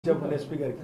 చెప్పండి ఎస్పీ గారికి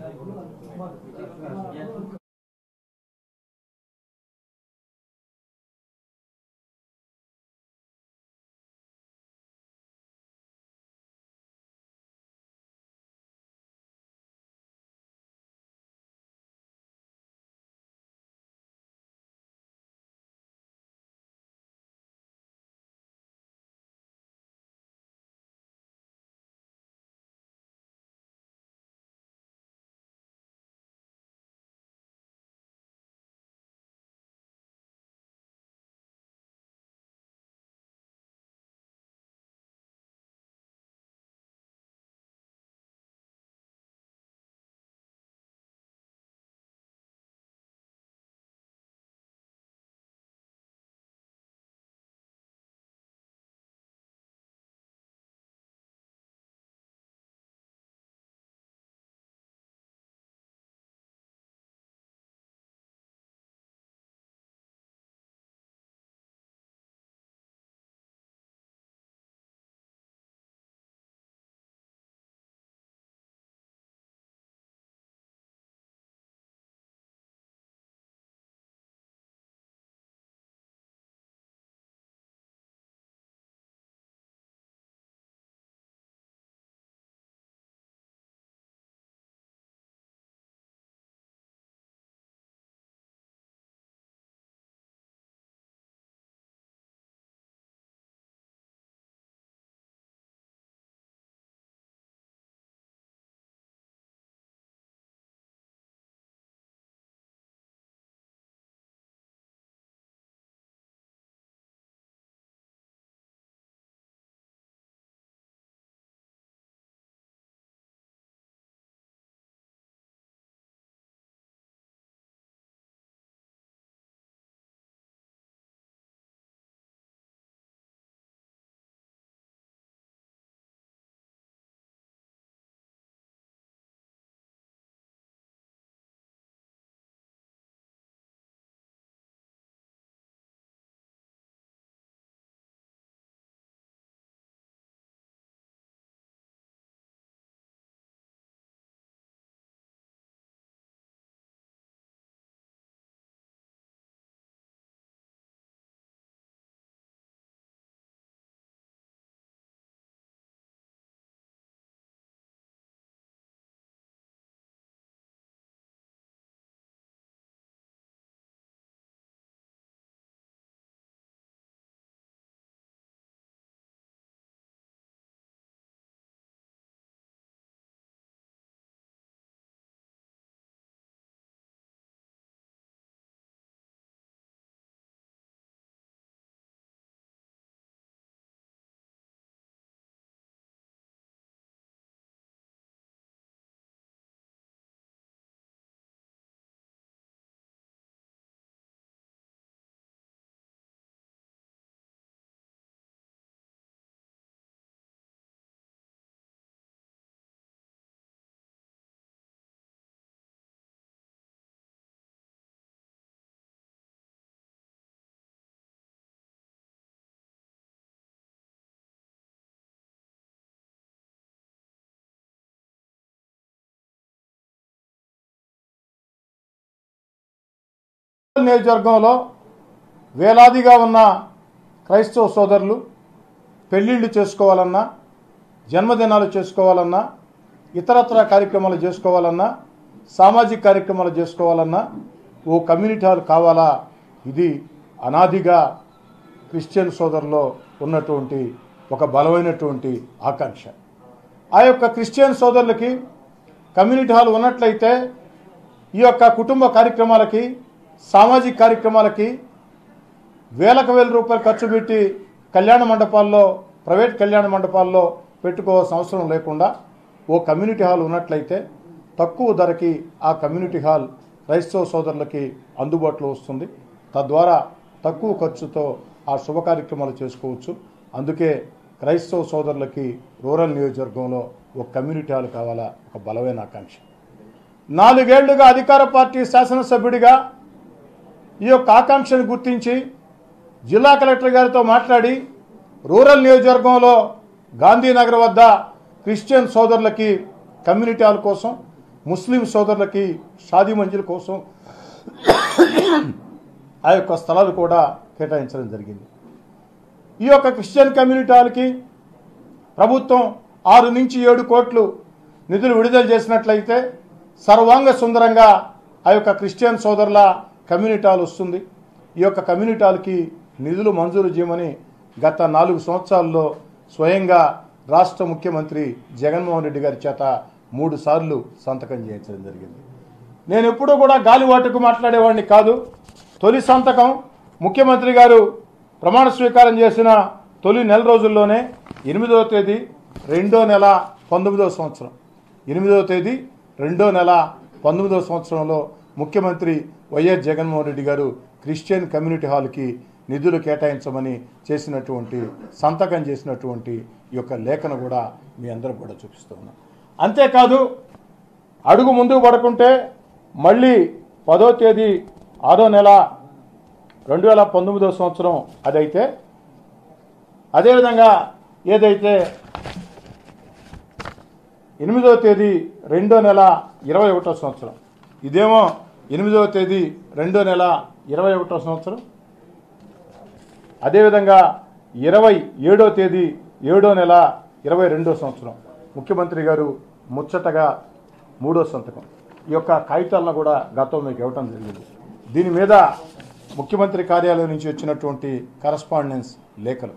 నియోజకవర్గంలో వేలాదిగా ఉన్న క్రైస్తవ సోదరులు పెళ్ళిళ్ళు చేసుకోవాలన్నా జన్మదినాలు చేసుకోవాలన్నా ఇతరత్ర కార్యక్రమాలు చేసుకోవాలన్నా సామాజిక కార్యక్రమాలు చేసుకోవాలన్నా ఓ కమ్యూనిటీ హాల్ కావాలా ఇది అనాదిగా క్రిస్టియన్ సోదరులో ఉన్నటువంటి ఒక బలమైనటువంటి ఆకాంక్ష ఆ యొక్క క్రిస్టియన్ సోదరులకి కమ్యూనిటీ హాల్ ఉన్నట్లయితే ఈ యొక్క కుటుంబ కార్యక్రమాలకి సామాజిక కార్యక్రమాలకి వేలకు వేల రూపాయలు ఖర్చు పెట్టి కళ్యాణ మండపాల్లో ప్రైవేట్ కళ్యాణ మండపాల్లో పెట్టుకోవాల్సిన అవసరం లేకుండా ఓ కమ్యూనిటీ హాల్ ఉన్నట్లయితే తక్కువ ధరకి ఆ కమ్యూనిటీ హాల్ క్రైస్తవ సోదరులకి అందుబాటులో వస్తుంది తద్వారా తక్కువ ఖర్చుతో ఆ శుభ కార్యక్రమాలు చేసుకోవచ్చు అందుకే క్రైస్తవ సోదరులకి రూరల్ నియోజకవర్గంలో ఒక కమ్యూనిటీ హాల్ కావాలా ఒక బలమైన ఆకాంక్ష నాలుగేళ్లుగా అధికార పార్టీ శాసనసభ్యుడిగా ఈ యొక్క ఆకాంక్షను గుర్తించి జిల్లా కలెక్టర్ గారితో మాట్లాడి రూరల్ నియోజకవర్గంలో గాంధీనగర్ వద్ద క్రిస్టియన్ సోదరులకి కమ్యూనిటీ హాల్ కోసం ముస్లిం సోదరులకి షాదీ మంజిల్ కోసం ఆ యొక్క స్థలాలు కూడా కేటాయించడం జరిగింది ఈ యొక్క క్రిస్టియన్ కమ్యూనిటీ హాల్కి ప్రభుత్వం ఆరు నుంచి ఏడు కోట్లు నిధులు విడుదల చేసినట్లయితే సర్వాంగ సుందరంగా ఆ యొక్క క్రిస్టియన్ సోదరుల కమ్యూనిటీ హాల్ వస్తుంది ఈ యొక్క కమ్యూనిటీ హాల్కి నిధులు మంజూరు చేయమని గత నాలుగు సంవత్సరాల్లో స్వయంగా రాష్ట్ర ముఖ్యమంత్రి జగన్మోహన్ రెడ్డి గారి చేత మూడు సార్లు సంతకం చేయించడం జరిగింది నేను ఎప్పుడూ కూడా గాలివాటుకు మాట్లాడేవాడిని కాదు తొలి సంతకం ముఖ్యమంత్రి గారు ప్రమాణ స్వీకారం చేసిన తొలి నెల రోజుల్లోనే ఎనిమిదవ తేదీ రెండో నెల పంతొమ్మిదవ సంవత్సరం ఎనిమిదవ తేదీ రెండో నెల పంతొమ్మిదవ సంవత్సరంలో ముఖ్యమంత్రి వైఎస్ జగన్మోహన్ రెడ్డి గారు క్రిస్టియన్ కమ్యూనిటీ హాల్కి నిధులు కేటాయించమని చేసినటువంటి సంతకం చేసినటువంటి ఈ యొక్క లేఖను కూడా మీ అందరూ కూడా చూపిస్తూ ఉన్నాం అంతేకాదు అడుగు ముందుకు పడుకుంటే మళ్ళీ పదో తేదీ ఆరో నెల రెండు వేల పంతొమ్మిదో సంవత్సరం అదైతే అదేవిధంగా ఏదైతే ఎనిమిదవ తేదీ రెండో నెల ఇరవై ఒకటో సంవత్సరం ఇదేమో ఎనిమిదవ తేదీ రెండో నెల ఇరవై ఒకటో సంవత్సరం అదేవిధంగా ఇరవై ఏడో తేదీ ఏడో నెల ఇరవై రెండో సంవత్సరం ముఖ్యమంత్రి గారు ముచ్చటగా మూడో సంతకం ఈ యొక్క కాగితాలను కూడా గతం మీకు ఇవ్వటం జరిగింది దీని మీద ముఖ్యమంత్రి కార్యాలయం నుంచి వచ్చినటువంటి కరస్పాండెన్స్ లేఖలు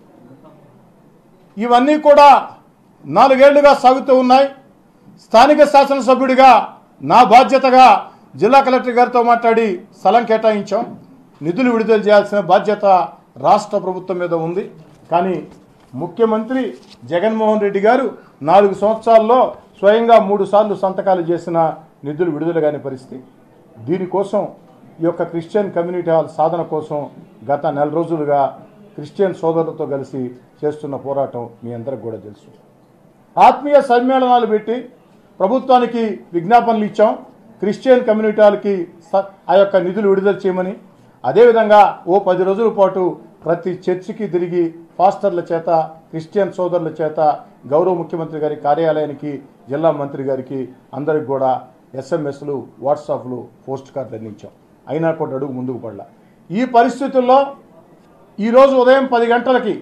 ఇవన్నీ కూడా నాలుగేళ్లుగా సాగుతూ ఉన్నాయి స్థానిక శాసనసభ్యుడిగా నా బాధ్యతగా జిల్లా కలెక్టర్ గారితో మాట్లాడి స్థలం కేటాయించాం నిధులు విడుదల చేయాల్సిన బాధ్యత రాష్ట్ర ప్రభుత్వం మీద ఉంది కానీ ముఖ్యమంత్రి జగన్మోహన్ రెడ్డి గారు నాలుగు సంవత్సరాల్లో స్వయంగా మూడు సార్లు సంతకాలు చేసిన నిధులు విడుదల కాని పరిస్థితి దీనికోసం ఈ యొక్క క్రిస్టియన్ కమ్యూనిటీ హాల్ సాధన కోసం గత నెల రోజులుగా క్రిస్టియన్ సోదరులతో కలిసి చేస్తున్న పోరాటం మీ అందరికి కూడా తెలుసు ఆత్మీయ సమ్మేళనాలు పెట్టి ప్రభుత్వానికి విజ్ఞాపనలు ఇచ్చాం క్రిస్టియన్ కమ్యూనిటీ హాల్కి స- ఆ యొక్క నిధులు విడుదల చేయమని అదేవిధంగా ఓ పది రోజుల పాటు ప్రతి చర్చికి తిరిగి ఫాస్టర్ల చేత క్రిస్టియన్ సోదరుల చేత గౌరవ ముఖ్యమంత్రి గారి కార్యాలయానికి జిల్లా మంత్రి గారికి అందరికి కూడా ఎస్ఎంఎస్లు వాట్సాప్లు పోస్ట్ కార్డులు అందించాం అయినా కూడా అడుగు ముందుకు పడలా ఈ పరిస్థితుల్లో ఈరోజు ఉదయం పది గంటలకి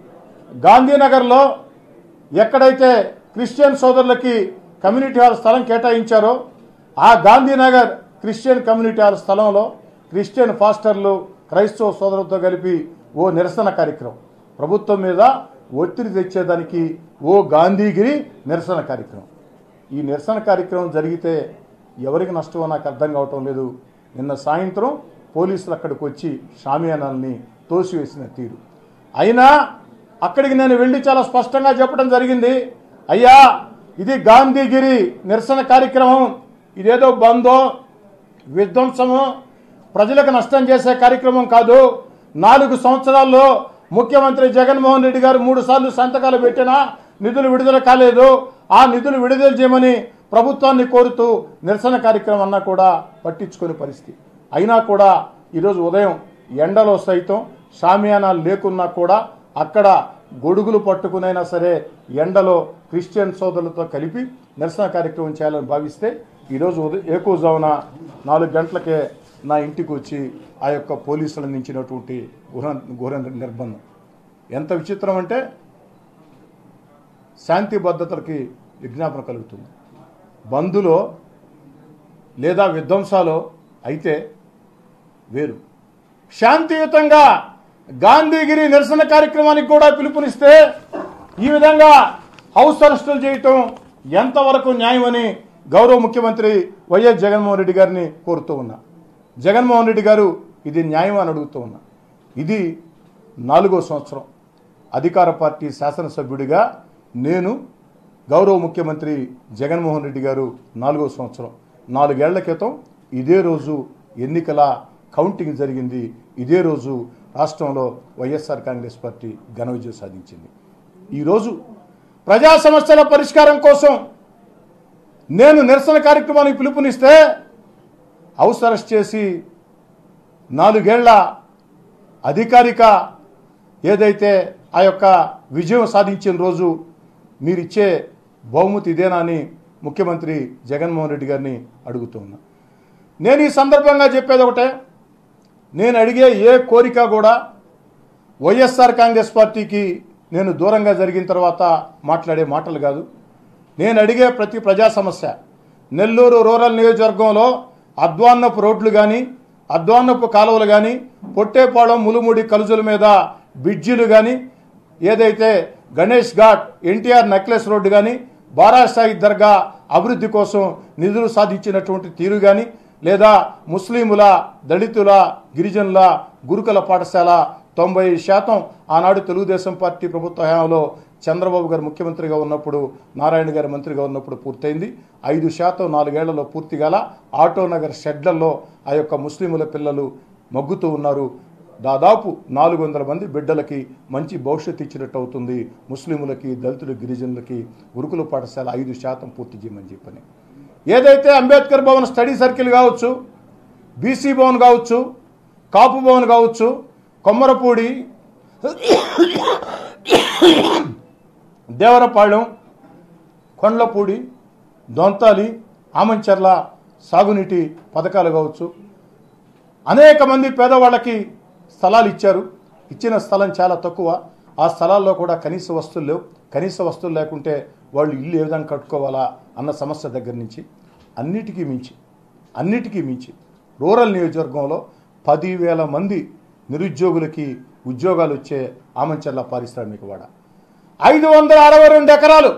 గాంధీనగర్లో ఎక్కడైతే క్రిస్టియన్ సోదరులకి కమ్యూనిటీ హాల్ స్థలం కేటాయించారో ఆ గాంధీనగర్ క్రిస్టియన్ కమ్యూనిటీ హాల్ స్థలంలో క్రిస్టియన్ ఫాస్టర్లు క్రైస్తవ సోదరులతో కలిపి ఓ నిరసన కార్యక్రమం ప్రభుత్వం మీద ఒత్తిడి తెచ్చేదానికి ఓ గాంధీగిరి నిరసన కార్యక్రమం ఈ నిరసన కార్యక్రమం జరిగితే ఎవరికి నష్టమో నాకు అర్థం కావటం లేదు నిన్న సాయంత్రం పోలీసులు అక్కడికి వచ్చి షామియానాల్ని తోసివేసిన తీరు అయినా అక్కడికి నేను వెళ్ళి చాలా స్పష్టంగా చెప్పడం జరిగింది అయ్యా ఇది గాంధీగిరి నిరసన కార్యక్రమం ఇదేదో బందో విధ్వంసము ప్రజలకు నష్టం చేసే కార్యక్రమం కాదు నాలుగు సంవత్సరాల్లో ముఖ్యమంత్రి జగన్మోహన్ రెడ్డి గారు మూడు సార్లు సంతకాలు పెట్టినా నిధులు విడుదల కాలేదు ఆ నిధులు విడుదల చేయమని ప్రభుత్వాన్ని కోరుతూ నిరసన కార్యక్రమం అన్నా కూడా పట్టించుకునే పరిస్థితి అయినా కూడా ఈరోజు ఉదయం ఎండలో సైతం షామియానాలు లేకున్నా కూడా అక్కడ గొడుగులు పట్టుకునైనా సరే ఎండలో క్రిస్టియన్ సోదరులతో కలిపి నిరసన కార్యక్రమం చేయాలని భావిస్తే ఈరోజు ఉదయం ఏకోజామున నాలుగు గంటలకే నా ఇంటికి వచ్చి ఆ యొక్క పోలీసులు అందించినటువంటి ఘోర ఘోర నిర్బంధం ఎంత విచిత్రం అంటే శాంతి భద్రతలకి విజ్ఞాపన కలుగుతుంది బంధులో లేదా విధ్వంసాలో అయితే వేరు శాంతియుతంగా గాంధీగిరి నిరసన కార్యక్రమానికి కూడా పిలుపునిస్తే ఈ విధంగా హౌస్ అరెస్టులు చేయటం ఎంతవరకు న్యాయమని గౌరవ ముఖ్యమంత్రి వైఎస్ జగన్మోహన్ రెడ్డి గారిని కోరుతూ ఉన్నా జగన్మోహన్ రెడ్డి గారు ఇది న్యాయం అని అడుగుతూ ఉన్నా ఇది నాలుగో సంవత్సరం అధికార పార్టీ శాసనసభ్యుడిగా నేను గౌరవ ముఖ్యమంత్రి జగన్మోహన్ రెడ్డి గారు నాలుగో సంవత్సరం నాలుగేళ్ల క్రితం ఇదే రోజు ఎన్నికల కౌంటింగ్ జరిగింది ఇదే రోజు రాష్ట్రంలో వైఎస్ఆర్ కాంగ్రెస్ పార్టీ ఘన విజయం సాధించింది ఈరోజు ప్రజా సమస్యల పరిష్కారం కోసం నేను నిరసన కార్యక్రమానికి పిలుపునిస్తే హౌస్ అరెస్ట్ చేసి నాలుగేళ్ల అధికారిక ఏదైతే ఆ యొక్క విజయం సాధించిన రోజు మీరిచ్చే బహుమతి ఇదేనా అని ముఖ్యమంత్రి జగన్మోహన్ రెడ్డి గారిని అడుగుతూ ఉన్నా నేను ఈ సందర్భంగా చెప్పేది ఒకటే నేను అడిగే ఏ కోరిక కూడా వైఎస్ఆర్ కాంగ్రెస్ పార్టీకి నేను దూరంగా జరిగిన తర్వాత మాట్లాడే మాటలు కాదు నేను అడిగే ప్రతి ప్రజా సమస్య నెల్లూరు రూరల్ నియోజకవర్గంలో అద్వాన్నపు రోడ్లు కానీ అద్వాన్నపు కాలువలు కానీ పొట్టేపాళెం ములుముడి కలుజుల మీద బ్రిడ్జిలు కానీ ఏదైతే గణేష్ ఘాట్ ఎన్టీఆర్ నెక్లెస్ రోడ్డు కానీ బారాసాయి దర్గా అభివృద్ధి కోసం నిధులు సాధించినటువంటి తీరు కానీ లేదా ముస్లింల దళితుల గిరిజనుల గురుకుల పాఠశాల తొంభై శాతం ఆనాడు తెలుగుదేశం పార్టీ ప్రభుత్వ హయాంలో చంద్రబాబు గారు ముఖ్యమంత్రిగా ఉన్నప్పుడు నారాయణ గారు మంత్రిగా ఉన్నప్పుడు పూర్తయింది ఐదు శాతం నాలుగేళ్లలో పూర్తి గల ఆటోనగర్ షెడ్లలో ఆ యొక్క ముస్లింల పిల్లలు మగ్గుతూ ఉన్నారు దాదాపు నాలుగు వందల మంది బిడ్డలకి మంచి భవిష్యత్తు ఇచ్చినట్టు అవుతుంది ముస్లింలకి దళితులు గిరిజనులకి గురుకుల పాఠశాల ఐదు శాతం పూర్తి చేయమని చెప్పని ఏదైతే అంబేద్కర్ భవన్ స్టడీ సర్కిల్ కావచ్చు బీసీ భవన్ కావచ్చు కాపు భవన్ కావచ్చు కొమ్మరపూడి దేవరపాళెం కొండ్లపూడి దొంతాలి ఆమంచర్ల సాగునీటి పథకాలు కావచ్చు అనేక మంది పేదవాళ్ళకి స్థలాలు ఇచ్చారు ఇచ్చిన స్థలం చాలా తక్కువ ఆ స్థలాల్లో కూడా కనీస వస్తువులు లేవు కనీస వస్తువులు లేకుంటే వాళ్ళు ఇల్లు ఏ విధంగా కట్టుకోవాలా అన్న సమస్య దగ్గర నుంచి అన్నిటికీ మించి అన్నిటికీ మించి రూరల్ నియోజకవర్గంలో పదివేల మంది నిరుద్యోగులకి ఉద్యోగాలు వచ్చే ఆమంచర్ల పారిశ్రామికవాడ ఐదు వందల అరవై రెండు ఎకరాలు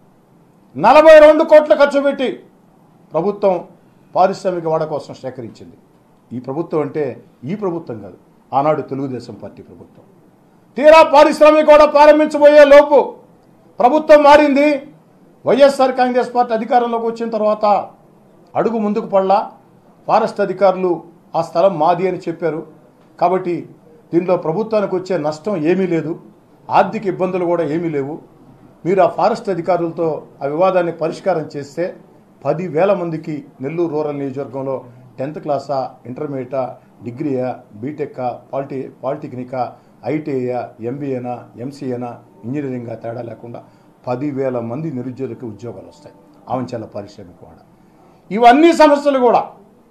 నలభై రెండు కోట్ల ఖర్చు పెట్టి ప్రభుత్వం పారిశ్రామిక వాడ కోసం సేకరించింది ఈ ప్రభుత్వం అంటే ఈ ప్రభుత్వం కాదు ఆనాడు తెలుగుదేశం పార్టీ ప్రభుత్వం తీరా పారిశ్రామిక వాడ ప్రారంభించబోయే లోపు ప్రభుత్వం మారింది వైఎస్ఆర్ కాంగ్రెస్ పార్టీ అధికారంలోకి వచ్చిన తర్వాత అడుగు ముందుకు పడలా ఫారెస్ట్ అధికారులు ఆ స్థలం మాది అని చెప్పారు కాబట్టి దీనిలో ప్రభుత్వానికి వచ్చే నష్టం ఏమీ లేదు ఆర్థిక ఇబ్బందులు కూడా ఏమీ లేవు మీరు ఆ ఫారెస్ట్ అధికారులతో ఆ వివాదాన్ని పరిష్కారం చేస్తే పదివేల మందికి నెల్లూరు రూరల్ నియోజకవర్గంలో టెన్త్ క్లాసా ఇంటర్మీడియటా డిగ్రీయా బీటెక్కా పాలిటి పాలిటెక్నికా ఐటీఐయా ఎంబీఏనా ఎంసీఏనా ఇంజనీరింగా తేడా లేకుండా పదివేల మంది నిరుద్యోగులకు ఉద్యోగాలు వస్తాయి ఆవంచాల పారిశ్రామిక వాడ ఇవన్నీ సమస్యలు కూడా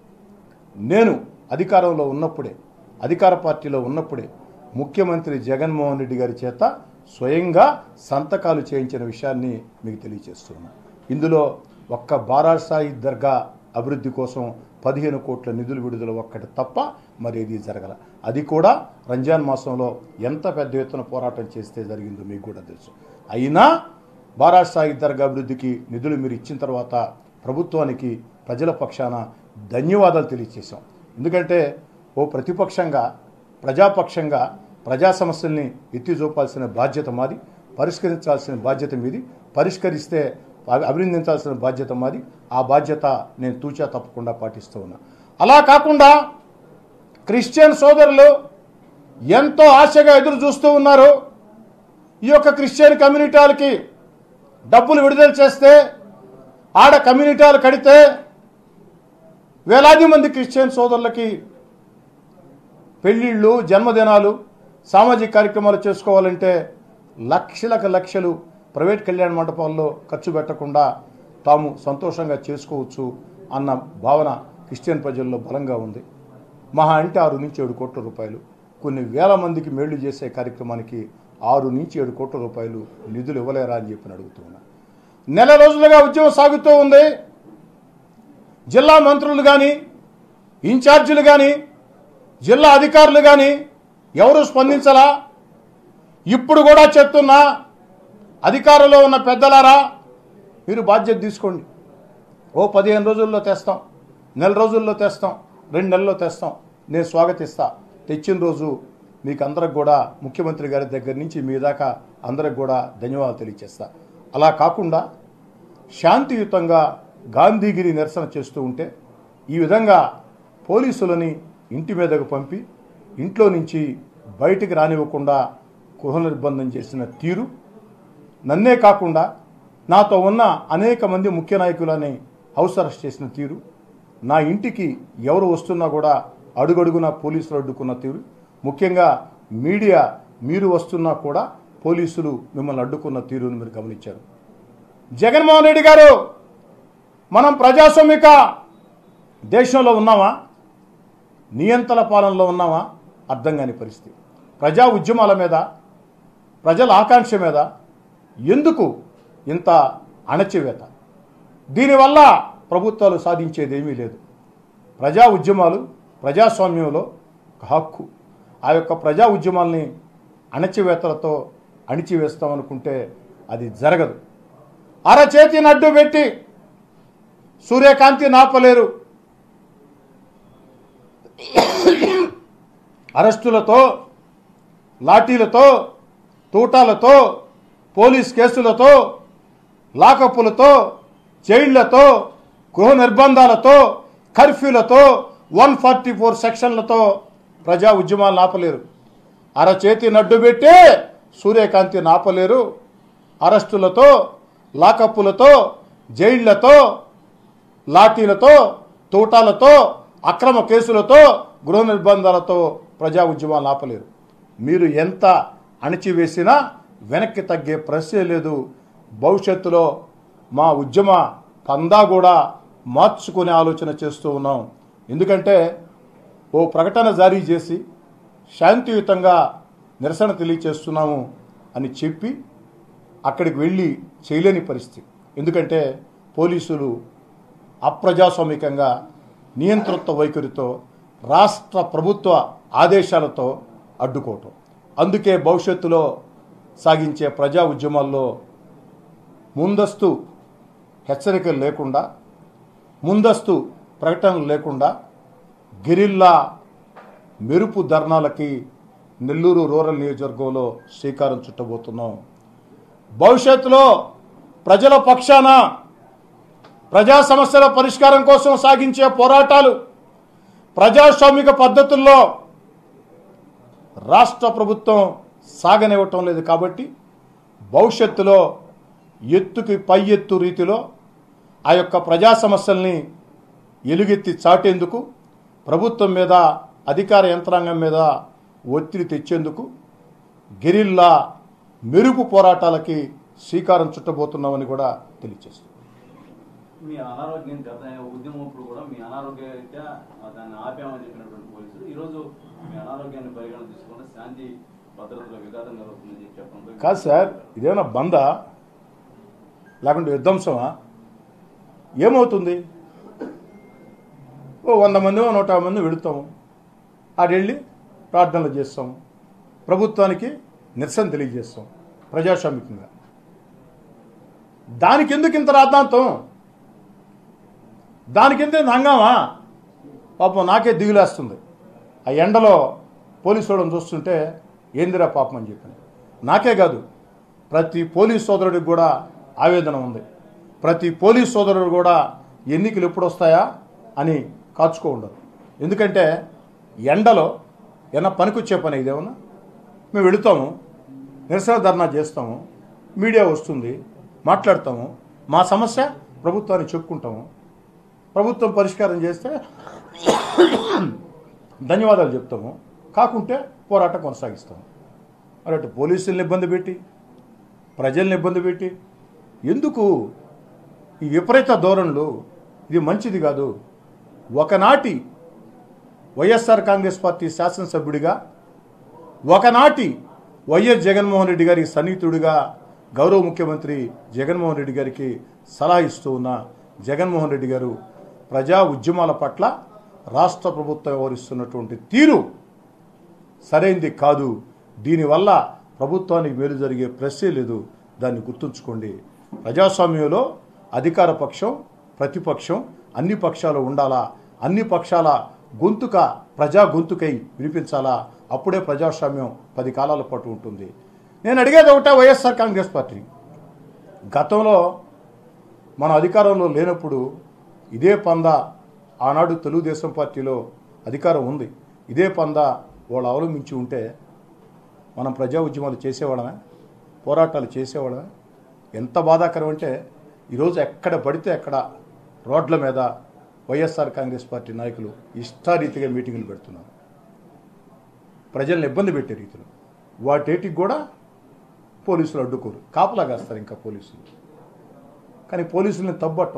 నేను అధికారంలో ఉన్నప్పుడే అధికార పార్టీలో ఉన్నప్పుడే ముఖ్యమంత్రి జగన్మోహన్ రెడ్డి గారి చేత స్వయంగా సంతకాలు చేయించిన విషయాన్ని మీకు తెలియజేస్తున్నా ఇందులో ఒక్క బారాసాయి దర్గా అభివృద్ధి కోసం పదిహేను కోట్ల నిధులు విడుదల ఒక్కటి తప్ప మరి ఏది జరగల అది కూడా రంజాన్ మాసంలో ఎంత పెద్ద ఎత్తున పోరాటం చేస్తే జరిగిందో మీకు కూడా తెలుసు అయినా బారాసాయి దర్గా అభివృద్ధికి నిధులు మీరు ఇచ్చిన తర్వాత ప్రభుత్వానికి ప్రజల పక్షాన ధన్యవాదాలు తెలియజేశాం ఎందుకంటే ఓ ప్రతిపక్షంగా ప్రజాపక్షంగా ప్రజా సమస్యల్ని ఎత్తి చూపాల్సిన బాధ్యత మాది పరిష్కరించాల్సిన బాధ్యత మీది పరిష్కరిస్తే అభి- అభినందించాల్సిన బాధ్యత మాది ఆ బాధ్యత నేను తూచా తప్పకుండా పాటిస్తూ ఉన్నా అలా కాకుండా క్రిస్టియన్ సోదరులు ఎంతో ఆశగా ఎదురు చూస్తూ ఉన్నారు ఈ యొక్క క్రిస్టియన్ కమ్యూనిటీలకి డబ్బులు విడుదల చేస్తే ఆడ కమ్యూనిటీలు కడితే వేలాది మంది క్రిస్టియన్ సోదరులకి పెళ్ళిళ్ళు జన్మదినాలు సామాజిక కార్యక్రమాలు చేసుకోవాలంటే లక్షలకు లక్షలు ప్రైవేట్ కళ్యాణ మండపాల్లో ఖర్చు పెట్టకుండా తాము సంతోషంగా చేసుకోవచ్చు అన్న భావన క్రిస్టియన్ ప్రజల్లో బలంగా ఉంది మహా అంటే ఆరు నుంచి ఏడు కోట్ల రూపాయలు కొన్ని వేల మందికి మేళ్లు చేసే కార్యక్రమానికి ఆరు నుంచి ఏడు కోట్ల రూపాయలు నిధులు ఇవ్వలేరా అని చెప్పి అడుగుతున్నా నెల రోజులుగా ఉద్యమం సాగుతూ ఉంది జిల్లా మంత్రులు కానీ ఇన్ఛార్జీలు కానీ జిల్లా అధికారులు కానీ ఎవరు స్పందించలా ఇప్పుడు కూడా చెప్తున్నా అధికారంలో ఉన్న పెద్దలారా మీరు బాధ్యత తీసుకోండి ఓ పదిహేను రోజుల్లో తెస్తాం నెల రోజుల్లో తెస్తాం రెండు నెలల్లో తెస్తాం నేను స్వాగతిస్తా తెచ్చిన రోజు మీకు అందరికి కూడా ముఖ్యమంత్రి గారి దగ్గర నుంచి మీ దాకా అందరికి కూడా ధన్యవాదాలు తెలియజేస్తా అలా కాకుండా శాంతియుతంగా గాంధీగిరి నిరసన చేస్తూ ఉంటే ఈ విధంగా పోలీసులని ఇంటి మీదకు పంపి ఇంట్లో నుంచి బయటికి రానివ్వకుండా గృహ నిర్బంధం చేసిన తీరు నన్నే కాకుండా నాతో ఉన్న అనేక మంది ముఖ్య నాయకులని హౌస్ అరెస్ట్ చేసిన తీరు నా ఇంటికి ఎవరు వస్తున్నా కూడా అడుగడుగున పోలీసులు అడ్డుకున్న తీరు ముఖ్యంగా మీడియా మీరు వస్తున్నా కూడా పోలీసులు మిమ్మల్ని అడ్డుకున్న తీరును మీరు గమనించారు జగన్మోహన్ రెడ్డి గారు మనం ప్రజాస్వామిక దేశంలో ఉన్నామా నియంత్రణ పాలనలో ఉన్నామా అర్థం కాని పరిస్థితి ప్రజా ఉద్యమాల మీద ప్రజల ఆకాంక్ష మీద ఎందుకు ఇంత అణచివేత దీనివల్ల ప్రభుత్వాలు సాధించేది ఏమీ లేదు ప్రజా ఉద్యమాలు ప్రజాస్వామ్యంలో ఒక హక్కు ఆ యొక్క ప్రజా ఉద్యమాల్ని అణచివేతలతో అణిచివేస్తామనుకుంటే అది జరగదు అరచేతిని అడ్డు పెట్టి సూర్యకాంతి నాపలేరు అరెస్టులతో లాఠీలతో తూటాలతో పోలీస్ కేసులతో లాకప్పులతో జైళ్లతో గృహ నిర్బంధాలతో కర్ఫ్యూలతో వన్ ఫార్టీ ఫోర్ సెక్షన్లతో ప్రజా ఉద్యమాలు ఆపలేరు అరచేతి నడ్డు పెట్టి సూర్యకాంతి నాపలేరు అరెస్టులతో లాకప్పులతో జైళ్లతో లాఠీలతో తూటాలతో అక్రమ కేసులతో గృహ నిర్బంధాలతో ప్రజా ఉద్యమాలు ఆపలేరు మీరు ఎంత అణిచివేసినా వెనక్కి తగ్గే ప్రశ్నే లేదు భవిష్యత్తులో మా ఉద్యమ పందా కూడా మార్చుకునే ఆలోచన చేస్తూ ఉన్నాం ఎందుకంటే ఓ ప్రకటన జారీ చేసి శాంతియుతంగా నిరసన తెలియచేస్తున్నాము అని చెప్పి అక్కడికి వెళ్ళి చేయలేని పరిస్థితి ఎందుకంటే పోలీసులు అప్రజాస్వామికంగా నియంతృత్వ వైఖరితో రాష్ట్ర ప్రభుత్వ ఆదేశాలతో అడ్డుకోవటం అందుకే భవిష్యత్తులో సాగించే ప్రజా ఉద్యమాల్లో ముందస్తు హెచ్చరికలు లేకుండా ముందస్తు ప్రకటనలు లేకుండా గెరిల్లా మెరుపు ధర్నాలకి నెల్లూరు రూరల్ నియోజకవర్గంలో శ్రీకారం చుట్టబోతున్నాం భవిష్యత్తులో ప్రజల పక్షాన ప్రజా సమస్యల పరిష్కారం కోసం సాగించే పోరాటాలు ప్రజాస్వామిక పద్ధతుల్లో రాష్ట్ర ప్రభుత్వం సాగనివ్వటం లేదు కాబట్టి భవిష్యత్తులో ఎత్తుకి పై ఎత్తు రీతిలో ఆ యొక్క ప్రజా సమస్యల్ని ఎలుగెత్తి చాటేందుకు ప్రభుత్వం మీద అధికార యంత్రాంగం మీద ఒత్తిడి తెచ్చేందుకు గెరిల్లా మెరుపు పోరాటాలకి శ్రీకారం చుట్టబోతున్నామని కూడా తెలియజేస్తుంది మీ అనారోగ్యం గత ఉద్యమం అప్పుడు కూడా మీ అనారోగ్యరీత్యా దాన్ని ఆపామని చెప్పినటువంటి పోలీసులు ఈరోజు మీ అనారోగ్యాన్ని పరిగణన తీసుకుని శాంతి భద్రతలో విఘాతం కలుగుతుందని చెప్పి చెప్పడంతో కాదు సార్ ఇదేమన్నా బందా లేకుంటే విధ్వంసమా ఏమవుతుంది ఓ వంద మంది ఓ నూట యాభై మంది వెళుతాము ఆడెళ్ళి ప్రార్థనలు చేస్తాము ప్రభుత్వానికి నిరసన తెలియజేస్తాం ప్రజాస్వామికంగా దానికి ఎందుకు ఇంత రాద్ధాంతం దానికి ఎంత హంగామా పాపం నాకే దిగులేస్తుంది ఆ ఎండలో పోలీసు వాళ్ళని చూస్తుంటే ఏందిరా పాపం అని చెప్పాను నాకే కాదు ప్రతి పోలీస్ సోదరుడికి కూడా ఆవేదన ఉంది ప్రతి పోలీస్ సోదరుడు కూడా ఎన్నికలు ఎప్పుడు వస్తాయా అని కాచుకో ఉండరు ఎందుకంటే ఎండలో ఏమన్నా పనికొచ్చే పని ఇదేమన్నా మేము వెళుతాము నిరసన ధర్నా చేస్తాము మీడియా వస్తుంది మాట్లాడతాము మా సమస్య ప్రభుత్వాన్ని చెప్పుకుంటాము ప్రభుత్వం పరిష్కారం చేస్తే ధన్యవాదాలు చెప్తాము కాకుంటే పోరాటం కొనసాగిస్తాము మరి అటు పోలీసుల్ని ఇబ్బంది పెట్టి ప్రజల్ని ఇబ్బంది పెట్టి ఎందుకు ఈ విపరీత ధోరణులు ఇది మంచిది కాదు ఒకనాటి వైఎస్ఆర్ కాంగ్రెస్ పార్టీ శాసనసభ్యుడిగా ఒకనాటి వైఎస్ జగన్మోహన్ రెడ్డి గారి సన్నిహితుడిగా గౌరవ ముఖ్యమంత్రి జగన్మోహన్ రెడ్డి గారికి సలహా ఇస్తూ ఉన్న జగన్మోహన్ రెడ్డి గారు ప్రజా ఉద్యమాల పట్ల రాష్ట్ర ప్రభుత్వం వ్యవహరిస్తున్నటువంటి తీరు సరైంది కాదు దీనివల్ల ప్రభుత్వానికి మేలు జరిగే ప్రశ్నే లేదు దాన్ని గుర్తుంచుకోండి ప్రజాస్వామ్యంలో అధికార పక్షం ప్రతిపక్షం అన్ని పక్షాలు ఉండాలా అన్ని పక్షాల గొంతుక ప్రజా గొంతుకై వినిపించాలా అప్పుడే ప్రజాస్వామ్యం పది కాలాల పాటు ఉంటుంది నేను అడిగేది ఒకటే వైఎస్ఆర్ కాంగ్రెస్ పార్టీ గతంలో మన అధికారంలో లేనప్పుడు ఇదే పంద ఆనాడు తెలుగుదేశం పార్టీలో అధికారం ఉంది ఇదే పంద వాళ్ళు అవలంబించి ఉంటే మనం ప్రజా ఉద్యమాలు చేసేవాళ్ళమే పోరాటాలు చేసేవాళ్ళమే ఎంత బాధాకరం అంటే ఈరోజు ఎక్కడ పడితే అక్కడ రోడ్ల మీద వైఎస్ఆర్ కాంగ్రెస్ పార్టీ నాయకులు ఇష్టారీతిగా మీటింగులు పెడుతున్నారు ప్రజల్ని ఇబ్బంది పెట్టే రీతిలో వాటేటికి కూడా పోలీసులు అడ్డుకోరు కాపలా కాస్తారు ఇంకా పోలీసులు కానీ పోలీసుల్ని తప్పట్టంలే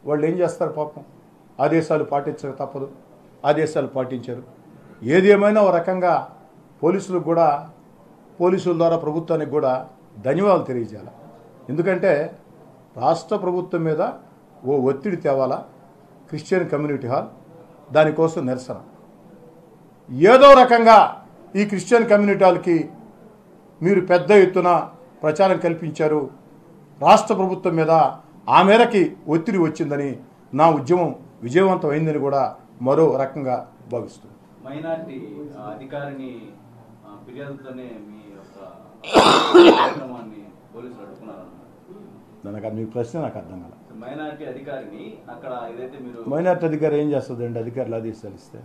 వాళ్ళు ఏం చేస్తారు పాపం ఆదేశాలు పాటించక తప్పదు ఆదేశాలు పాటించారు ఏది ఏమైనా ఒక రకంగా పోలీసులకు కూడా పోలీసుల ద్వారా ప్రభుత్వానికి కూడా ధన్యవాదాలు తెలియజేయాలి ఎందుకంటే రాష్ట్ర ప్రభుత్వం మీద ఓ ఒత్తిడి తేవాలా క్రిస్టియన్ కమ్యూనిటీ హాల్ దానికోసం నిరసన ఏదో రకంగా ఈ క్రిస్టియన్ కమ్యూనిటీ హాల్కి మీరు పెద్ద ఎత్తున ప్రచారం కల్పించారు రాష్ట్ర ప్రభుత్వం మీద ఆ మేరకి ఒత్తిడి వచ్చిందని నా ఉద్యమం విజయవంతం అయిందని కూడా మరో రకంగా భావిస్తుంది మైనార్టీ ఆ, అధికారిని ఆ, ఫిర్యాదుతోనే మీ యొక్క కార్యక్రమాన్ని పోలీసులు అడ్డుకున్నారన్నారు నాకు అది మీ ప్రశ్న నాకు అర్థం కాల మైనార్టీ అధికారిని అక్కడ ఏదైతే మీరు మైనార్టీ అధికారి ఏం చేస్తుందండి అధికారులు ఆదేశాలు ఇస్తే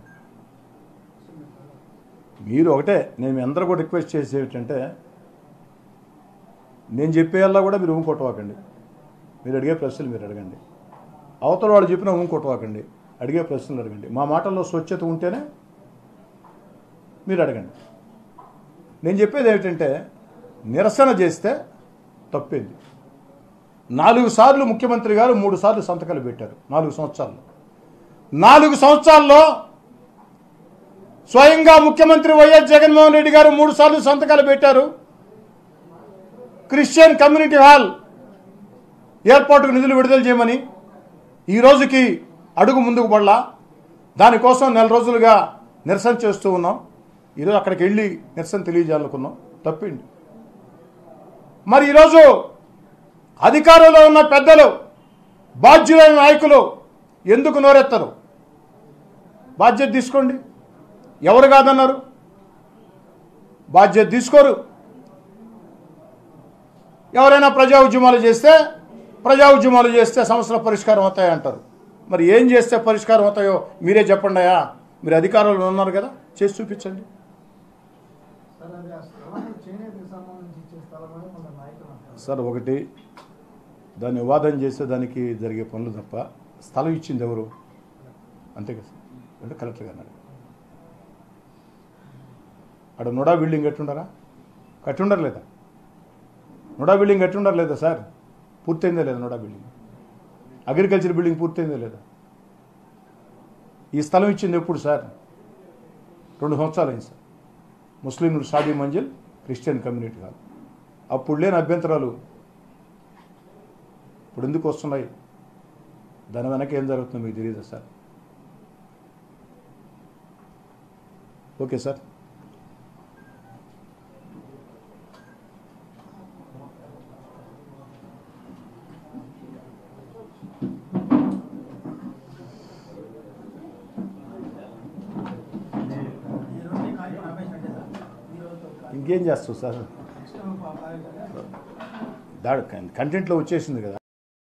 మీరు ఒకటే నేను మీ అందరూ కూడా రిక్వెస్ట్ చేసేది ఏంటంటే నేను చెప్పేయాలా కూడా మీరు ఊం కొట్టవాకండి మీరు అడిగే ప్రశ్నలు మీరు అడగండి అవతల వాళ్ళు చెప్పినా ఊం కొట్టవాకండి అడిగే ప్రశ్నలు అడగండి మా మాటల్లో స్వచ్ఛత ఉంటేనే మీరు అడగండి నేను చెప్పేది ఏమిటంటే నిరసన చేస్తే తప్పేంది నాలుగు సార్లు ముఖ్యమంత్రి గారు మూడు సార్లు సంతకాలు పెట్టారు నాలుగు సంవత్సరాల్లో నాలుగు సంవత్సరాల్లో స్వయంగా ముఖ్యమంత్రి వైఎస్ జగన్మోహన్ రెడ్డి గారు మూడు సార్లు సంతకాలు పెట్టారు క్రిస్టియన్ కమ్యూనిటీ హాల్ ఏర్పాటుకు నిధులు విడుదల చేయమని ఈ రోజుకి అడుగు ముందుకు పడలా దానికోసం నెల రోజులుగా నిరసన చేస్తూ ఉన్నాం ఈరోజు అక్కడికి వెళ్ళి నిరసన తెలియజేయాలనుకున్నాం తప్పింది మరి ఈరోజు అధికారంలో ఉన్న పెద్దలు బాధ్యులైన నాయకులు ఎందుకు నోరెత్తరు బాధ్యత తీసుకోండి ఎవరు కాదన్నారు బాధ్యత తీసుకోరు ఎవరైనా ప్రజా ఉద్యమాలు చేస్తే ప్రజా ఉద్యమాలు చేస్తే సమస్యల పరిష్కారం అవుతాయి అంటారు మరి ఏం చేస్తే పరిష్కారం అవుతాయో మీరే చెప్పండి అయ్యా మీరు అధికారంలో ఉన్నారు కదా చేసి చూపించండి సార్ అది ఆ స్థలం చేనేతకు సంబంధించి ఇచ్చే స్థలం అని కొంత నాయకులు అంటారు సార్ ఒకటి దాన్ని వివాదం చేసే దానికి జరిగే పనులు తప్ప స్థలం ఇచ్చింది ఎవరు అంతే కదా సార్ అంటే కలెక్టర్ గారు అన్నాడు అక్కడ నుడా బిల్డింగ్ కట్టుండరా కట్టుండరు లేదా నుడా బిల్డింగ్ కట్టుండరు లేదా సార్ పూర్తయిందా లేదా నుడా బిల్డింగ్ అగ్రికల్చర్ బిల్డింగ్ పూర్తయిందా లేదా ఈ స్థలం ఇచ్చింది ఎప్పుడు సార్ రెండు సంవత్సరాలు అయింది సార్ ముస్లింలు Shadi Manzil Christian community hall అప్పుడు లేని అభ్యంతరాలు ఇప్పుడు ఎందుకు వస్తున్నాయి దాని వెనక ఏం జరుగుతుందో మీకు తెలియదా సార్ ఓకే సార్ ఈ రోజు ఈ కార్యక్రమం ఆపేసినట్టే సార్ ఈ రోజుతో ఇంకేం చేస్తావు సార్ నెక్స్ట్ కార్యక్రమం దాడు కంటెంట్లో వచ్చేసింది కదా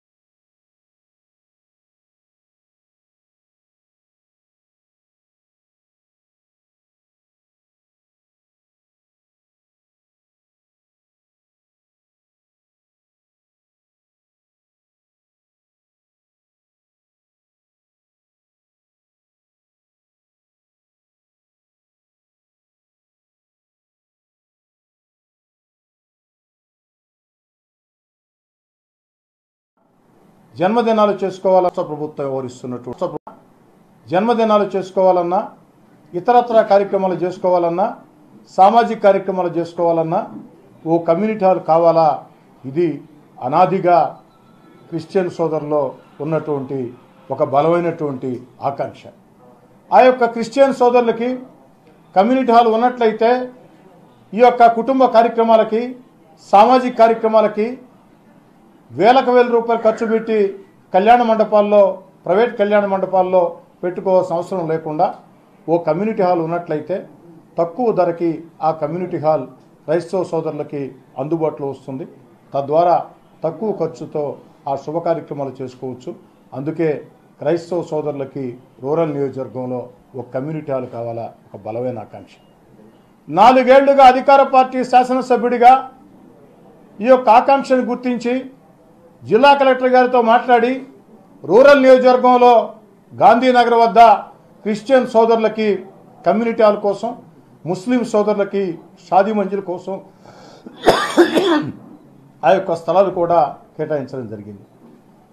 జన్మదినాలు చేసుకోవాల రాష్ట్ర ప్రభుత్వం వ్యవహరిస్తున్నట్టు రాష్ట్ర ప్రభు- జన్మదినాలు చేసుకోవాలన్నా ఇతరత్ర కార్యక్రమాలు చేసుకోవాలన్నా సామాజిక కార్యక్రమాలు చేసుకోవాలన్నా ఓ కమ్యూనిటీ హాల్ కావాలా ఇది అనాదిగా క్రిస్టియన్ సోదరులో ఉన్నటువంటి ఒక బలమైనటువంటి ఆకాంక్ష ఆ యొక్క క్రిస్టియన్ సోదరులకి కమ్యూనిటీ హాల్ ఉన్నట్లయితే ఈ యొక్క కుటుంబ కార్యక్రమాలకి సామాజిక కార్యక్రమాలకి వేలకు వేల రూపాయలు ఖర్చు పెట్టి కళ్యాణ మండపాల్లో ప్రైవేట్ కళ్యాణ మండపాల్లో పెట్టుకోవాల్సిన అవసరం లేకుండా ఓ కమ్యూనిటీ హాల్ ఉన్నట్లయితే తక్కువ ధరకి ఆ కమ్యూనిటీ హాల్ క్రైస్తవ సోదరులకి అందుబాటులో వస్తుంది తద్వారా తక్కువ ఖర్చుతో ఆ శుభ కార్యక్రమాలు చేసుకోవచ్చు అందుకే క్రైస్తవ సోదరులకి రూరల్ నియోజకవర్గంలో ఒక కమ్యూనిటీ హాల్ కావాలా ఒక బలమైన ఆకాంక్ష నాలుగేళ్లుగా అధికార పార్టీ శాసనసభ్యుడిగా ఈ యొక్క ఆకాంక్షను గుర్తించి జిల్లా కలెక్టర్ గారితో మాట్లాడి రూరల్ నియోజకవర్గంలో గాంధీనగర్ వద్ద క్రిస్టియన్ సోదరులకి కమ్యూనిటీ హాల్ కోసం ముస్లిం సోదరులకి షాదీ మంజిల్ కోసం ఆ యొక్క స్థలాలు కూడా కేటాయించడం జరిగింది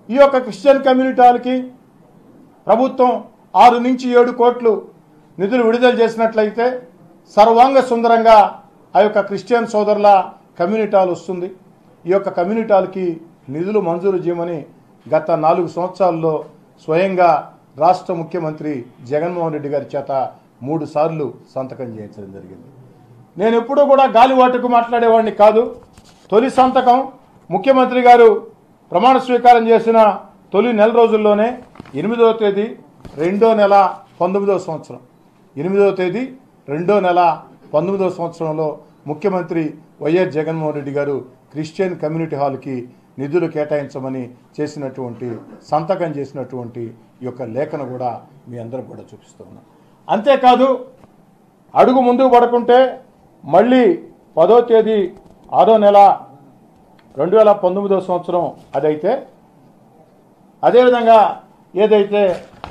ఈ యొక్క క్రిస్టియన్ కమ్యూనిటీ హాల్కి ప్రభుత్వం ఆరు నుంచి ఏడు కోట్లు నిధులు విడుదల చేసినట్లయితే సర్వాంగ సుందరంగా ఆ యొక్క క్రిస్టియన్ సోదరుల కమ్యూనిటీ హాల్ వస్తుంది ఈ యొక్క కమ్యూనిటీ హాల్కి నిధులు మంజూరు చేయమని గత నాలుగు సంవత్సరాల్లో స్వయంగా రాష్ట్ర ముఖ్యమంత్రి జగన్మోహన్ రెడ్డి గారి చేత మూడు సార్లు సంతకం చేయించడం జరిగింది నేను ఎప్పుడూ కూడా గాలివాటుకు మాట్లాడేవాడిని కాదు తొలి సంతకం ముఖ్యమంత్రి గారు ప్రమాణ స్వీకారం చేసిన తొలి నెల రోజుల్లోనే ఎనిమిదవ తేదీ రెండో నెల పంతొమ్మిదవ సంవత్సరం ఎనిమిదవ తేదీ రెండో నెల పంతొమ్మిదవ సంవత్సరంలో ముఖ్యమంత్రి వైఎస్ జగన్మోహన్ రెడ్డి గారు క్రిస్టియన్ కమ్యూనిటీ హాల్కి నిధులు కేటాయించమని చేసినటువంటి సంతకం చేసినటువంటి ఈ యొక్క లేఖను కూడా మీ అందరికి కూడా చూపిస్తున్నాను అంతేకాదు అడుగు ముందుకు పడకుంటే మళ్ళీ పదో తేదీ ఆరో నెల రెండు వేల పంతొమ్మిదో సంవత్సరం అదైతే అదేవిధంగా ఏదైతే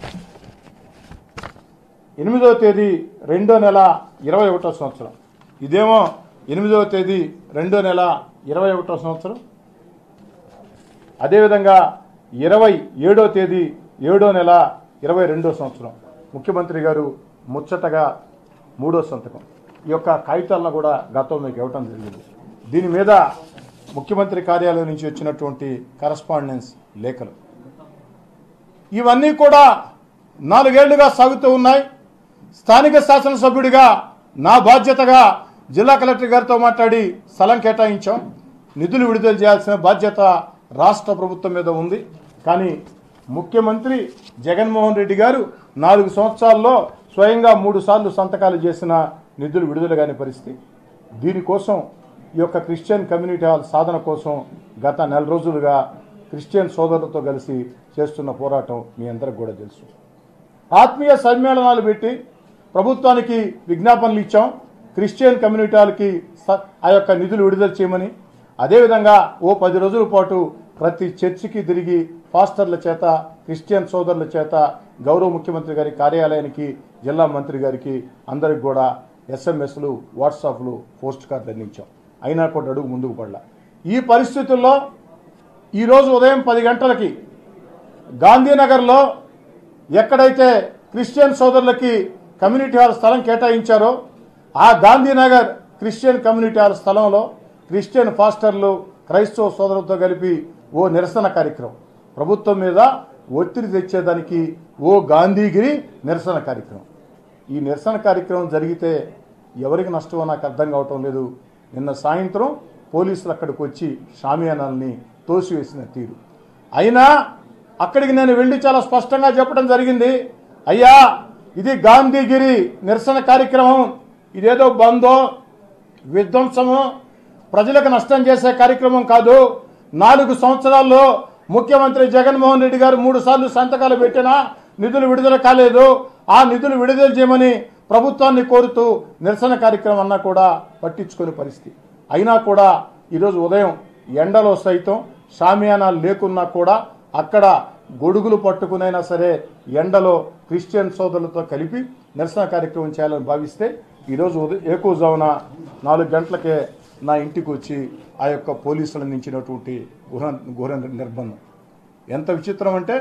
ఎనిమిదవ తేదీ రెండో నెల ఇరవై ఒకటో సంవత్సరం ఇదేమో ఎనిమిదవ తేదీ రెండో నెల ఇరవై ఒకటో సంవత్సరం అదేవిధంగా ఇరవై ఏడో తేదీ ఏడో నెల ఇరవై రెండో సంవత్సరం ముఖ్యమంత్రి గారు ముచ్చటగా మూడో సంతకం ఈ యొక్క కాగితాలను కూడా గతం మీకు ఇవ్వటం జరిగింది దీని మీద ముఖ్యమంత్రి కార్యాలయం నుంచి వచ్చినటువంటి కరస్పాండెన్స్ లేఖలు ఇవన్నీ కూడా నాలుగేళ్లుగా సాగుతూ ఉన్నాయి స్థానిక శాసనసభ్యుడిగా నా బాధ్యతగా జిల్లా కలెక్టర్ గారితో మాట్లాడి స్థలం కేటాయించాం నిధులు విడుదల చేయాల్సిన బాధ్యత రాష్ట్ర ప్రభుత్వం మీద ఉంది కానీ ముఖ్యమంత్రి జగన్మోహన్ రెడ్డి గారు నాలుగు సంవత్సరాల్లో స్వయంగా మూడు సార్లు సంతకాలు చేసిన నిధులు విడుదల కాని పరిస్థితి దీనికోసం ఈ యొక్క క్రిస్టియన్ కమ్యూనిటీ హాల్ సాధన కోసం గత నెల రోజులుగా క్రిస్టియన్ సోదరులతో కలిసి చేస్తున్న పోరాటం మీ అందరికి కూడా తెలుసు ఆత్మీయ సమ్మేళనాలు పెట్టి ప్రభుత్వానికి విజ్ఞాపనలు ఇచ్చాం క్రిస్టియన్ కమ్యూనిటీలకి స- ఆ యొక్క నిధులు విడుదల చేయమని అదేవిధంగా ఓ పది రోజుల పాటు ప్రతి చర్చికి తిరిగి పాస్టర్ల చేత క్రిస్టియన్ సోదరుల చేత గౌరవ ముఖ్యమంత్రి గారి కార్యాలయానికి జిల్లా మంత్రి గారికి అందరికి కూడా ఎస్ఎంఎస్లు వాట్సాప్లు పోస్ట్ కార్డులు అందించాం అయినా కూడా అడుగు ముందుకు పడలా ఈ పరిస్థితుల్లో ఈరోజు ఉదయం పది గంటలకి గాంధీనగర్లో ఎక్కడైతే క్రిస్టియన్ సోదరులకి కమ్యూనిటీ హాల్ స్థలం కేటాయించారో ఆ గాంధీనగర్ క్రిస్టియన్ కమ్యూనిటీ హాల్ స్థలంలో క్రిస్టియన్ ఫాస్టర్లు క్రైస్తవ సోదరులతో కలిపి ఓ నిరసన కార్యక్రమం ప్రభుత్వం మీద ఒత్తిడి తెచ్చేదానికి ఓ గాంధీగిరి నిరసన కార్యక్రమం ఈ నిరసన కార్యక్రమం జరిగితే ఎవరికి నష్టమో నాకు అర్థం కావటం లేదు నిన్న సాయంత్రం పోలీసులు అక్కడికి వచ్చి షామియానాల్ని తోసివేసిన తీరు అయినా అక్కడికి నేను వెళ్ళి చాలా స్పష్టంగా చెప్పడం జరిగింది అయ్యా ఇది గాంధీగిరి నిరసన కార్యక్రమం ఇదేదో బందో విధ్వంసము ప్రజలకు నష్టం చేసే కార్యక్రమం కాదు నాలుగు సంవత్సరాల్లో ముఖ్యమంత్రి జగన్మోహన్ రెడ్డి గారు మూడు సార్లు సంతకాలు పెట్టినా నిధులు విడుదల కాలేదు ఆ నిధులు విడుదల చేయమని ప్రభుత్వాన్ని కోరుతూ నిరసన కార్యక్రమం అన్నా కూడా పట్టించుకునే పరిస్థితి అయినా కూడా ఈరోజు ఉదయం ఎండలో సైతం షామియానాలు లేకున్నా కూడా అక్కడ గొడుగులు పట్టుకునైనా సరే ఎండలో క్రిస్టియన్ సోదరులతో కలిపి నిరసన కార్యక్రమం చేయాలని భావిస్తే ఈరోజు ఉదయం ఏకోజామున నాలుగు గంటలకే నా ఇంటికి వచ్చి ఆ యొక్క పోలీసులు అందించినటువంటి గుహ గుహ నిర్బంధం ఎంత విచిత్రం అంటే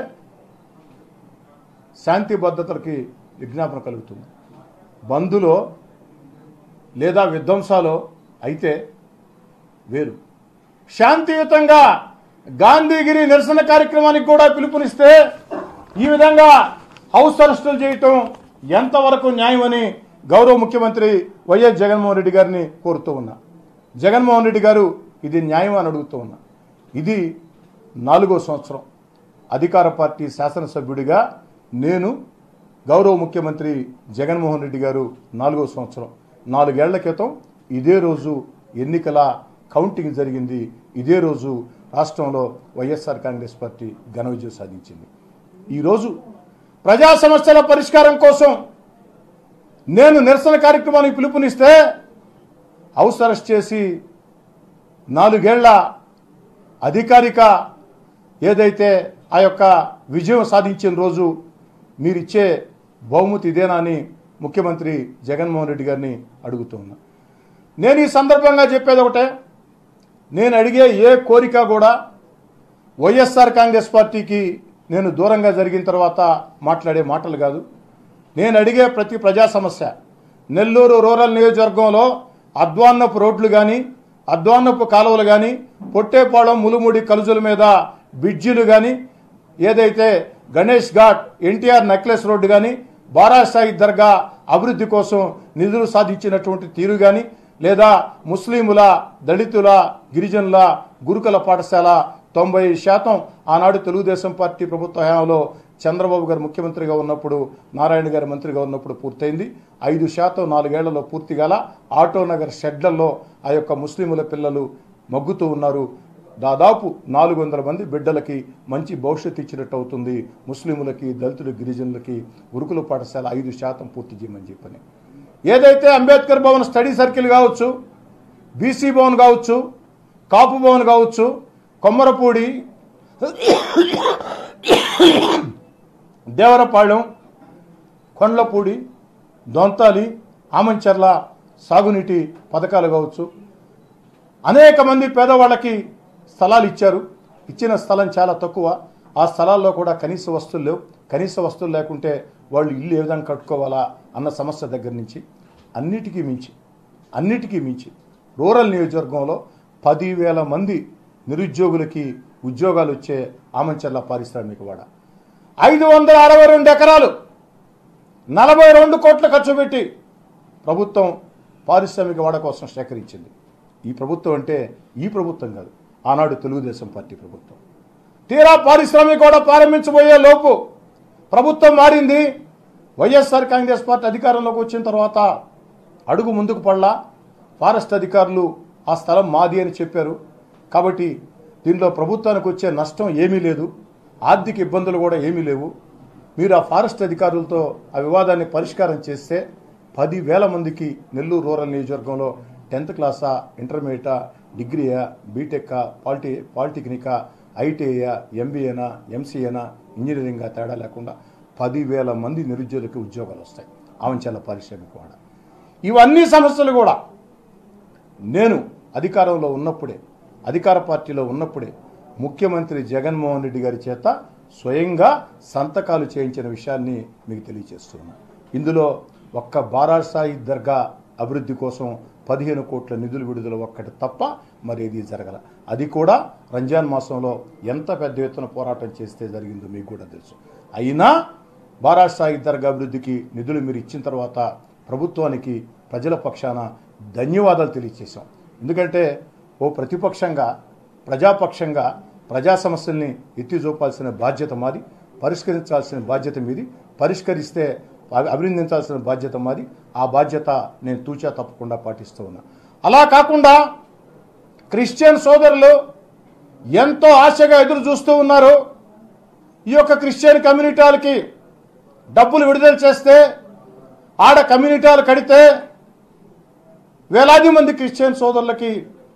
శాంతి భద్రతలకి విజ్ఞాపన కలుగుతుంది బంధులో లేదా విధ్వంసాలో అయితే వేరు శాంతియుతంగా గాంధీగిరి నిరసన కార్యక్రమానికి కూడా పిలుపునిస్తే ఈ విధంగా హౌస్ అరెస్టులు చేయటం ఎంతవరకు న్యాయమని గౌరవ ముఖ్యమంత్రి వైఎస్ జగన్మోహన్ రెడ్డి గారిని కోరుతూ ఉన్నా జగన్మోహన్ రెడ్డి గారు ఇది న్యాయం అని అడుగుతూ ఉన్నా ఇది నాలుగో సంవత్సరం అధికార పార్టీ శాసనసభ్యుడిగా నేను గౌరవ ముఖ్యమంత్రి జగన్మోహన్ రెడ్డి గారు నాలుగో సంవత్సరం నాలుగేళ్ల క్రితం ఇదే రోజు ఎన్నికల కౌంటింగ్ జరిగింది ఇదే రోజు రాష్ట్రంలో వైఎస్ఆర్ కాంగ్రెస్ పార్టీ ఘన విజయం సాధించింది ఈరోజు ప్రజా సమస్యల పరిష్కారం కోసం నేను నిరసన కార్యక్రమానికి పిలుపునిస్తే హౌస్ అరెస్ట్ చేసి నాలుగేళ్ల అధికారిక ఏదైతే ఆ యొక్క విజయం సాధించిన రోజు మీరిచ్చే బహుమతి ఇదేనా అని ముఖ్యమంత్రి జగన్మోహన్ రెడ్డి గారిని అడుగుతూ ఉన్నా నేను ఈ సందర్భంగా చెప్పేది ఒకటే నేను అడిగే ఏ కోరిక కూడా వైఎస్ఆర్ కాంగ్రెస్ పార్టీకి నేను దూరంగా జరిగిన తర్వాత మాట్లాడే మాటలు కాదు నేను అడిగే ప్రతి ప్రజా సమస్య నెల్లూరు రూరల్ నియోజకవర్గంలో అద్వాన్నపు రోడ్లు కానీ అద్వాన్నపు కాలువలు కానీ పొట్టేపాళెం ములుముడి కలుజుల మీద బ్రిడ్జిలు కానీ ఏదైతే గణేష్ ఘాట్ ఎన్టీఆర్ నెక్లెస్ రోడ్డు కానీ బారాసాయి దర్గా అభివృద్ధి కోసం నిధులు సాధించినటువంటి తీరు కానీ లేదా ముస్లింల దళితుల గిరిజనుల గురుకుల పాఠశాల తొంభై శాతం ఆనాడు తెలుగుదేశం పార్టీ ప్రభుత్వ హయాంలో చంద్రబాబు గారు ముఖ్యమంత్రిగా ఉన్నప్పుడు నారాయణ గారు మంత్రిగా ఉన్నప్పుడు పూర్తయింది ఐదు శాతం నాలుగేళ్లలో పూర్తి గల ఆటోనగర్ షెడ్లలో ఆ యొక్క ముస్లింల పిల్లలు మగ్గుతూ ఉన్నారు దాదాపు నాలుగు వందల మంది బిడ్డలకి మంచి భవిష్యత్తు ఇచ్చినట్టు అవుతుంది ముస్లింలకి దళితులు గిరిజనులకి గురుకుల పాఠశాల ఐదు శాతం పూర్తి చేయమని చెప్పని ఏదైతే అంబేద్కర్ భవన్ స్టడీ సర్కిల్ కావచ్చు బీసీ భవన్ కావచ్చు కాపు భవన్ కావచ్చు కొమ్మరపూడి దేవరపాళెం కొండ్లపూడి దొంతాలి ఆమంచర్ల సాగునీటి పథకాలు కావచ్చు అనేక మంది పేదవాళ్ళకి స్థలాలు ఇచ్చారు ఇచ్చిన స్థలం చాలా తక్కువ ఆ స్థలాల్లో కూడా కనీస వస్తువులు లేవు కనీస వస్తువులు లేకుంటే వాళ్ళు ఇల్లు ఏ విధంగా కట్టుకోవాలా అన్న సమస్య దగ్గర నుంచి అన్నిటికీ మించి అన్నిటికీ మించి రూరల్ నియోజకవర్గంలో పదివేల మంది నిరుద్యోగులకి ఉద్యోగాలు వచ్చే ఆమంచర్ల పారిశ్రామికవాడ ఐదు వందల అరవై రెండు ఎకరాలు నలభై రెండు కోట్ల ఖర్చు పెట్టి ప్రభుత్వం పారిశ్రామిక వాడ కోసం సేకరించింది ఈ ప్రభుత్వం అంటే ఈ ప్రభుత్వం కాదు ఆనాడు తెలుగుదేశం పార్టీ ప్రభుత్వం తీరా పారిశ్రామిక వాడ ప్రారంభించబోయే లోపు ప్రభుత్వం మారింది వైఎస్ఆర్ కాంగ్రెస్ పార్టీ అధికారంలోకి వచ్చిన తర్వాత అడుగు ముందుకు పడలా ఫారెస్ట్ అధికారులు ఆ స్థలం మాది అని చెప్పారు కాబట్టి దీనిలో ప్రభుత్వానికి వచ్చే నష్టం ఏమీ లేదు ఆర్థిక ఇబ్బందులు కూడా ఏమీ లేవు మీరు ఆ ఫారెస్ట్ అధికారులతో ఆ వివాదాన్ని పరిష్కారం చేస్తే పదివేల మందికి నెల్లూరు రూరల్ నియోజకవర్గంలో టెన్త్ క్లాసా ఇంటర్మీడియటా డిగ్రీయా బీటెక్కా పాలిటి పాలిటెక్నికా ఐటీఐయా ఎంబీఏనా ఎంసీఏనా ఇంజనీరింగా తేడా లేకుండా పదివేల మంది నిరుద్యోగులకి ఉద్యోగాలు వస్తాయి ఆవంచాల పారిశ్రామిక వాడ ఇవన్నీ సమస్యలు కూడా నేను అధికారంలో ఉన్నప్పుడే అధికార పార్టీలో ఉన్నప్పుడే ముఖ్యమంత్రి జగన్మోహన్ రెడ్డి గారి చేత స్వయంగా సంతకాలు చేయించిన విషయాన్ని మీకు తెలియజేస్తున్నాను ఇందులో ఒక్క బారాసాయి దర్గా అభివృద్ధి కోసం పదిహేను కోట్ల నిధులు విడుదల ఒక్కటి తప్ప మరేది జరగల అది కూడా రంజాన్ మాసంలో ఎంత పెద్ద ఎత్తున పోరాటం చేస్తే జరిగిందో మీకు కూడా తెలుసు అయినా బారాసాయి దర్గా అభివృద్ధికి నిధులు మీరు ఇచ్చిన తర్వాత ప్రభుత్వానికి ప్రజల పక్షాన ధన్యవాదాలు తెలియజేశాం ఎందుకంటే ఓ ప్రతిపక్షంగా ప్రజాపక్షంగా ప్రజా సమస్యల్ని ఎత్తి చూపాల్సిన బాధ్యత మాది పరిష్కరించాల్సిన బాధ్యత మీది పరిష్కరిస్తే అభి- అభినందించాల్సిన బాధ్యత మాది ఆ బాధ్యత నేను తూచా తప్పకుండా పాటిస్తూ ఉన్నా అలా కాకుండా క్రిస్టియన్ సోదరులు ఎంతో ఆశగా ఎదురు చూస్తూ ఉన్నారు ఈ యొక్క క్రిస్టియన్ కమ్యూనిటీలకి డబ్బులు విడుదల చేస్తే ఆడ కమ్యూనిటీలు కడితే వేలాది మంది క్రిస్టియన్ సోదరులకి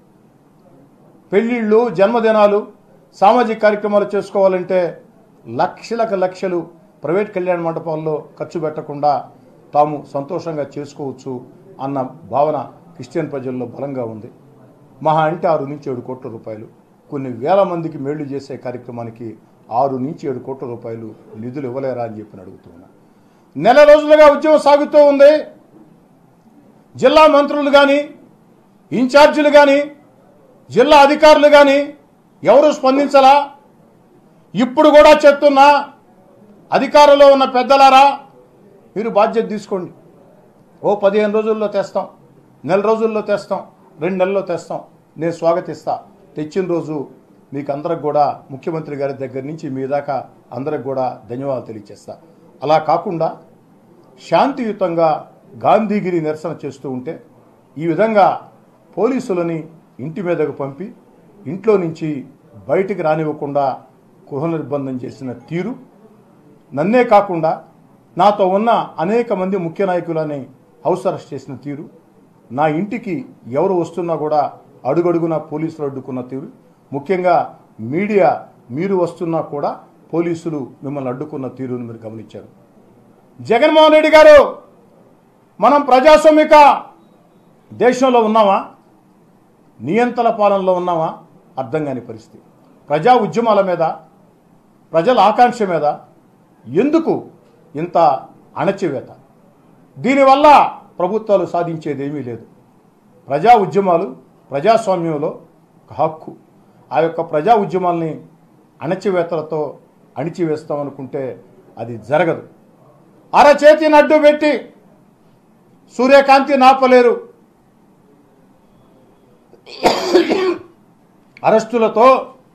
పెళ్ళిళ్ళు జన్మదినాలు సామాజిక కార్యక్రమాలు చేసుకోవాలంటే లక్షలకు లక్షలు ప్రైవేట్ కళ్యాణ మండపాల్లో ఖర్చు పెట్టకుండా తాము సంతోషంగా చేసుకోవచ్చు అన్న భావన క్రిస్టియన్ ప్రజల్లో బలంగా ఉంది మహా అంటే ఆరు నుంచి ఏడు కోట్ల రూపాయలు కొన్ని వేల మందికి మేళ్లు చేసే కార్యక్రమానికి ఆరు నుంచి ఏడు కోట్ల రూపాయలు నిధులు ఇవ్వలేరా అని చెప్పి అడుగుతున్నా నెల రోజులుగా ఉద్యమం సాగుతూ ఉంది జిల్లా మంత్రులు కానీ ఇన్ఛార్జీలు కానీ జిల్లా అధికారులు కానీ ఎవరు స్పందించలా ఇప్పుడు కూడా చెప్తున్నా అధికారంలో ఉన్న పెద్దలారా మీరు బాధ్యత తీసుకోండి ఓ పదిహేను రోజుల్లో తెస్తాం నెల రోజుల్లో తెస్తాం రెండు నెలల్లో తెస్తాం నేను స్వాగతిస్తా తెచ్చిన రోజు మీకు అందరికి కూడా ముఖ్యమంత్రి గారి దగ్గర నుంచి మీ దాకా అందరికి కూడా ధన్యవాదాలు తెలియజేస్తా అలా కాకుండా శాంతియుతంగా గాంధీగిరి నిరసన చేస్తూ ఉంటే ఈ విధంగా పోలీసులని ఇంటి మీదకు పంపి ఇంట్లో నుంచి బయటికి రానివ్వకుండా గృహ నిర్బంధం చేసిన తీరు నన్నే కాకుండా నాతో ఉన్న అనేక మంది ముఖ్య నాయకులని హౌస్ అరెస్ట్ చేసిన తీరు నా ఇంటికి ఎవరు వస్తున్నా కూడా అడుగడుగున పోలీసులు అడ్డుకున్న తీరు ముఖ్యంగా మీడియా మీరు వస్తున్నా కూడా పోలీసులు మిమ్మల్ని అడ్డుకున్న తీరును మీరు గమనించారు జగన్మోహన్ రెడ్డి గారు మనం ప్రజాస్వామిక దేశంలో ఉన్నామా నియంత్రణ పాలనలో ఉన్నామా అర్థం కాని పరిస్థితి ప్రజా ఉద్యమాల మీద ప్రజల ఆకాంక్ష మీద ఎందుకు ఇంత అణచివేత దీనివల్ల ప్రభుత్వాలు సాధించేది ఏమీ లేదు ప్రజా ఉద్యమాలు ప్రజాస్వామ్యంలో ఒక హక్కు ఆ యొక్క ప్రజా ఉద్యమాల్ని అణచివేతలతో అణిచివేస్తామనుకుంటే అది జరగదు అరచేతిని అడ్డు పెట్టి సూర్యకాంతి నాపలేరు అరెస్టులతో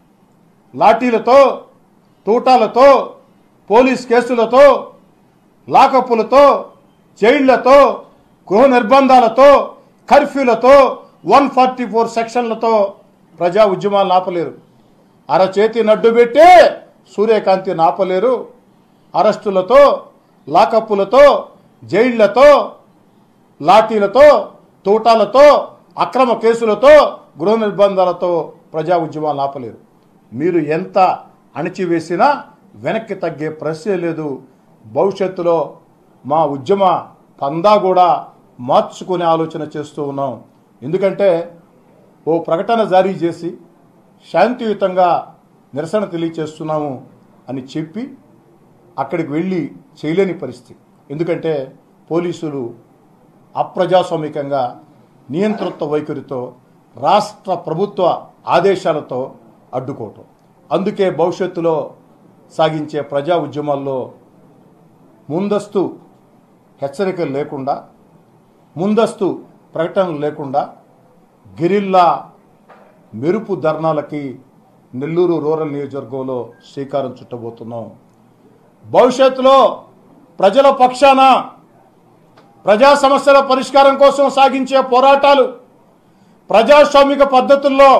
లాఠీలతో తూటాలతో పోలీస్ కేసులతో లాకప్పులతో జైళ్లతో గృహ నిర్బంధాలతో కర్ఫ్యూలతో వన్ ఫార్టీ ఫోర్ సెక్షన్లతో ప్రజా ఉద్యమాలు ఆపలేరు అరచేతి నడ్డు పెట్టి సూర్యకాంతి నాపలేరు అరెస్టులతో లాకప్పులతో జైళ్లతో లాఠీలతో తూటాలతో అక్రమ కేసులతో గృహ నిర్బంధాలతో ప్రజా ఉద్యమాలు ఆపలేరు మీరు ఎంత అణిచివేసినా వెనక్కి తగ్గే ప్రశ్నే లేదు భవిష్యత్తులో మా ఉద్యమ పందా కూడా మార్చుకునే ఆలోచన చేస్తూ ఉన్నాం ఎందుకంటే ఓ ప్రకటన జారీ చేసి శాంతియుతంగా నిరసన తెలియచేస్తున్నాము అని చెప్పి అక్కడికి వెళ్ళి చేయలేని పరిస్థితి ఎందుకంటే పోలీసులు అప్రజాస్వామికంగా నియంతృత్వ వైఖరితో రాష్ట్ర ప్రభుత్వ ఆదేశాలతో అడ్డుకోవటం అందుకే భవిష్యత్తులో సాగించే ప్రజా ఉద్యమాల్లో ముందస్తు హెచ్చరికలు లేకుండా ముందస్తు ప్రకటనలు లేకుండా గిరిల్లా మెరుపు ధర్నాలకి నెల్లూరు రూరల్ నియోజకవర్గంలో శ్రీకారం చుట్టబోతున్నాం భవిష్యత్తులో ప్రజల పక్షాన ప్రజా సమస్యల పరిష్కారం కోసం సాగించే పోరాటాలు ప్రజాస్వామిక పద్ధతుల్లో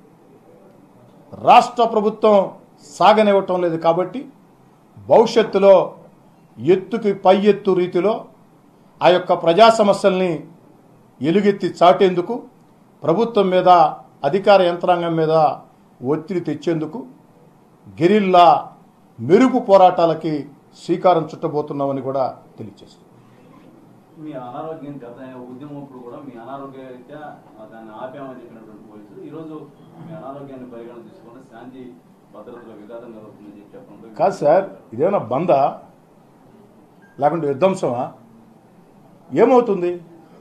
రాష్ట్ర ప్రభుత్వం సాగనివ్వటం లేదు కాబట్టి భవిష్యత్తులో ఎత్తుకి పై ఎత్తు రీతిలో ఆ యొక్క ప్రజా సమస్యల్ని ఎలుగెత్తి చాటేందుకు ప్రభుత్వం మీద అధికార యంత్రాంగం మీద ఒత్తిడి తెచ్చేందుకు గెరిల్లా మెరుపు పోరాటాలకి శ్రీకారం చుట్టబోతున్నామని కూడా తెలియజేస్తుంది మీ అనారోగ్యం గత ఉద్యమప్పుడు కూడా మీ అనారోగ్య రీత్యా దాన్ని ఆపామని చెప్పినటువంటి పోలీసులు ఈరోజు మీ అనారోగ్యాన్ని పరిగణన తీసుకుని శాంతి భద్రతలో విఘాతం కలుగుతుందని చెప్పి చెప్పడం కాదు సార్ ఇదేమైనా బంద లేకుంటే విధ్వంసమా ఏమవుతుంది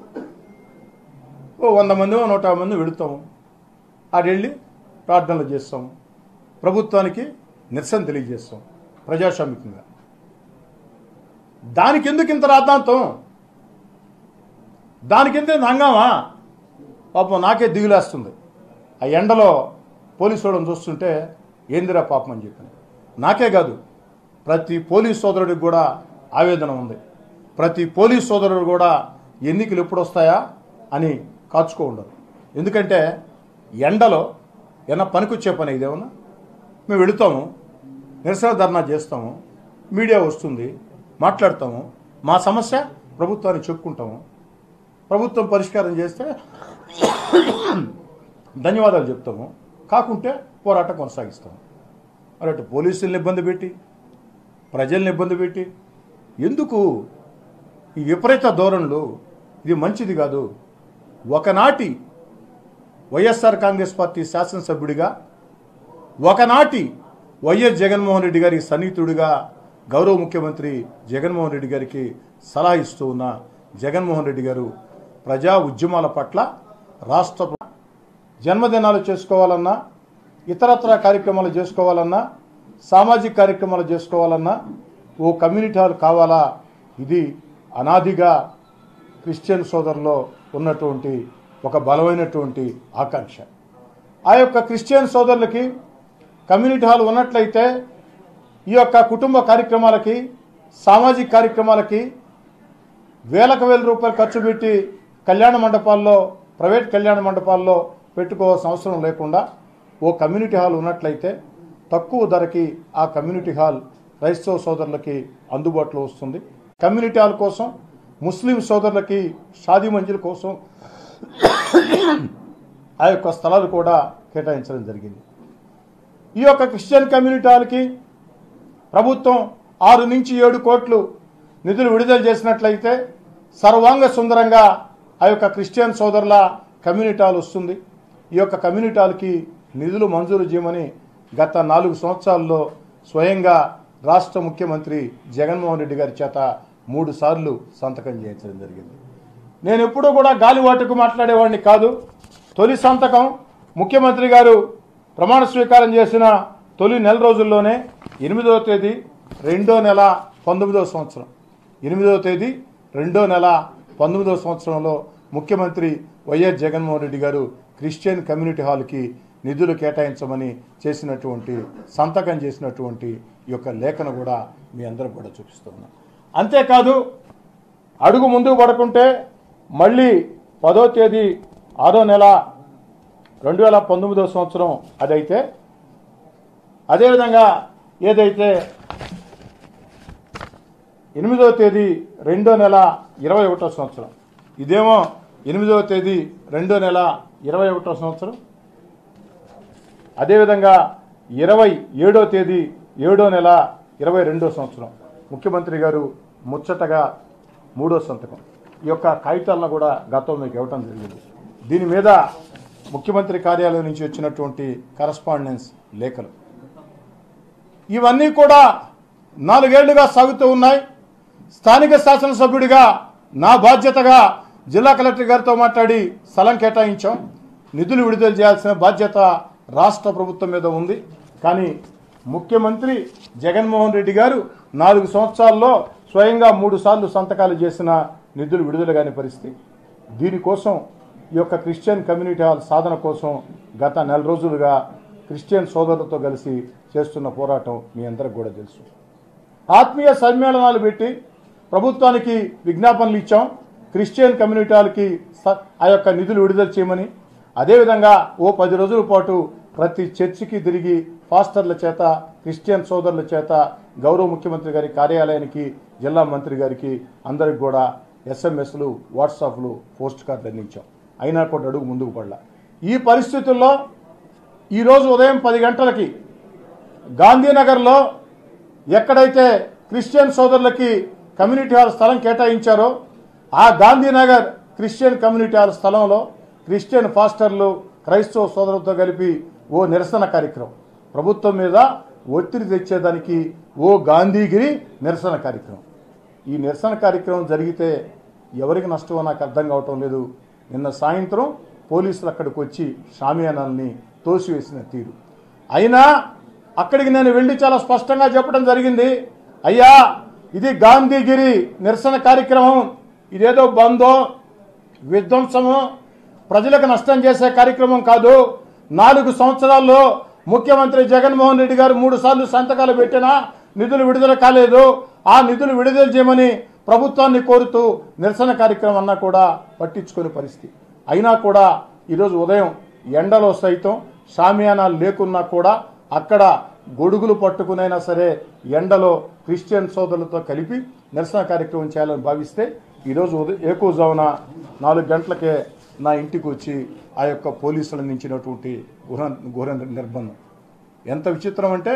ఓ వంద మంది నూట యాభై మంది వెళుతాము ఆడ వెళ్ళి ప్రార్థనలు చేస్తాము ప్రభుత్వానికి నిరసన తెలియజేస్తాం ప్రజాస్వామికంగా దానికి ఎందుకు ఇంత రాద్ధాంతం దానికి ఎంత హంగామా పాపం నాకే దిగులేస్తుంది ఆ ఎండలో పోలీసు వాళ్ళని చూస్తుంటే ఏందిరా పాపం అని చెప్పాను నాకే కాదు ప్రతి పోలీస్ సోదరుడికి కూడా ఆవేదన ఉంది ప్రతి పోలీస్ సోదరుడు కూడా ఎన్నికలు ఎప్పుడు వస్తాయా అని కాచుకో ఉండరు ఎందుకంటే ఎండలో ఏమన్నా పనికొచ్చే పని ఇదేమన్నా మేము వెళుతాము నిరసన ధర్నా చేస్తాము మీడియా వస్తుంది మాట్లాడతాము మా సమస్య ప్రభుత్వానికి చెప్పుకుంటాము ప్రభుత్వం పరిష్కారం చేస్తే ధన్యవాదాలు చెప్తాము కాకుంటే పోరాటం కొనసాగిస్తాము మరి అటు పోలీసుల్ని ఇబ్బంది పెట్టి ప్రజల్ని ఇబ్బంది పెట్టి ఎందుకు ఈ విపరీత ధోరణులు ఇది మంచిది కాదు ఒకనాటి వైఎస్ఆర్ కాంగ్రెస్ పార్టీ శాసనసభ్యుడిగా ఒకనాటి వైఎస్ జగన్మోహన్ రెడ్డి గారి సన్నిహితుడిగా గౌరవ ముఖ్యమంత్రి జగన్మోహన్ రెడ్డి గారికి సలహా ఇస్తూ ఉన్న జగన్మోహన్ రెడ్డి గారు ప్రజా ఉద్యమాల పట్ల రాష్ట్ర జన్మదినాలు చేసుకోవాలన్నా ఇతరత్ర కార్యక్రమాలు చేసుకోవాలన్నా సామాజిక కార్యక్రమాలు చేసుకోవాలన్నా ఓ కమ్యూనిటీ హాల్ కావాలా ఇది అనాదిగా క్రిస్టియన్ సోదరులో ఉన్నటువంటి ఒక బలమైనటువంటి ఆకాంక్ష ఆ యొక్క క్రిస్టియన్ సోదరులకి కమ్యూనిటీ హాల్ ఉన్నట్లయితే ఈ యొక్క కుటుంబ కార్యక్రమాలకి సామాజిక కార్యక్రమాలకి వేలకు వేల రూపాయలు ఖర్చు పెట్టి కళ్యాణ మండపాల్లో ప్రైవేట్ కళ్యాణ మండపాల్లో పెట్టుకోవాల్సిన అవసరం లేకుండా ఓ కమ్యూనిటీ హాల్ ఉన్నట్లయితే తక్కువ ధరకి ఆ కమ్యూనిటీ హాల్ క్రైస్తవ సోదరులకి అందుబాటులో వస్తుంది కమ్యూనిటీ హాల్ కోసం ముస్లిం సోదరులకి షాదీ మంజిల్ కోసం ఆ యొక్క స్థలాలు కూడా కేటాయించడం జరిగింది ఈ యొక్క క్రిస్టియన్ కమ్యూనిటీ హాల్కి ప్రభుత్వం ఆరు నుంచి ఏడు కోట్లు నిధులు విడుదల చేసినట్లయితే సర్వాంగ సుందరంగా ఆ యొక్క క్రిస్టియన్ సోదరుల కమ్యూనిటీ హాల్ వస్తుంది ఈ యొక్క కమ్యూనిటీ హాల్కి నిధులు మంజూరు చేయమని గత నాలుగు సంవత్సరాల్లో స్వయంగా రాష్ట్ర ముఖ్యమంత్రి జగన్మోహన్ రెడ్డి గారి చేత మూడు సార్లు సంతకం చేయించడం జరిగింది నేను ఎప్పుడూ కూడా గాలివాటుకు మాట్లాడేవాడిని కాదు తొలి సంతకం ముఖ్యమంత్రి గారు ప్రమాణ స్వీకారం చేసిన తొలి నెల రోజుల్లోనే ఎనిమిదవ తేదీ రెండో నెల పంతొమ్మిదవ సంవత్సరం ఎనిమిదవ తేదీ రెండో నెల పంతొమ్మిదవ సంవత్సరంలో ముఖ్యమంత్రి వైఎస్ జగన్మోహన్ రెడ్డి గారు క్రిస్టియన్ కమ్యూనిటీ హాల్కి నిధులు కేటాయించమని చేసినటువంటి సంతకం చేసినటువంటి ఈ యొక్క లేఖను కూడా మీ అందరికి కూడా చూపిస్తున్నాను అంతేకాదు అడుగు ముందుకు పడకుంటే మళ్ళీ పదో తేదీ ఆరో నెల రెండు వేల పంతొమ్మిదో సంవత్సరం అదైతే అదేవిధంగా ఏదైతే ఎనిమిదవ తేదీ రెండో నెల ఇరవై ఒకటో సంవత్సరం ఇదేమో ఎనిమిదవ తేదీ రెండో నెల ఇరవై ఒకటో సంవత్సరం అదేవిధంగా ఇరవై ఏడో తేదీ ఏడో నెల ఇరవై రెండో సంవత్సరం ముఖ్యమంత్రి గారు ముచ్చటగా మూడో సంతకం ఈ యొక్క కాగితాలను కూడా గతంలో మీకు ఇవ్వటం జరిగింది దీని మీద ముఖ్యమంత్రి కార్యాలయం నుంచి వచ్చినటువంటి కరస్పాండెన్స్ లేఖలు ఇవన్నీ కూడా నాలుగేళ్లుగా సాగుతూ ఉన్నాయి స్థానిక శాసనసభ్యుడిగా నా బాధ్యతగా జిల్లా కలెక్టర్ గారితో మాట్లాడి స్థలం కేటాయించాం నిధులు విడుదల చేయాల్సిన బాధ్యత రాష్ట్ర ప్రభుత్వం మీద ఉంది కానీ ముఖ్యమంత్రి జగన్మోహన్ రెడ్డి గారు నాలుగు సంవత్సరాల్లో స్వయంగా మూడు సార్లు సంతకాలు చేసిన నిధులు విడుదల కాని పరిస్థితి దీనికోసం ఈ యొక్క క్రిస్టియన్ కమ్యూనిటీ హాల్ సాధన కోసం గత నెల రోజులుగా క్రిస్టియన్ సోదరులతో కలిసి చేస్తున్న పోరాటం మీ అందరికి కూడా తెలుసు ఆత్మీయ సమ్మేళనాలు పెట్టి ప్రభుత్వానికి విజ్ఞాపనలు ఇచ్చాం క్రిస్టియన్ కమ్యూనిటీ హాల్కి స- ఆ యొక్క నిధులు విడుదల చేయమని అదేవిధంగా ఓ పది రోజుల పాటు ప్రతి చర్చికి తిరిగి ఫాస్టర్ల చేత క్రిస్టియన్ సోదరుల చేత గౌరవ ముఖ్యమంత్రి గారి కార్యాలయానికి జిల్లా మంత్రి గారికి అందరికి కూడా ఎస్ఎంఎస్లు వాట్సాప్లు పోస్ట్ కార్డులు అందించాం అయినా కూడా అడుగు ముందుకు పడలా ఈ పరిస్థితుల్లో ఈరోజు ఉదయం పది గంటలకి గాంధీనగర్లో ఎక్కడైతే క్రిస్టియన్ సోదరులకి కమ్యూనిటీ హాల్ స్థలం కేటాయించారో ఆ గాంధీనగర్ క్రిస్టియన్ కమ్యూనిటీ హాల్ స్థలంలో క్రిస్టియన్ ఫాస్టర్లు క్రైస్తవ సోదరులతో కలిపి ఓ నిరసన కార్యక్రమం ప్రభుత్వం మీద ఒత్తిడి తెచ్చేదానికి ఓ గాంధీగిరి నిరసన కార్యక్రమం ఈ నిరసన కార్యక్రమం జరిగితే ఎవరికి నష్టమో నాకు అర్థం కావటం లేదు నిన్న సాయంత్రం పోలీసులు అక్కడికి వచ్చి షామియానాల్ని తోసివేసిన తీరు అయినా అక్కడికి నేను వెళ్ళి చాలా స్పష్టంగా చెప్పడం జరిగింది అయ్యా ఇది గాంధీగిరి నిరసన కార్యక్రమం ఇదేదో బందో విధ్వంసము ప్రజలకు నష్టం చేసే కార్యక్రమం కాదు నాలుగు సంవత్సరాల్లో ముఖ్యమంత్రి జగన్మోహన్ రెడ్డి గారు మూడు సార్లు సంతకాలు పెట్టినా నిధులు విడుదల కాలేదు ఆ నిధులు విడుదల చేయమని ప్రభుత్వాన్ని కోరుతూ నిరసన కార్యక్రమం అన్నా కూడా పట్టించుకునే పరిస్థితి అయినా కూడా ఈరోజు ఉదయం ఎండలో సైతం షామియానాలు లేకున్నా కూడా అక్కడ గొడుగులు పట్టుకునైనా సరే ఎండలో క్రిస్టియన్ సోదరులతో కలిపి నిరసన కార్యక్రమం చేయాలని భావిస్తే ఈరోజు ఉదయం ఏకూజామున నాలుగు గంటలకే నా ఇంటికి వచ్చి ఆ యొక్క పోలీసులు అందించినటువంటి గుహ గుహ నిర్బంధం ఎంత విచిత్రం అంటే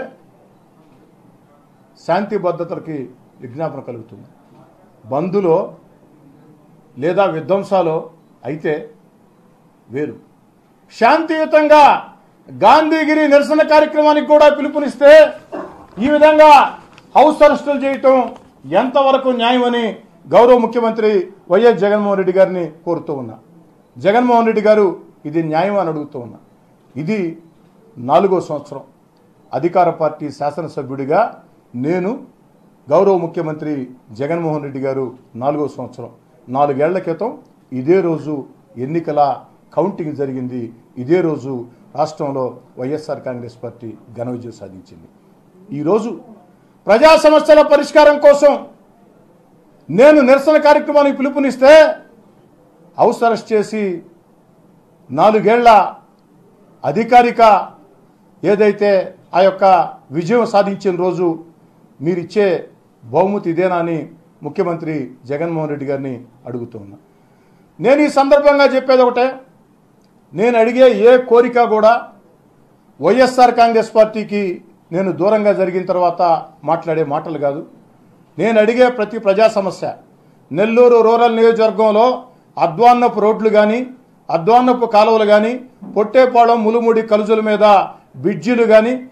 శాంతి భద్రతలకి విజ్ఞాపన కలుగుతుంది బంధులో లేదా విధ్వంసాలో అయితే వేరు శాంతియుతంగా గాంధీగిరి నిరసన కార్యక్రమానికి కూడా పిలుపునిస్తే ఈ విధంగా హౌస్ అరెస్టులు చేయటం ఎంతవరకు న్యాయమని గౌరవ ముఖ్యమంత్రి వైఎస్ జగన్మోహన్ రెడ్డి గారిని కోరుతూ ఉన్నా జగన్మోహన్ రెడ్డి గారు ఇది న్యాయం అని అడుగుతూ ఉన్నా ఇది నాలుగో సంవత్సరం అధికార పార్టీ శాసనసభ్యుడిగా నేను గౌరవ ముఖ్యమంత్రి జగన్మోహన్ రెడ్డి గారు నాలుగో సంవత్సరం నాలుగేళ్ల క్రితం ఇదే రోజు ఎన్నికల కౌంటింగ్ జరిగింది ఇదే రోజు రాష్ట్రంలో వైఎస్ఆర్ కాంగ్రెస్ పార్టీ ఘన విజయం సాధించింది ఈరోజు ప్రజా సమస్యల పరిష్కారం కోసం నేను నిరసన కార్యక్రమానికి పిలుపునిస్తే హౌస్ అరెస్ట్ చేసి నాలుగేళ్ల అధికారిక ఏదైతే ఆ యొక్క విజయం సాధించిన రోజు మీరిచ్చే బహుమతి ఇదేనా అని ముఖ్యమంత్రి జగన్మోహన్ రెడ్డి గారిని అడుగుతూ ఉన్నా నేను ఈ సందర్భంగా చెప్పేది ఒకటే నేను అడిగే ఏ కోరిక కూడా వైఎస్ఆర్ కాంగ్రెస్ పార్టీకి నేను దూరంగా జరిగిన తర్వాత మాట్లాడే మాటలు కాదు నేను అడిగే ప్రతి ప్రజా సమస్య నెల్లూరు రూరల్ నియోజకవర్గంలో అద్వాన్నపు రోడ్లు కానీ అద్వాన్నపు కాలువలు కానీ పొట్టేపాళెం ములుముడి కలుజుల మీద బ్రిడ్జిలు కానీ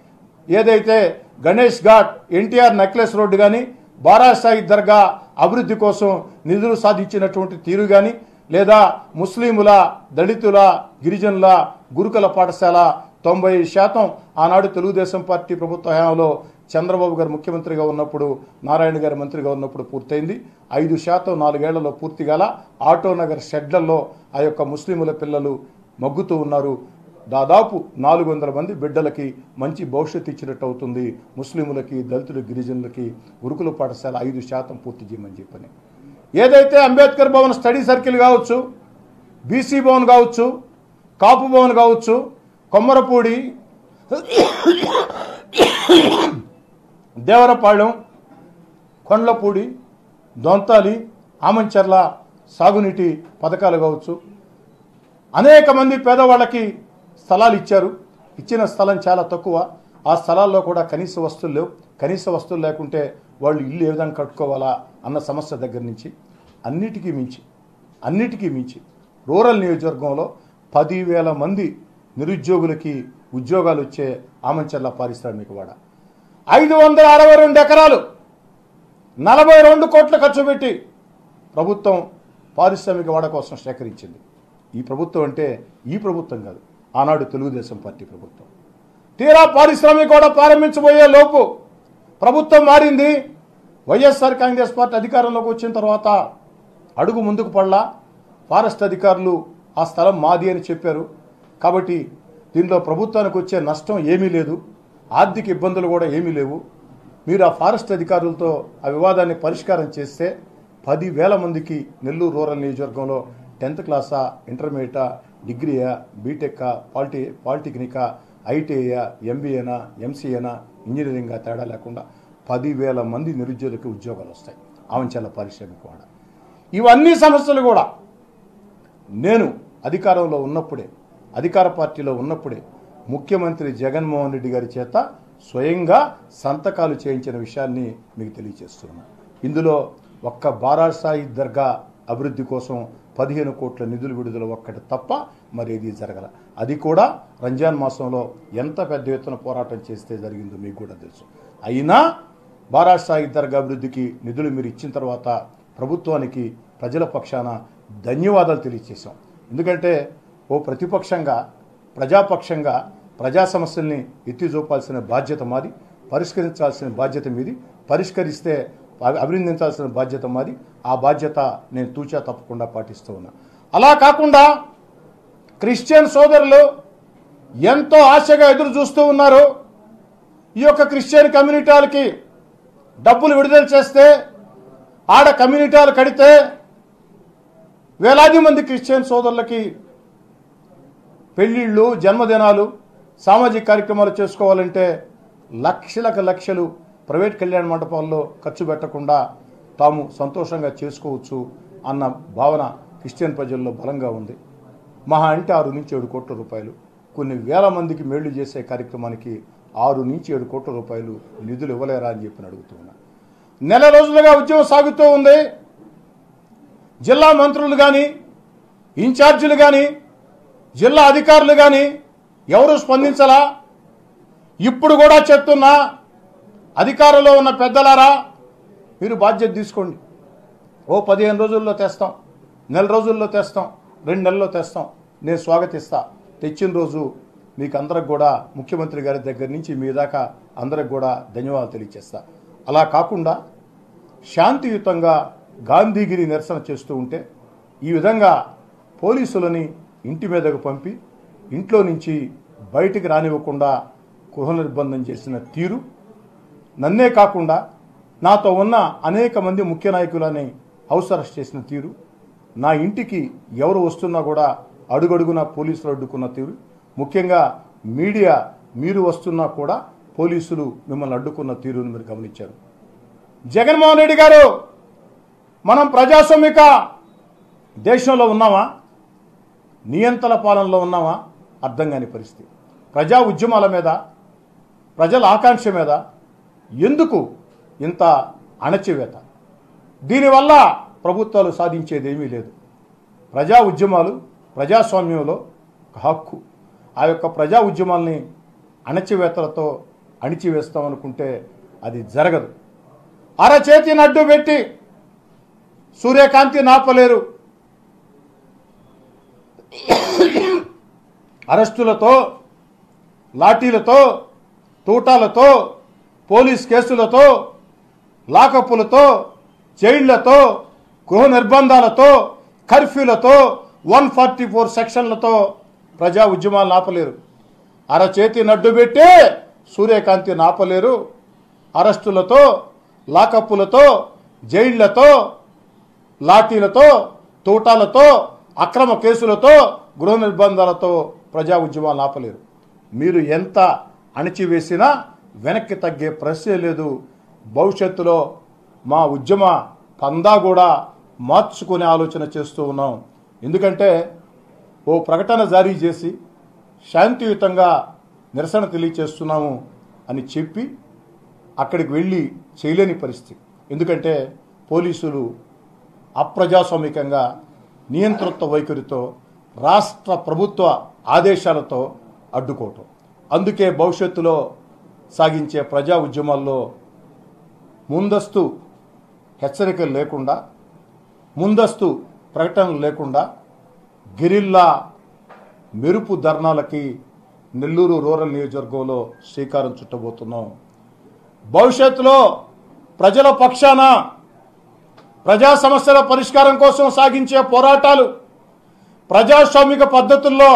ఏదైతే గణేష్ ఘాట్ ఎన్టీఆర్ నెక్లెస్ రోడ్డు కానీ బారాసాయి దర్గా అభివృద్ధి కోసం నిధులు సాధించినటువంటి తీరు కానీ లేదా ముస్లింల దళితుల గిరిజనుల గురుకుల పాఠశాల తొంభై శాతం ఆనాడు తెలుగుదేశం పార్టీ ప్రభుత్వ హయాంలో చంద్రబాబు గారు ముఖ్యమంత్రిగా ఉన్నప్పుడు నారాయణ గారు మంత్రిగా ఉన్నప్పుడు పూర్తయింది ఐదు శాతం నాలుగేళ్లలో పూర్తి గల ఆటోనగర్ షెడ్లలో ఆ యొక్క ముస్లింల పిల్లలు మగ్గుతూ ఉన్నారు దాదాపు నాలుగు వందల మంది బిడ్డలకి మంచి భవిష్యత్తు ఇచ్చినట్టు అవుతుంది ముస్లింలకి దళితుల గిరిజనులకి గురుకుల పాఠశాల ఐదు శాతం పూర్తి చేయమని చెప్పని ఏదైతే అంబేద్కర్ భవన్ స్టడీ సర్కిల్ కావచ్చు బీసీ భవన్ కావచ్చు కాపు భవన్ కావచ్చు కొమ్మరపూడి దేవరపాళెం కొండ్లపూడి దొంతాలి ఆమంచర్ల సాగునీటి పథకాలు కావచ్చు అనేక మంది పేదవాళ్ళకి స్థలాలు ఇచ్చారు ఇచ్చిన స్థలం చాలా తక్కువ ఆ స్థలాల్లో కూడా కనీస వస్తువులు లేవు కనీస వస్తువులు లేకుంటే వాళ్ళు ఇల్లు ఏ విధంగా కట్టుకోవాలా అన్న సమస్య దగ్గర నుంచి అన్నిటికీ మించి అన్నిటికీ మించి రూరల్ నియోజకవర్గంలో పదివేల మంది నిరుద్యోగులకి ఉద్యోగాలు వచ్చే ఆమంచర్ల పారిశ్రామికవాడ ఐదు వందల అరవై రెండు ఎకరాలు నలభై రెండు కోట్ల ఖర్చు పెట్టి ప్రభుత్వం పారిశ్రామిక వాడ కోసం సేకరించింది ఈ ప్రభుత్వం అంటే ఈ ప్రభుత్వం కాదు ఆనాడు తెలుగుదేశం పార్టీ ప్రభుత్వం తీరా పారిశ్రామిక వాడ ప్రారంభించబోయే లోపు ప్రభుత్వం మారింది వైఎస్ఆర్ కాంగ్రెస్ పార్టీ అధికారంలోకి వచ్చిన తర్వాత అడుగు ముందుకు పడలా ఫారెస్ట్ అధికారులు ఆ స్థలం మాది అని చెప్పారు కాబట్టి దీనిలో ప్రభుత్వానికి వచ్చే నష్టం ఏమీ లేదు ఆర్థిక ఇబ్బందులు కూడా ఏమీ లేవు మీరు ఆ ఫారెస్ట్ అధికారులతో ఆ వివాదాన్ని పరిష్కారం చేస్తే పదివేల మందికి నెల్లూరు రూరల్ నియోజకవర్గంలో టెన్త్ క్లాసా ఇంటర్మీడియటా డిగ్రీయా బీటెక్కా పాలిటి పాలిటెక్నికా ఐటీఐయా ఎంబీఏనా ఎంసీఏనా ఇంజనీరింగా తేడా లేకుండా పదివేల మంది నిరుద్యోగులకు ఉద్యోగాలు వస్తాయి ఆవంచాల పారిశ్రామిక వాడ ఇవన్నీ సమస్యలు కూడా నేను అధికారంలో ఉన్నప్పుడే అధికార పార్టీలో ఉన్నప్పుడే ముఖ్యమంత్రి జగన్మోహన్ రెడ్డి గారి చేత స్వయంగా సంతకాలు చేయించిన విషయాన్ని మీకు తెలియజేస్తున్నాను ఇందులో ఒక్క బారాసాయి దర్గా అభివృద్ధి కోసం పదిహేను కోట్ల నిధులు విడుదల ఒక్కటి తప్ప మరేది జరగల అది కూడా రంజాన్ మాసంలో ఎంత పెద్ద ఎత్తున పోరాటం చేస్తే జరిగిందో మీకు కూడా తెలుసు అయినా బారాసాయి దర్గా అభివృద్ధికి నిధులు మీరు ఇచ్చిన తర్వాత ప్రభుత్వానికి ప్రజల పక్షాన ధన్యవాదాలు తెలియజేశాం ఎందుకంటే ఓ ప్రతిపక్షంగా ప్రజాపక్షంగా ప్రజా సమస్యల్ని ఎత్తి చూపాల్సిన బాధ్యత మాది పరిష్కరించాల్సిన బాధ్యత మీది పరిష్కరిస్తే అభి- అభినందించాల్సిన బాధ్యత మాది ఆ బాధ్యత నేను తూచా తప్పకుండా పాటిస్తూ ఉన్నా అలా కాకుండా క్రిస్టియన్ సోదరులు ఎంతో ఆశగా ఎదురు చూస్తూ ఉన్నారు ఈ యొక్క క్రిస్టియన్ కమ్యూనిటీలకి డబ్బులు విడుదల చేస్తే ఆడ కమ్యూనిటీలు కడితే వేలాది మంది క్రిస్టియన్ సోదరులకి పెళ్ళిళ్ళు జన్మదినాలు సామాజిక కార్యక్రమాలు చేసుకోవాలంటే లక్షలకు లక్షలు ప్రైవేట్ కళ్యాణ మండపాల్లో ఖర్చు పెట్టకుండా తాము సంతోషంగా చేసుకోవచ్చు అన్న భావన క్రిస్టియన్ ప్రజల్లో బలంగా ఉంది మహా అంటే ఆరు నుంచి ఏడు కోట్ల రూపాయలు కొన్ని వేల మందికి మేళ్లు చేసే కార్యక్రమానికి ఆరు నుంచి ఏడు కోట్ల రూపాయలు నిధులు ఇవ్వలేరా అని చెప్పి అడుగుతున్నా నెల రోజులుగా ఉద్యమం సాగుతూ ఉంది జిల్లా మంత్రులు కానీ ఇన్ఛార్జీలు కానీ జిల్లా అధికారులు కానీ ఎవరు స్పందించలా ఇప్పుడు కూడా చెప్తున్నా అధికారంలో ఉన్న పెద్దలారా మీరు బాధ్యత తీసుకోండి ఓ పదిహేను రోజుల్లో తెస్తాం నెల రోజుల్లో తెస్తాం రెండు నెలల్లో తెస్తాం నేను స్వాగతిస్తా తెచ్చిన రోజు మీకు అందరికి కూడా ముఖ్యమంత్రి గారి దగ్గర నుంచి మీ దాకా అందరికి కూడా ధన్యవాదాలు తెలియజేస్తా అలా కాకుండా శాంతియుతంగా గాంధీగిరి నిరసన చేస్తూ ఉంటే ఈ విధంగా పోలీసులని ఇంటి మీదకు పంపి ఇంట్లో నుంచి బయటికి రానివ్వకుండా గృహ నిర్బంధం చేసిన తీరు నన్నే కాకుండా నాతో ఉన్న అనేక మంది ముఖ్య నాయకులని హౌస్ అరెస్ట్ చేసిన తీరు నా ఇంటికి ఎవరు వస్తున్నా కూడా అడుగడుగున పోలీసులు అడ్డుకున్న తీరు ముఖ్యంగా మీడియా మీరు వస్తున్నా కూడా పోలీసులు మిమ్మల్ని అడ్డుకున్న తీరును మీరు గమనించారు జగన్మోహన్ రెడ్డి గారు మనం ప్రజాస్వామిక దేశంలో ఉన్నామా నియంత్రణ పాలనలో ఉన్నామా అర్థం కాని పరిస్థితి ప్రజా ఉద్యమాల మీద ప్రజల ఆకాంక్ష మీద ఎందుకు ఇంత అణచివేత దీనివల్ల ప్రభుత్వాలు సాధించేది ఏమీ లేదు ప్రజా ఉద్యమాలు ప్రజాస్వామ్యంలో ఒక హక్కు ఆ యొక్క ప్రజా ఉద్యమాల్ని అణచివేతలతో అణిచివేస్తామనుకుంటే అది జరగదు అరచేతి నడ్డు పెట్టి సూర్యకాంతి నాపలేరు అరెస్టులతో లాఠీలతో తూటాలతో పోలీస్ కేసులతో లాకప్పులతో జైళ్లతో గృహ నిర్బంధాలతో కర్ఫ్యూలతో వన్ ఫార్టీ ఫోర్ సెక్షన్లతో ప్రజా ఉద్యమాలను ఆపలేరు అరచేతి నడ్డు పెట్టి సూర్యకాంతి నాపలేరు అరెస్టులతో లాకప్పులతో జైళ్లతో లాఠీలతో తూటాలతో అక్రమ కేసులతో గృహ నిర్బంధాలతో ప్రజా ఉద్యమాలు ఆపలేరు మీరు ఎంత అణిచివేసినా వెనక్కి తగ్గే ప్రశ్నే లేదు భవిష్యత్తులో మా ఉద్యమ పందా కూడా మార్చుకునే ఆలోచన చేస్తూ ఉన్నాం ఎందుకంటే ఓ ప్రకటన జారీ చేసి శాంతియుతంగా నిరసన తెలియచేస్తున్నాము అని చెప్పి అక్కడికి వెళ్ళి చేయలేని పరిస్థితి ఎందుకంటే పోలీసులు అప్రజాస్వామికంగా నియంతృత్వ వైఖరితో రాష్ట్ర ప్రభుత్వ ఆదేశాలతో అడ్డుకోవటం అందుకే భవిష్యత్తులో సాగించే ప్రజా ఉద్యమాల్లో ముందస్తు హెచ్చరికలు లేకుండా ముందస్తు ప్రకటనలు లేకుండా గిరిల్లా మెరుపు ధర్నాలకి నెల్లూరు రూరల్ నియోజకవర్గంలో శ్రీకారం చుట్టబోతున్నాం భవిష్యత్తులో ప్రజల పక్షాన ప్రజా సమస్యల పరిష్కారం కోసం సాగించే పోరాటాలు ప్రజాస్వామిక పద్ధతుల్లో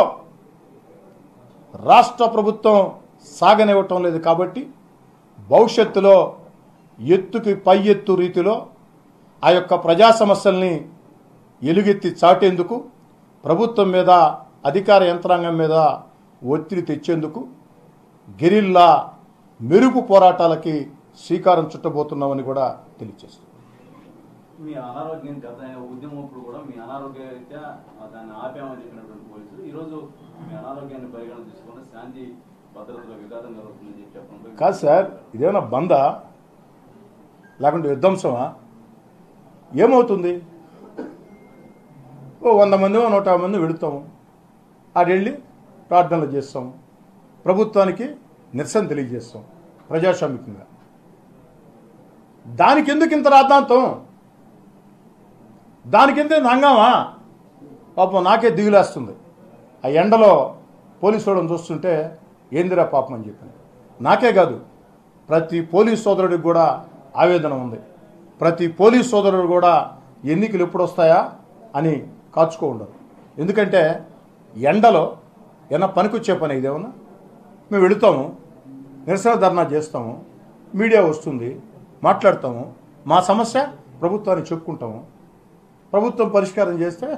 రాష్ట్ర ప్రభుత్వం సాగనివ్వటం లేదు కాబట్టి భవిష్యత్తులో ఎత్తుకి పై ఎత్తు రీతిలో ఆ యొక్క ప్రజా సమస్యల్ని ఎలుగెత్తి చాటేందుకు ప్రభుత్వం మీద అధికార యంత్రాంగం మీద ఒత్తిడి తెచ్చేందుకు గెరిల్లా మెరుపు పోరాటాలకి శ్రీకారం చుట్టబోతున్నామని కూడా తెలియజేస్తుంది మీ అనారోగ్యం గత ఉద్యమప్పుడు కూడా మీ అనారోగ్య రీత్యా దాన్ని ఆపామని చెప్పినటువంటి పోలీసులు ఈ రోజు మీ అనారోగ్యాన్ని పరిగణన తీసుకుని శాంతి భద్రతలో విఘాతం జరుగుతుందని చెప్పి చెప్పడం కాదు సార్ ఇదేమన్నా బందా లేకుంటే విధ్వంసమా ఏమవుతుంది ఓ వంద మంది నూట యాభై మంది వెళుతాము ఆడ వెళ్ళి ప్రార్థనలు చేస్తాము ప్రభుత్వానికి నిరసన తెలియజేస్తాం ప్రజాస్వామికంగా దానికి ఎందుకు ఇంత రాద్ధాంతం దానికి ఎంత హంగామా పాపం నాకే దిగులేస్తుంది ఆ ఎండలో పోలీసు వాళ్ళని చూస్తుంటే ఏందిరా పాపం అని చెప్పాను నాకే కాదు ప్రతి పోలీస్ సోదరుడికి కూడా ఆవేదన ఉంది ప్రతి పోలీస్ సోదరుడు కూడా ఎన్నికలు ఎప్పుడు వస్తాయా అని కాచుకో ఉండరు ఎందుకంటే ఎండలో ఏమన్నా పనికొచ్చే పని ఇదేమన్నా మేము వెళుతాము నిరసన ధర్నా చేస్తాము మీడియా వస్తుంది మాట్లాడతాము మా సమస్య ప్రభుత్వానికి చెప్పుకుంటాము ప్రభుత్వం పరిష్కారం చేస్తే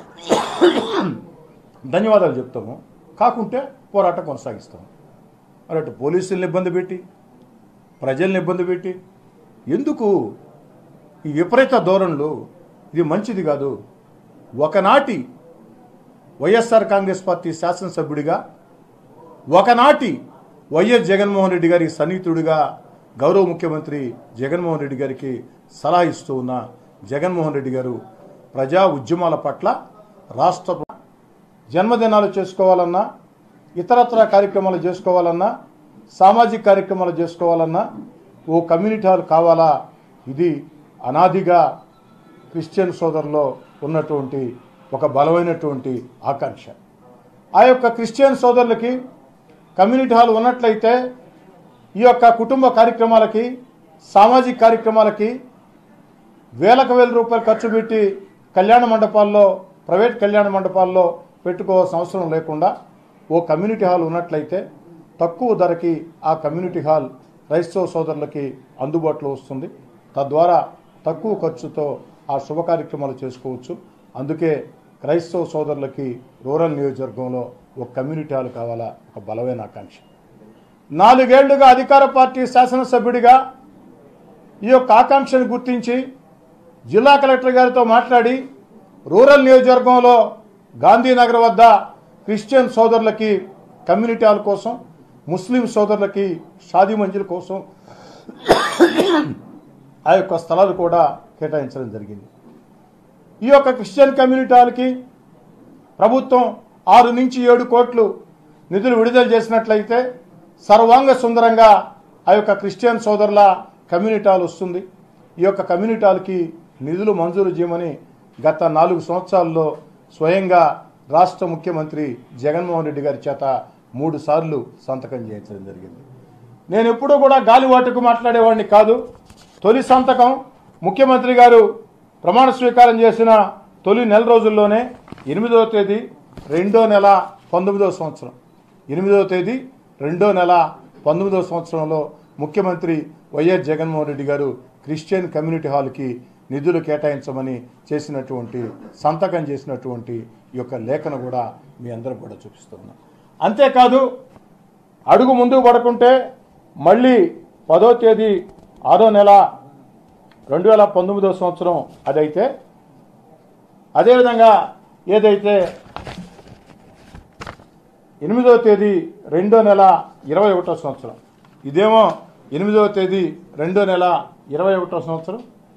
ధన్యవాదాలు చెప్తాము కాకుంటే పోరాటం కొనసాగిస్తాము మరి అటు పోలీసుల్ని ఇబ్బంది పెట్టి ప్రజల్ని ఇబ్బంది పెట్టి ఎందుకు ఈ విపరీత ధోరణులు ఇది మంచిది కాదు ఒకనాటి వైఎస్ఆర్ కాంగ్రెస్ పార్టీ శాసనసభ్యుడిగా ఒకనాటి వైఎస్ జగన్మోహన్ రెడ్డి గారి సన్నిహితుడిగా గౌరవ ముఖ్యమంత్రి జగన్మోహన్ రెడ్డి గారికి సలహా ఇస్తూ ఉన్న జగన్మోహన్ రెడ్డి గారు ప్రజా ఉద్యమాల పట్ల రాష్ట్ర జన్మదినాలు చేసుకోవాలన్నా ఇతరత్ర కార్యక్రమాలు చేసుకోవాలన్నా సామాజిక కార్యక్రమాలు చేసుకోవాలన్నా ఓ కమ్యూనిటీ హాల్ కావాలా ఇది అనాదిగా క్రిస్టియన్ సోదరులో ఉన్నటువంటి ఒక బలమైనటువంటి ఆకాంక్ష ఆ యొక్క క్రిస్టియన్ సోదరులకి కమ్యూనిటీ హాల్ ఉన్నట్లయితే ఈ యొక్క కుటుంబ కార్యక్రమాలకి సామాజిక కార్యక్రమాలకి వేలకు వేల రూపాయలు ఖర్చు పెట్టి కళ్యాణ మండపాల్లో ప్రైవేట్ కళ్యాణ మండపాల్లో పెట్టుకోవాల్సిన అవసరం లేకుండా ఓ కమ్యూనిటీ హాల్ ఉన్నట్లయితే తక్కువ ధరకి ఆ కమ్యూనిటీ హాల్ క్రైస్తవ సోదరులకి అందుబాటులో వస్తుంది తద్వారా తక్కువ ఖర్చుతో ఆ శుభ కార్యక్రమాలు చేసుకోవచ్చు అందుకే క్రైస్తవ సోదరులకి రూరల్ నియోజకవర్గంలో ఒక కమ్యూనిటీ హాల్ కావాలా ఒక బలమైన ఆకాంక్ష నాలుగేళ్లుగా అధికార పార్టీ శాసనసభ్యుడిగా ఈ యొక్క ఆకాంక్షను గుర్తించి జిల్లా కలెక్టర్ గారితో మాట్లాడి రూరల్ నియోజకవర్గంలో గాంధీనగర్ వద్ద క్రిస్టియన్ సోదరులకి కమ్యూనిటీ హాల్ కోసం ముస్లిం సోదరులకి షాదీ మంజిల్ కోసం ఆ యొక్క స్థలాలు కూడా కేటాయించడం జరిగింది ఈ యొక్క క్రిస్టియన్ కమ్యూనిటీ హాల్కి ప్రభుత్వం ఆరు నుంచి ఏడు కోట్లు నిధులు విడుదల చేసినట్లయితే సర్వాంగ సుందరంగా ఆ యొక్క క్రిస్టియన్ సోదరుల కమ్యూనిటీ హాల్ వస్తుంది ఈ యొక్క కమ్యూనిటీ హాల్కి నిధులు మంజూరు చేయమని గత నాలుగు సంవత్సరాల్లో స్వయంగా రాష్ట్ర ముఖ్యమంత్రి జగన్మోహన్ రెడ్డి గారి చేత మూడు సార్లు సంతకం చేయించడం జరిగింది నేను ఎప్పుడూ కూడా గాలివాటుకు మాట్లాడేవాడిని కాదు తొలి సంతకం ముఖ్యమంత్రి గారు ప్రమాణ స్వీకారం చేసిన తొలి నెల రోజుల్లోనే ఎనిమిదవ తేదీ రెండో నెల పంతొమ్మిదవ సంవత్సరం ఎనిమిదవ తేదీ రెండో నెల పంతొమ్మిదవ సంవత్సరంలో ముఖ్యమంత్రి వైఎస్ జగన్మోహన్ రెడ్డి గారు క్రిస్టియన్ కమ్యూనిటీ హాల్కి నిధులు కేటాయించమని చేసినటువంటి సంతకం చేసినటువంటి ఈ యొక్క లేఖను కూడా మీ అందరూ కూడా చూపిస్తున్నాం అంతేకాదు అడుగు ముందుకు పడకుంటే మళ్ళీ పదో తేదీ ఆరో నెల రెండు వేల పంతొమ్మిదో సంవత్సరం అదైతే అదేవిధంగా ఏదైతే ఎనిమిదవ తేదీ రెండో నెల ఇరవై ఒకటో సంవత్సరం ఇదేమో ఎనిమిదవ తేదీ రెండో నెల ఇరవై ఒకటో సంవత్సరం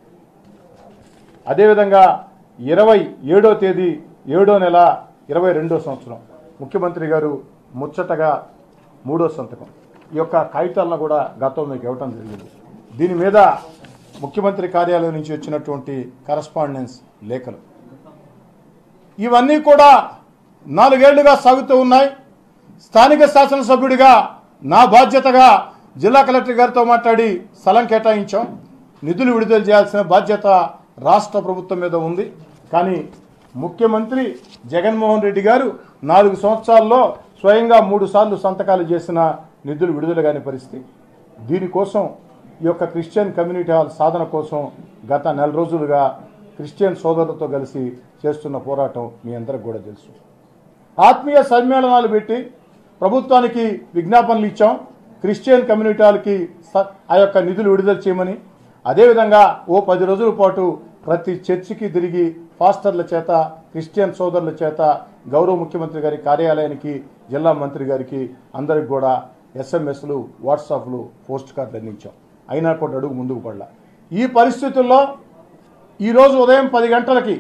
అదేవిధంగా ఇరవై ఏడో తేదీ ఏడో నెల ఇరవై రెండో సంవత్సరం ముఖ్యమంత్రి గారు ముచ్చటగా మూడో సంతకం ఈ యొక్క కాగితాలను కూడా గతం మీకు ఇవ్వటం జరిగింది దీని మీద ముఖ్యమంత్రి కార్యాలయం నుంచి వచ్చినటువంటి కరస్పాండెన్స్ లేఖలు ఇవన్నీ కూడా నాలుగేళ్లుగా సాగుతూ ఉన్నాయి స్థానిక శాసనసభ్యుడిగా నా బాధ్యతగా జిల్లా కలెక్టర్ గారితో మాట్లాడి స్థలం కేటాయించాం నిధులు విడుదల చేయాల్సిన బాధ్యత రాష్ట్ర ప్రభుత్వం మీద ఉంది కానీ ముఖ్యమంత్రి జగన్మోహన్ రెడ్డి గారు నాలుగు సంవత్సరాల్లో స్వయంగా మూడు సార్లు సంతకాలు చేసిన నిధులు విడుదల కాని పరిస్థితి దీనికోసం ఈ యొక్క క్రిస్టియన్ కమ్యూనిటీ హాల్ సాధన కోసం గత నెల రోజులుగా క్రిస్టియన్ సోదరులతో కలిసి చేస్తున్న పోరాటం మీ అందరికి కూడా తెలుసు ఆత్మీయ సమ్మేళనాలు పెట్టి ప్రభుత్వానికి విజ్ఞాపనలు ఇచ్చాం క్రిస్టియన్ కమ్యూనిటీ హాల్కి స- ఆ యొక్క నిధులు విడుదల చేయమని అదేవిధంగా ఓ పది రోజుల పాటు ప్రతి చర్చికి తిరిగి ఫాస్టర్ల చేత క్రిస్టియన్ సోదరుల చేత గౌరవ ముఖ్యమంత్రి గారి కార్యాలయానికి జిల్లా మంత్రి గారికి అందరికి కూడా ఎస్ఎంఎస్లు వాట్సాప్లు పోస్ట్ కార్డులు అందించాం అయినా కూడా అడుగు ముందుకు పడలా ఈ పరిస్థితుల్లో ఈరోజు ఉదయం పది గంటలకి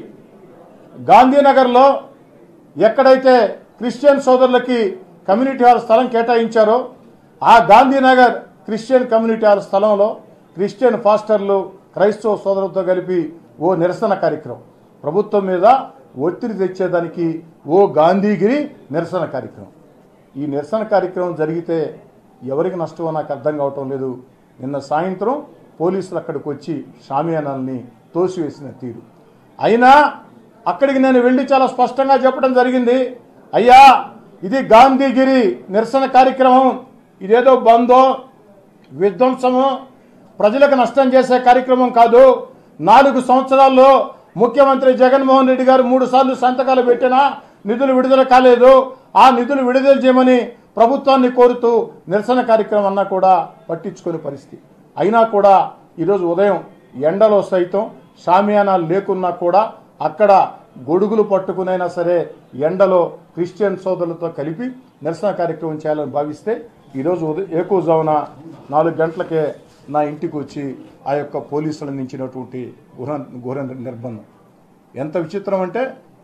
గాంధీనగర్లో ఎక్కడైతే క్రిస్టియన్ సోదరులకి కమ్యూనిటీ హాల్ స్థలం కేటాయించారో ఆ గాంధీనగర్ క్రిస్టియన్ కమ్యూనిటీ హాల్ స్థలంలో క్రిస్టియన్ ఫాస్టర్లు క్రైస్తవ సోదరులతో కలిపి ఓ నిరసన కార్యక్రమం ప్రభుత్వం మీద ఒత్తిడి తెచ్చేదానికి ఓ గాంధీగిరి నిరసన కార్యక్రమం ఈ నిరసన కార్యక్రమం జరిగితే ఎవరికి నష్టమో నాకు అర్థం కావటం లేదు నిన్న సాయంత్రం పోలీసులు అక్కడికి వచ్చి షామియానాల్ని తోసివేసిన తీరు అయినా అక్కడికి నేను వెళ్ళి చాలా స్పష్టంగా చెప్పడం జరిగింది అయ్యా ఇది గాంధీగిరి నిరసన కార్యక్రమం ఇదేదో బందో విధ్వంసము ప్రజలకు నష్టం చేసే కార్యక్రమం కాదు నాలుగు సంవత్సరాల్లో ముఖ్యమంత్రి జగన్మోహన్ రెడ్డి గారు మూడు సార్లు సంతకాలు పెట్టినా నిధులు విడుదల కాలేదు ఆ నిధులు విడుదల చేయమని ప్రభుత్వాన్ని కోరుతూ నిరసన కార్యక్రమం అన్నా కూడా పట్టించుకునే పరిస్థితి అయినా కూడా ఈరోజు ఉదయం ఎండలో సైతం షామియానాలు లేకున్నా కూడా అక్కడ గొడుగులు పట్టుకునైనా సరే ఎండలో క్రిస్టియన్ సోదరులతో కలిపి నిరసన కార్యక్రమం చేయాలని భావిస్తే ఈరోజు ఉదయం ఏకోజామున నాలుగు గంటలకే నా ఇంటికి వచ్చి ఆ యొక్క పోలీసులు అందించినటువంటి ఘోర ఘోర నిర్బంధం ఎంత విచిత్రం అంటే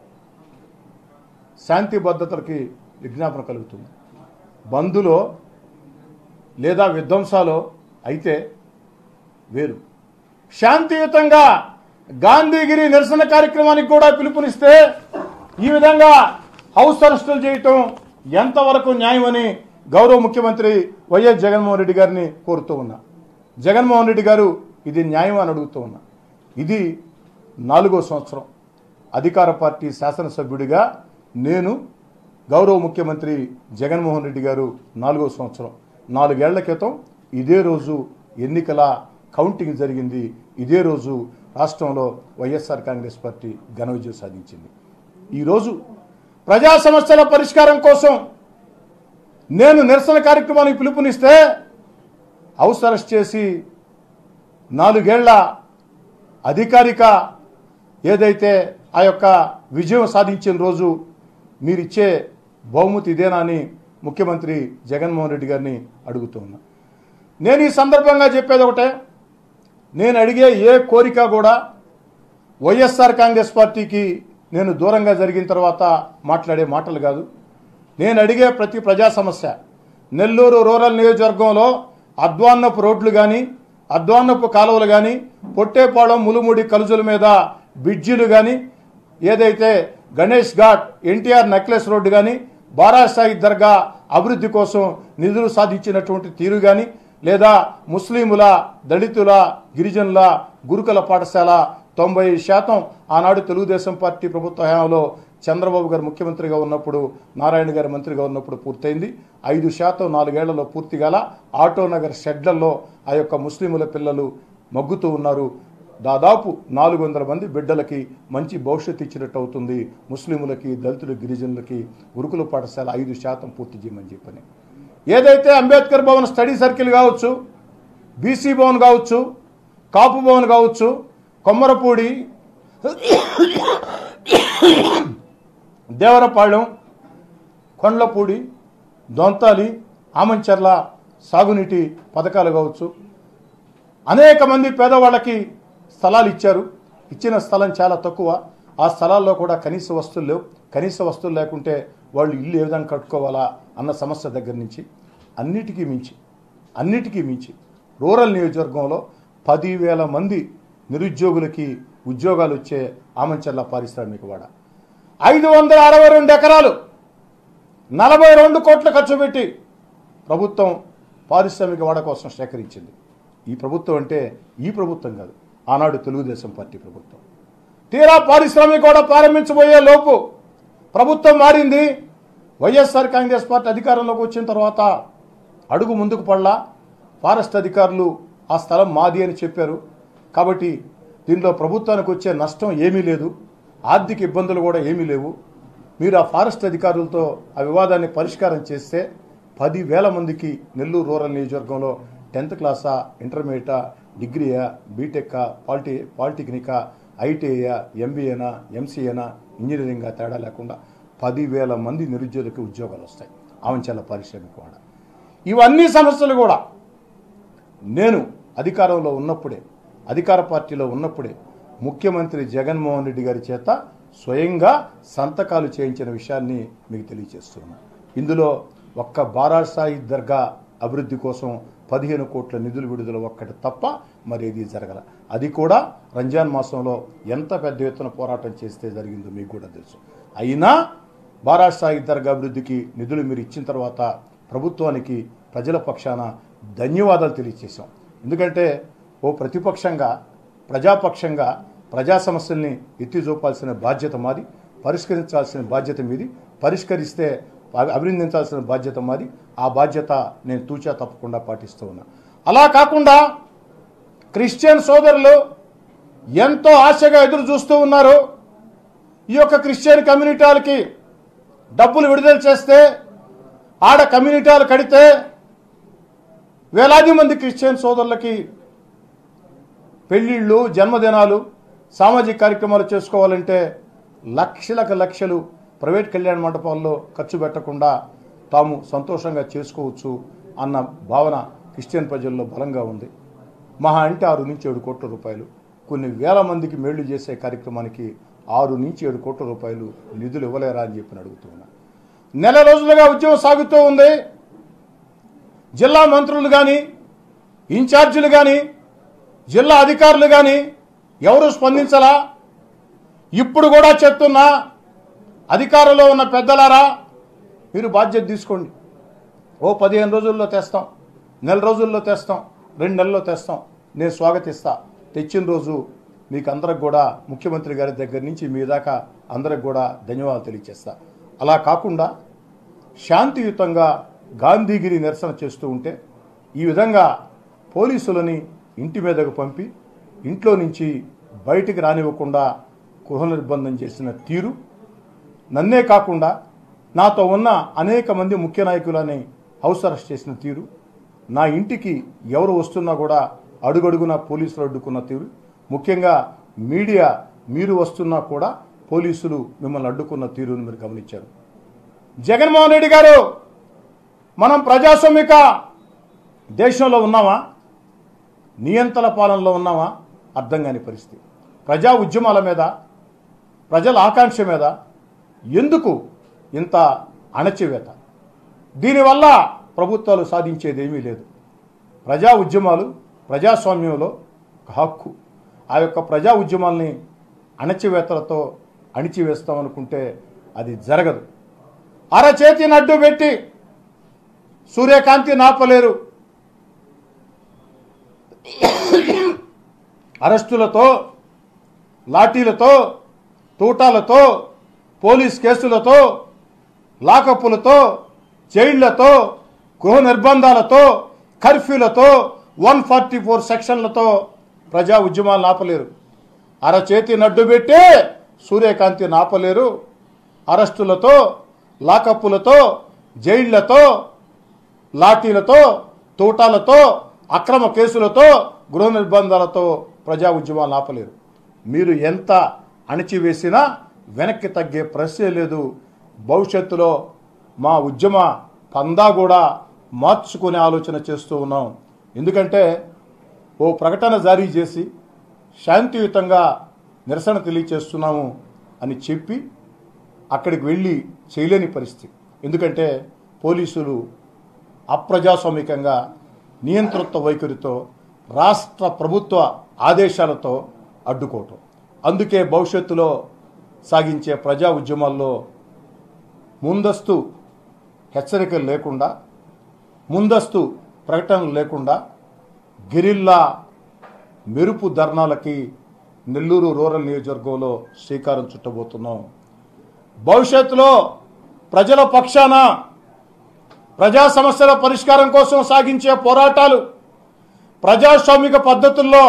శాంతి భద్రతలకి విజ్ఞాపన కలుగుతుంది బంధులో లేదా విధ్వంసాలో అయితే వేరు శాంతియుతంగా గాంధీగిరి నిరసన కార్యక్రమానికి కూడా పిలుపునిస్తే ఈ విధంగా హౌస్ అరెస్టులు చేయటం ఎంతవరకు న్యాయమని గౌరవ ముఖ్యమంత్రి వైఎస్ జగన్మోహన్ రెడ్డి గారిని కోరుతూ ఉన్నా జగన్మోహన్ రెడ్డి గారు ఇది న్యాయం అని అడుగుతూ ఉన్నా ఇది నాలుగో సంవత్సరం అధికార పార్టీ శాసనసభ్యుడిగా నేను గౌరవ ముఖ్యమంత్రి జగన్మోహన్ రెడ్డి గారు నాలుగో సంవత్సరం నాలుగేళ్ల క్రితం ఇదే రోజు ఎన్నికల కౌంటింగ్ జరిగింది ఇదే రోజు రాష్ట్రంలో వైఎస్ఆర్ కాంగ్రెస్ పార్టీ ఘన విజయం సాధించింది ఈరోజు ప్రజా సమస్యల పరిష్కారం కోసం నేను నిరసన కార్యక్రమానికి పిలుపునిస్తే హౌస్ అరెస్ట్ చేసి నాలుగేళ్ల అధికారిక ఏదైతే ఆ యొక్క విజయం సాధించిన రోజు మీరిచ్చే బహుమతి ఇదేనా అని ముఖ్యమంత్రి జగన్మోహన్ రెడ్డి గారిని అడుగుతూ ఉన్నా నేను ఈ సందర్భంగా చెప్పేది ఒకటే నేను అడిగే ఏ కోరిక కూడా వైఎస్ఆర్ కాంగ్రెస్ పార్టీకి నేను దూరంగా జరిగిన తర్వాత మాట్లాడే మాటలు కాదు నేను అడిగే ప్రతి ప్రజా సమస్య నెల్లూరు రూరల్ నియోజకవర్గంలో అద్వాన్నపు రోడ్లు కానీ అద్వాన్నపు కాలువలు కానీ పొట్టేపాళెం ములుముడి కలుజుల మీద బ్రిడ్జిలు కానీ ఏదైతే గణేష్ ఘాట్ ఎన్టీఆర్ నెక్లెస్ రోడ్డు కానీ బారాసాయి దర్గా అభివృద్ధి కోసం నిధులు సాధించినటువంటి తీరు కానీ లేదా ముస్లింల దళితుల గిరిజనుల గురుకుల పాఠశాల తొంభై శాతం ఆనాడు తెలుగుదేశం పార్టీ ప్రభుత్వ హయాంలో చంద్రబాబు గారు ముఖ్యమంత్రిగా ఉన్నప్పుడు నారాయణ గారు మంత్రిగా ఉన్నప్పుడు పూర్తయింది ఐదు శాతం నాలుగేళ్లలో పూర్తి గల ఆటోనగర్ షెడ్లలో ఆ యొక్క ముస్లింల పిల్లలు మగ్గుతూ ఉన్నారు దాదాపు నాలుగు వందల మంది బిడ్డలకి మంచి భవిష్యత్తు ఇచ్చినట్టు అవుతుంది ముస్లింలకి దళితులు గిరిజనులకి గురుకుల పాఠశాల ఐదు శాతం పూర్తి చేయమని చెప్పని ఏదైతే అంబేద్కర్ భవన్ స్టడీ సర్కిల్ కావచ్చు బీసీ భవన్ కావచ్చు కాపు భవన్ కావచ్చు కొమ్మరపూడి దేవరపాళెం కొండ్లపూడి దొంతాలి ఆమంచర్ల సాగునీటి పథకాలు కావచ్చు అనేక మంది పేదవాళ్ళకి స్థలాలు ఇచ్చారు ఇచ్చిన స్థలం చాలా తక్కువ ఆ స్థలాల్లో కూడా కనీస వస్తువులు లేవు కనీస వస్తువులు లేకుంటే వాళ్ళు ఇల్లు ఏ విధంగా కట్టుకోవాలా అన్న సమస్య దగ్గర నుంచి అన్నిటికీ మించి అన్నిటికీ మించి రూరల్ నియోజకవర్గంలో పదివేల మంది నిరుద్యోగులకి ఉద్యోగాలు వచ్చే ఆమంచర్ల పారిశ్రామికవాడ ఐదు వందల అరవై రెండు ఎకరాలు నలభై రెండు కోట్ల ఖర్చు పెట్టి ప్రభుత్వం పారిశ్రామిక వాడ కోసం సేకరించింది ఈ ప్రభుత్వం అంటే ఈ ప్రభుత్వం కాదు ఆనాడు తెలుగుదేశం పార్టీ ప్రభుత్వం తీరా పారిశ్రామిక వాడ ప్రారంభించబోయే లోపు ప్రభుత్వం మారింది వైఎస్ఆర్ కాంగ్రెస్ పార్టీ అధికారంలోకి వచ్చిన తర్వాత అడుగు ముందుకు పడలా ఫారెస్ట్ అధికారులు ఆ స్థలం మాది అని చెప్పారు కాబట్టి దీనిలో ప్రభుత్వానికి వచ్చే నష్టం ఏమీ లేదు ఆర్థిక ఇబ్బందులు కూడా ఏమీ లేవు మీరు ఆ ఫారెస్ట్ అధికారులతో ఆ వివాదాన్ని పరిష్కారం చేస్తే పదివేల మందికి నెల్లూరు రూరల్ నియోజకవర్గంలో టెన్త్ క్లాసా ఇంటర్మీడియటా డిగ్రీయా బీటెక్కా పాలిటి పాలిటెక్నికా ఐటీఐయా ఎంబీఏనా ఎంసీఏనా ఇంజనీరింగా తేడా లేకుండా పదివేల మంది నిరుద్యోగులకు ఉద్యోగాలు వస్తాయి ఆవంచాల పారిశ్రామిక వాడ ఇవన్నీ సమస్యలు కూడా నేను అధికారంలో ఉన్నప్పుడే అధికార పార్టీలో ఉన్నప్పుడే ముఖ్యమంత్రి జగన్మోహన్ రెడ్డి గారి చేత స్వయంగా సంతకాలు చేయించిన విషయాన్ని మీకు తెలియజేస్తున్నా ఇందులో ఒక్క బారాసాయి దర్గా అభివృద్ధి కోసం పదిహేను కోట్ల నిధులు విడుదల ఒక్కటి తప్ప మరేది జరగల అది కూడా రంజాన్ మాసంలో ఎంత పెద్ద ఎత్తున పోరాటం చేస్తే జరిగిందో మీకు కూడా తెలుసు అయినా బారాసాయి దర్గా అభివృద్ధికి నిధులు మీరు ఇచ్చిన తర్వాత ప్రభుత్వానికి ప్రజల పక్షాన ధన్యవాదాలు తెలియజేశాం ఎందుకంటే ఓ ప్రతిపక్షంగా ప్రజాపక్షంగా ప్రజా సమస్యల్ని ఎత్తి చూపాల్సిన బాధ్యత మాది పరిష్కరించాల్సిన బాధ్యత మీది పరిష్కరిస్తే అభి- అభినందించాల్సిన బాధ్యత మాది ఆ బాధ్యత నేను తూచా తప్పకుండా పాటిస్తూ ఉన్నా అలా కాకుండా క్రిస్టియన్ సోదరులు ఎంతో ఆశగా ఎదురు చూస్తూ ఉన్నారు ఈ యొక్క క్రిస్టియన్ కమ్యూనిటీలకి డబ్బులు విడుదల చేస్తే ఆడ కమ్యూనిటీలు కడితే వేలాది మంది క్రిస్టియన్ సోదరులకి పెళ్ళిళ్ళు జన్మదినాలు సామాజిక కార్యక్రమాలు చేసుకోవాలంటే లక్షలకు లక్షలు ప్రైవేట్ కళ్యాణ మండపాల్లో ఖర్చు పెట్టకుండా తాము సంతోషంగా చేసుకోవచ్చు అన్న భావన క్రిస్టియన్ ప్రజల్లో బలంగా ఉంది మహా అంటే ఆరు నుంచి ఏడు కోట్ల రూపాయలు కొన్ని వేల మందికి మేళ్లు చేసే కార్యక్రమానికి ఆరు నుంచి ఏడు కోట్ల రూపాయలు నిధులు ఇవ్వలేరా అని చెప్పి అడుగుతూ ఉన్నా నెల రోజులుగా ఉద్యమం సాగుతూ ఉంది జిల్లా మంత్రులు కానీ ఇన్ఛార్జీలు కానీ జిల్లా అధికారులు కానీ ఎవరు స్పందించలా ఇప్పుడు కూడా చెప్తున్నా అధికారంలో ఉన్న పెద్దలారా మీరు బాధ్యత తీసుకోండి ఓ పదిహేను రోజుల్లో తెస్తాం నెల రోజుల్లో తెస్తాం రెండు నెలల్లో తెస్తాం నేను స్వాగతిస్తా తెచ్చిన రోజు మీకు అందరికి కూడా ముఖ్యమంత్రి గారి దగ్గర నుంచి మీ దాకా అందరికి కూడా ధన్యవాదాలు తెలియజేస్తా అలా కాకుండా శాంతియుతంగా గాంధీగిరి నిరసన చేస్తూ ఉంటే ఈ విధంగా పోలీసులని ఇంటి మీదకు పంపి ఇంట్లో నుంచి బయటికి రానివ్వకుండా గృహ నిర్బంధం చేసిన తీరు నన్నే కాకుండా నాతో ఉన్న అనేక మంది ముఖ్య నాయకులని హౌస్ అరెస్ట్ చేసిన తీరు నా ఇంటికి ఎవరు వస్తున్నా కూడా అడుగడుగున పోలీసులు అడ్డుకున్న తీరు ముఖ్యంగా మీడియా మీరు వస్తున్నా కూడా పోలీసులు మిమ్మల్ని అడ్డుకున్న తీరును మీరు గమనించారు జగన్మోహన్ రెడ్డి గారు మనం ప్రజాస్వామిక దేశంలో ఉన్నామా నియంత్రణ పాలనలో ఉన్నామా అర్థం కాని పరిస్థితి ప్రజా ఉద్యమాల మీద ప్రజల ఆకాంక్ష మీద ఎందుకు ఇంత అణచివేత దీనివల్ల ప్రభుత్వాలు సాధించేది ఏమీ లేదు ప్రజా ఉద్యమాలు ప్రజాస్వామ్యంలో ఒక హక్కు ఆ యొక్క ప్రజా ఉద్యమాల్ని అణచివేతలతో అణిచివేస్తామనుకుంటే అది జరగదు అరచేతిని అడ్డు పెట్టి సూర్యకాంతి నాపలేరు అరెస్టులతో లాఠీలతో తూటాలతో పోలీస్ కేసులతో లాకప్పులతో జైళ్లతో గృహ నిర్బంధాలతో కర్ఫ్యూలతో వన్ ఫార్టీ ఫోర్ సెక్షన్లతో ప్రజా ఉద్యమాలు ఆపలేరు అరచేతి నడ్డు పెట్టి సూర్యకాంతి నాపలేరు అరెస్టులతో లాకప్పులతో జైళ్లతో లాఠీలతో తూటాలతో అక్రమ కేసులతో గృహ నిర్బంధాలతో ప్రజా ఉద్యమాలు ఆపలేరు మీరు ఎంత అణిచివేసినా వెనక్కి తగ్గే ప్రశ్నే లేదు భవిష్యత్తులో మా ఉద్యమ పందా కూడా మార్చుకునే ఆలోచన చేస్తూ ఉన్నాం ఎందుకంటే ఓ ప్రకటన జారీ చేసి శాంతియుతంగా నిరసన తెలియచేస్తున్నాము అని చెప్పి అక్కడికి వెళ్ళి చేయలేని పరిస్థితి ఎందుకంటే పోలీసులు అప్రజాస్వామికంగా నియంతృత్వ వైఖరితో రాష్ట్ర ప్రభుత్వ ఆదేశాలతో అడ్డుకోవటం అందుకే భవిష్యత్తులో సాగించే ప్రజా ఉద్యమాల్లో ముందస్తు హెచ్చరికలు లేకుండా ముందస్తు ప్రకటనలు లేకుండా గిరిల్లా మెరుపు ధర్నాలకి నెల్లూరు రూరల్ నియోజకవర్గంలో శ్రీకారం చుట్టబోతున్నాం భవిష్యత్తులో ప్రజల పక్షాన ప్రజా సమస్యల పరిష్కారం కోసం సాగించే పోరాటాలు ప్రజాస్వామిక పద్ధతుల్లో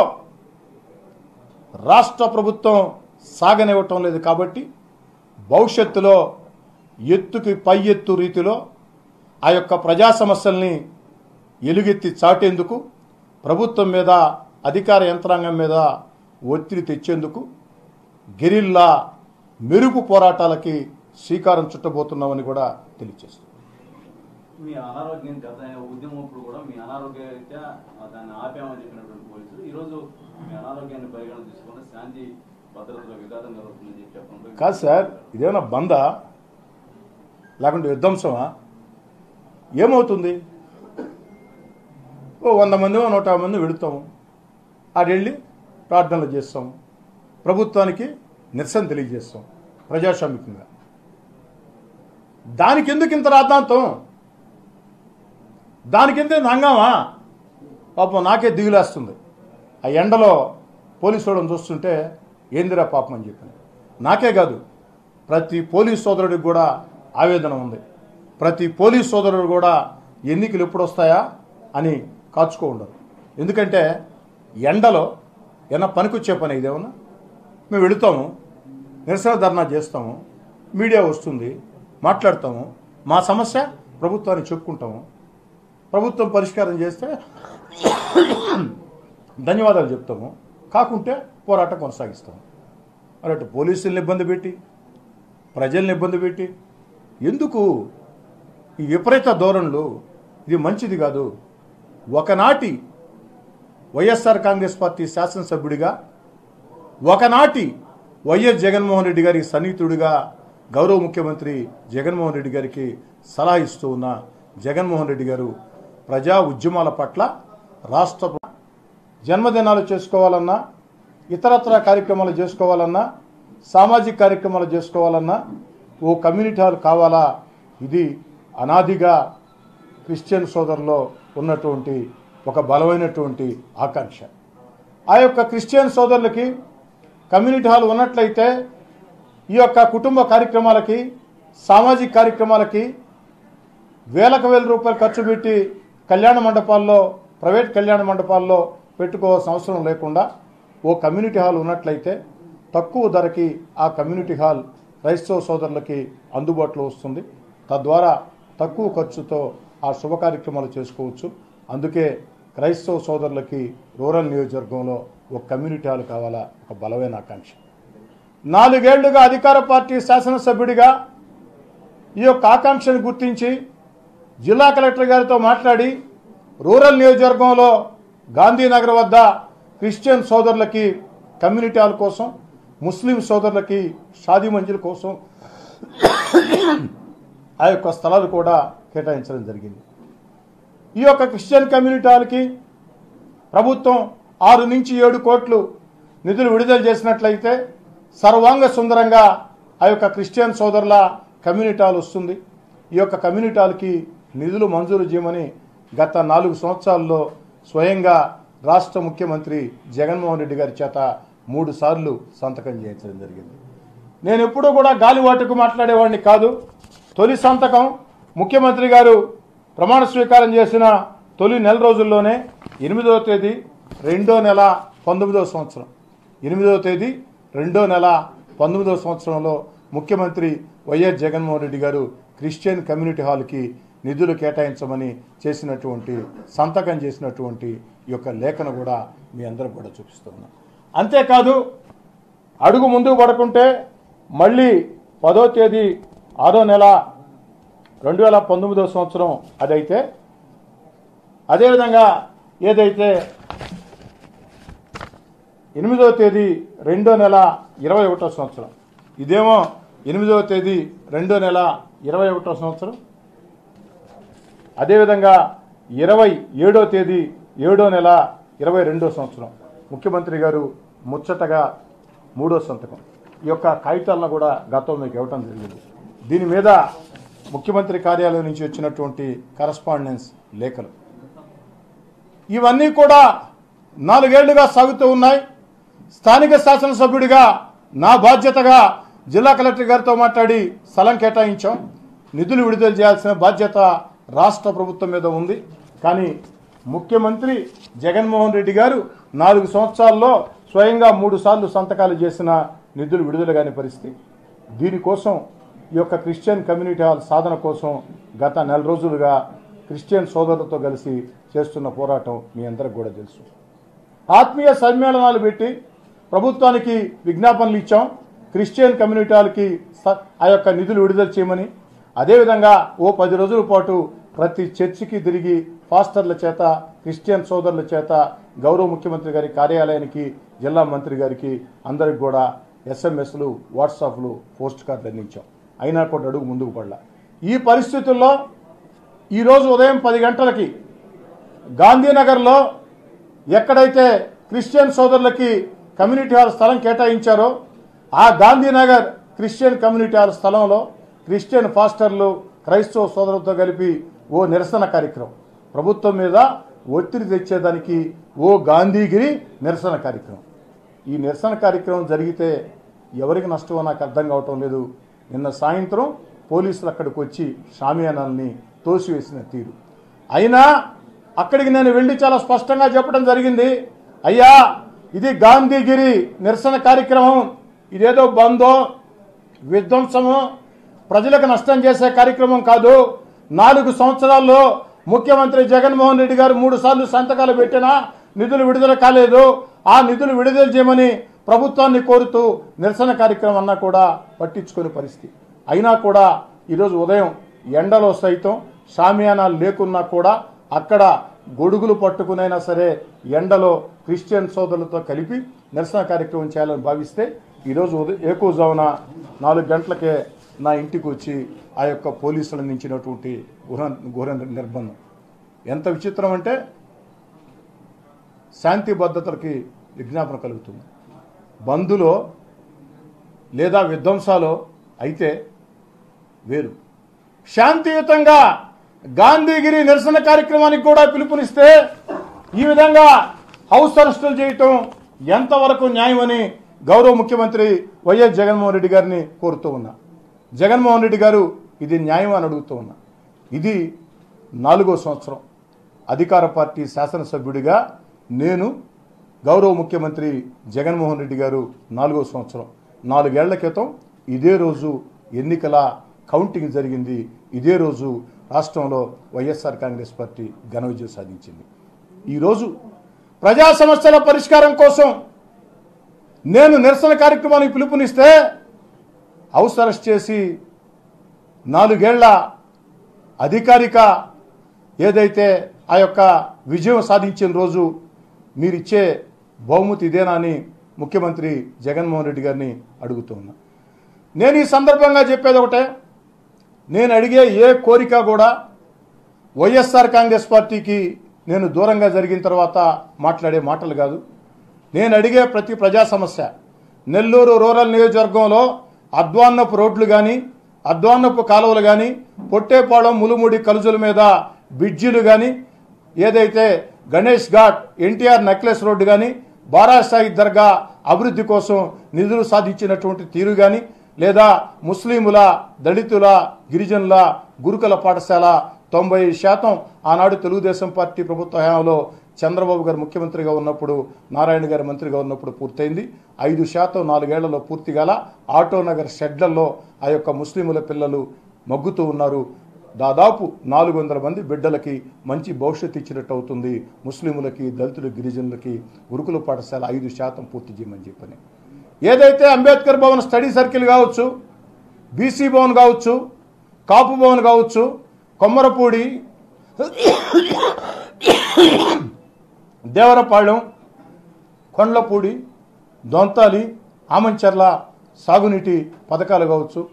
రాష్ట్ర ప్రభుత్వం సాగనివ్వటం లేదు కాబట్టి భవిష్యత్తులో ఎత్తుకి పై ఎత్తు రీతిలో ఆ యొక్క ప్రజా సమస్యల్ని ఎలుగెత్తి చాటేందుకు ప్రభుత్వం మీద అధికార యంత్రాంగం మీద ఒత్తిడి తెచ్చేందుకు గెరిల్లా మెరుపు పోరాటాలకి శ్రీకారం చుట్టబోతున్నామని కూడా తెలియజేస్తుంది మీ అనారోగ్యం గత ఉద్యమప్పుడు కూడా మీ అనారోగ్య రీత్యా దాన్ని ఆపామని చెప్పినటువంటి పోలీసులు ఈరోజు మీ అనారోగ్యాన్ని పరిగణన తీసుకుని శాంతి భద్రతలో విఘాతం కలుగుతుందని చెప్పి చెప్పడం కాదు సార్ ఇదేమైనా బందా లేకుంటే విధ్వంసమా ఏమవుతుంది ఓ వంద మంది నూట యాభై మంది వెళుతాము ఆడ వెళ్ళి ప్రార్థనలు చేస్తాము ప్రభుత్వానికి నిరసన తెలియజేస్తాం ప్రజాస్వామికంగా దానికి ఎందుకు ఇంత రాద్ధాంతం దానికి ఎంత హంగామా పాపం నాకే దిగులేస్తుంది ఆ ఎండలో పోలీసు వాళ్ళని చూస్తుంటే ఏందిరా పాపం అని చెప్పాను నాకే కాదు ప్రతి పోలీస్ సోదరుడికి కూడా ఆవేదన ఉంది ప్రతి పోలీస్ సోదరుడు కూడా ఎన్నికలు ఎప్పుడు వస్తాయా అని కాచుకో ఉండరు ఎందుకంటే ఎండలో ఏమన్నా పనికొచ్చే పని ఇదేమన్నా మేము వెళుతాము నిరసన ధర్నా చేస్తాము మీడియా వస్తుంది మాట్లాడతాము మా సమస్య ప్రభుత్వానికి చెప్పుకుంటాము ప్రభుత్వం పరిష్కారం చేస్తే ధన్యవాదాలు చెప్తాము కాకుంటే పోరాటం కొనసాగిస్తాము మరి అటు పోలీసుల్ని ఇబ్బంది పెట్టి ప్రజల్ని ఇబ్బంది పెట్టి ఎందుకు ఈ విపరీత ధోరణులు ఇది మంచిది కాదు ఒకనాటి వైఎస్ఆర్ కాంగ్రెస్ పార్టీ శాసనసభ్యుడిగా ఒకనాటి వైఎస్ జగన్మోహన్ రెడ్డి గారి సన్నిహితుడిగా గౌరవ ముఖ్యమంత్రి జగన్మోహన్ రెడ్డి గారికి సలహా ఇస్తూ ఉన్న జగన్మోహన్ రెడ్డి గారు ప్రజా ఉద్యమాల పట్ల రాష్ట్ర జన్మదినాలు చేసుకోవాలన్నా ఇతరత్ర కార్యక్రమాలు చేసుకోవాలన్నా సామాజిక కార్యక్రమాలు చేసుకోవాలన్నా ఓ కమ్యూనిటీ హాల్ కావాలా ఇది అనాదిగా క్రిస్టియన్ సోదరులో ఉన్నటువంటి ఒక బలమైనటువంటి ఆకాంక్ష ఆ యొక్క క్రిస్టియన్ సోదరులకి కమ్యూనిటీ హాల్ ఉన్నట్లయితే ఈ యొక్క కుటుంబ కార్యక్రమాలకి సామాజిక కార్యక్రమాలకి వేలకు వేల రూపాయలు ఖర్చు పెట్టి కళ్యాణ మండపాల్లో ప్రైవేట్ కళ్యాణ మండపాల్లో పెట్టుకోవాల్సిన అవసరం లేకుండా ఓ కమ్యూనిటీ హాల్ ఉన్నట్లయితే తక్కువ ధరకి ఆ కమ్యూనిటీ హాల్ క్రైస్తవ సోదరులకి అందుబాటులో వస్తుంది తద్వారా తక్కువ ఖర్చుతో ఆ శుభ కార్యక్రమాలు చేసుకోవచ్చు అందుకే క్రైస్తవ సోదరులకి రూరల్ నియోజకవర్గంలో ఒక కమ్యూనిటీ హాల్ కావాలా ఒక బలమైన ఆకాంక్ష నాలుగేళ్లుగా అధికార పార్టీ శాసనసభ్యుడిగా ఈ యొక్క ఆకాంక్షను గుర్తించి జిల్లా కలెక్టర్ గారితో మాట్లాడి రూరల్ నియోజకవర్గంలో గాంధీనగర్ వద్ద క్రిస్టియన్ సోదరులకి కమ్యూనిటీ హాల్ కోసం ముస్లిం సోదరులకి షాదీ మంజిల్ కోసం ఆ యొక్క స్థలాలు కూడా కేటాయించడం జరిగింది ఈ యొక్క క్రిస్టియన్ కమ్యూనిటీ హాల్కి ప్రభుత్వం ఆరు నుంచి ఏడు కోట్లు నిధులు విడుదల చేసినట్లయితే సర్వాంగ సుందరంగా ఆ యొక్క క్రిస్టియన్ సోదరుల కమ్యూనిటీ హాల్ వస్తుంది ఈ యొక్క కమ్యూనిటీ హాల్కి నిధులు మంజూరు చేయమని గత నాలుగు సంవత్సరాల్లో స్వయంగా రాష్ట్ర ముఖ్యమంత్రి జగన్మోహన్ రెడ్డి గారి చేత మూడు సార్లు సంతకం చేయించడం జరిగింది నేను ఎప్పుడూ కూడా గాలివాటుకు మాట్లాడేవాడిని కాదు తొలి సంతకం ముఖ్యమంత్రి గారు ప్రమాణ స్వీకారం చేసిన తొలి నెల రోజుల్లోనే ఎనిమిదవ తేదీ రెండో నెల పంతొమ్మిదవ సంవత్సరం ఎనిమిదవ తేదీ రెండో నెల పంతొమ్మిదవ సంవత్సరంలో ముఖ్యమంత్రి వైఎస్ జగన్మోహన్ రెడ్డి గారు క్రిస్టియన్ కమ్యూనిటీ హాల్కి నిధులు కేటాయించమని చేసినటువంటి సంతకం చేసినటువంటి ఈ యొక్క లేఖను కూడా మీ అందరికి కూడా చూపిస్తున్నాను అంతేకాదు అడుగు ముందుకు పడకుంటే మళ్ళీ పదో తేదీ ఆరో నెల రెండు వేల పంతొమ్మిదో సంవత్సరం అదైతే అదేవిధంగా ఏదైతే ఎనిమిదవ తేదీ రెండో నెల ఇరవై ఒకటో సంవత్సరం ఇదేమో ఎనిమిదవ తేదీ రెండో నెల ఇరవై ఒకటో సంవత్సరం అదేవిధంగా ఇరవై ఏడో తేదీ ఏడో నెల ఇరవై రెండో సంవత్సరం ముఖ్యమంత్రి గారు ముచ్చటగా మూడో సంతకం ఈ యొక్క కాగితాలను కూడా గతం మీకు ఇవ్వటం జరిగింది దీని మీద ముఖ్యమంత్రి కార్యాలయం నుంచి వచ్చినటువంటి కరస్పాండెన్స్ లేఖలు ఇవన్నీ కూడా నాలుగేళ్లుగా సాగుతూ ఉన్నాయి స్థానిక శాసనసభ్యుడిగా నా బాధ్యతగా జిల్లా కలెక్టర్ గారితో మాట్లాడి స్థలం కేటాయించాం నిధులు విడుదల చేయాల్సిన బాధ్యత రాష్ట్ర ప్రభుత్వం మీద ఉంది కానీ ముఖ్యమంత్రి జగన్మోహన్ రెడ్డి గారు నాలుగు సంవత్సరాల్లో స్వయంగా మూడు సార్లు సంతకాలు చేసిన నిధులు విడుదల కాని పరిస్థితి దీనికోసం ఈ యొక్క క్రిస్టియన్ కమ్యూనిటీ హాల్ సాధన కోసం గత నెల రోజులుగా క్రిస్టియన్ సోదరులతో కలిసి చేస్తున్న పోరాటం మీ అందరికి కూడా తెలుసు ఆత్మీయ సమ్మేళనాలు పెట్టి ప్రభుత్వానికి విజ్ఞాపనలు ఇచ్చాం క్రిస్టియన్ కమ్యూనిటీ హాల్కి స- ఆ యొక్క నిధులు విడుదల చేయమని అదేవిధంగా ఓ పది రోజుల పాటు ప్రతి చర్చికి తిరిగి ఫాస్టర్ల చేత క్రిస్టియన్ సోదరుల చేత గౌరవ ముఖ్యమంత్రి గారి కార్యాలయానికి జిల్లా మంత్రి గారికి అందరికి కూడా ఎస్ఎంఎస్లు వాట్సాప్లు పోస్ట్ కార్డులు అందించాం అయినా కూడా అడుగు ముందుకు పడలా ఈ పరిస్థితుల్లో ఈరోజు ఉదయం పది గంటలకి గాంధీనగర్లో ఎక్కడైతే క్రిస్టియన్ సోదరులకి కమ్యూనిటీ హాల్ స్థలం కేటాయించారో ఆ గాంధీనగర్ క్రిస్టియన్ కమ్యూనిటీ హాల్ స్థలంలో క్రిస్టియన్ ఫాస్టర్లు క్రైస్తవ సోదరులతో కలిపి ఓ నిరసన కార్యక్రమం ప్రభుత్వం మీద ఒత్తిడి తెచ్చేదానికి ఓ గాంధీగిరి నిరసన కార్యక్రమం ఈ నిరసన కార్యక్రమం జరిగితే ఎవరికి నష్టమో నాకు అర్థం కావటం లేదు నిన్న సాయంత్రం పోలీసులు అక్కడికి వచ్చి షామియానాల్ని తోసివేసిన తీరు అయినా అక్కడికి నేను వెళ్ళి చాలా స్పష్టంగా చెప్పడం జరిగింది అయ్యా ఇది గాంధీగిరి నిరసన కార్యక్రమం ఇదేదో బందో విధ్వంసము ప్రజలకు నష్టం చేసే కార్యక్రమం కాదు నాలుగు సంవత్సరాల్లో ముఖ్యమంత్రి జగన్మోహన్ రెడ్డి గారు మూడు సార్లు సంతకాలు పెట్టినా నిధులు విడుదల కాలేదు ఆ నిధులు విడుదల చేయమని ప్రభుత్వాన్ని కోరుతూ నిరసన కార్యక్రమం అన్నా కూడా పట్టించుకునే పరిస్థితి అయినా కూడా ఈరోజు ఉదయం ఎండలో సైతం షామియానాలు లేకున్నా కూడా అక్కడ గొడుగులు పట్టుకునైనా సరే ఎండలో క్రిస్టియన్ సోదరులతో కలిపి నిరసన కార్యక్రమం చేయాలని భావిస్తే ఈరోజు ఉదయం ఏకోజామున నాలుగు గంటలకే నా ఇంటికి వచ్చి ఆ యొక్క పోలీసులు అందించినటువంటి గుహ గుహ నిర్బంధం ఎంత విచిత్రం అంటే శాంతి భద్రతలకి విజ్ఞాపన కలుగుతుంది బంధులో లేదా విధ్వంసాలో అయితే వేరు శాంతియుతంగా గాంధీగిరి నిరసన కార్యక్రమానికి కూడా పిలుపునిస్తే ఈ విధంగా హౌస్ అరెస్టులు చేయటం ఎంతవరకు న్యాయమని గౌరవ ముఖ్యమంత్రి వైఎస్ జగన్మోహన్ రెడ్డి గారిని కోరుతూ ఉన్నా జగన్మోహన్ రెడ్డి గారు ఇది న్యాయం అని అడుగుతూ ఉన్నా ఇది నాలుగో సంవత్సరం అధికార పార్టీ శాసనసభ్యుడిగా నేను గౌరవ ముఖ్యమంత్రి జగన్మోహన్ రెడ్డి గారు నాలుగో సంవత్సరం నాలుగేళ్ల క్రితం ఇదే రోజు ఎన్నికల కౌంటింగ్ జరిగింది ఇదే రోజు రాష్ట్రంలో వైఎస్ఆర్ కాంగ్రెస్ పార్టీ ఘన విజయం సాధించింది ఈరోజు ప్రజా సమస్యల పరిష్కారం కోసం నేను నిరసన కార్యక్రమానికి పిలుపునిస్తే హౌస్ అరెస్ట్ చేసి నాలుగేళ్ల అధికారిక ఏదైతే ఆ యొక్క విజయం సాధించిన రోజు మీరిచ్చే బహుమతి ఇదేనా అని ముఖ్యమంత్రి జగన్మోహన్ రెడ్డి గారిని అడుగుతూ ఉన్నా నేను ఈ సందర్భంగా చెప్పేది ఒకటే నేను అడిగే ఏ కోరిక కూడా వైఎస్ఆర్ కాంగ్రెస్ పార్టీకి నేను దూరంగా జరిగిన తర్వాత మాట్లాడే మాటలు కాదు నేను అడిగే ప్రతి ప్రజా సమస్య నెల్లూరు రూరల్ నియోజకవర్గంలో అద్వాన్నపు రోడ్లు కానీ అద్వాన్నపు కాలువలు కానీ పొట్టేపాళెం ములుముడి కలుజుల మీద బ్రిడ్జిలు కానీ ఏదైతే గణేష్ ఘాట్ ఎన్టీఆర్ నెక్లెస్ రోడ్డు కానీ బారాసాయి దర్గా అభివృద్ధి కోసం నిధులు సాధించినటువంటి తీరు కానీ లేదా ముస్లింల దళితుల గిరిజనుల గురుకుల పాఠశాల తొంభై శాతం ఆనాడు తెలుగుదేశం పార్టీ ప్రభుత్వ హయాంలో చంద్రబాబు గారు ముఖ్యమంత్రిగా ఉన్నప్పుడు నారాయణ గారు మంత్రిగా ఉన్నప్పుడు పూర్తయింది ఐదు శాతం నాలుగేళ్లలో పూర్తి గల ఆటోనగర్ షెడ్లలో ఆ యొక్క ముస్లింల పిల్లలు మగ్గుతూ ఉన్నారు దాదాపు నాలుగు వందల మంది బిడ్డలకి మంచి భవిష్యత్తు ఇచ్చినట్టు అవుతుంది ముస్లింలకి దళితులు గిరిజనులకి గురుకుల పాఠశాల ఐదు శాతం పూర్తి చేయమని చెప్పని ఏదైతే అంబేద్కర్ భవన్ స్టడీ సర్కిల్ కావచ్చు బీసీ భవన్ కావచ్చు కాపు భవన్ కావచ్చు కొమ్మరపూడి దేవరపాళెం కొండ్లపూడి దొంతాలి ఆమంచర్ల సాగునీటి పథకాలు కావచ్చు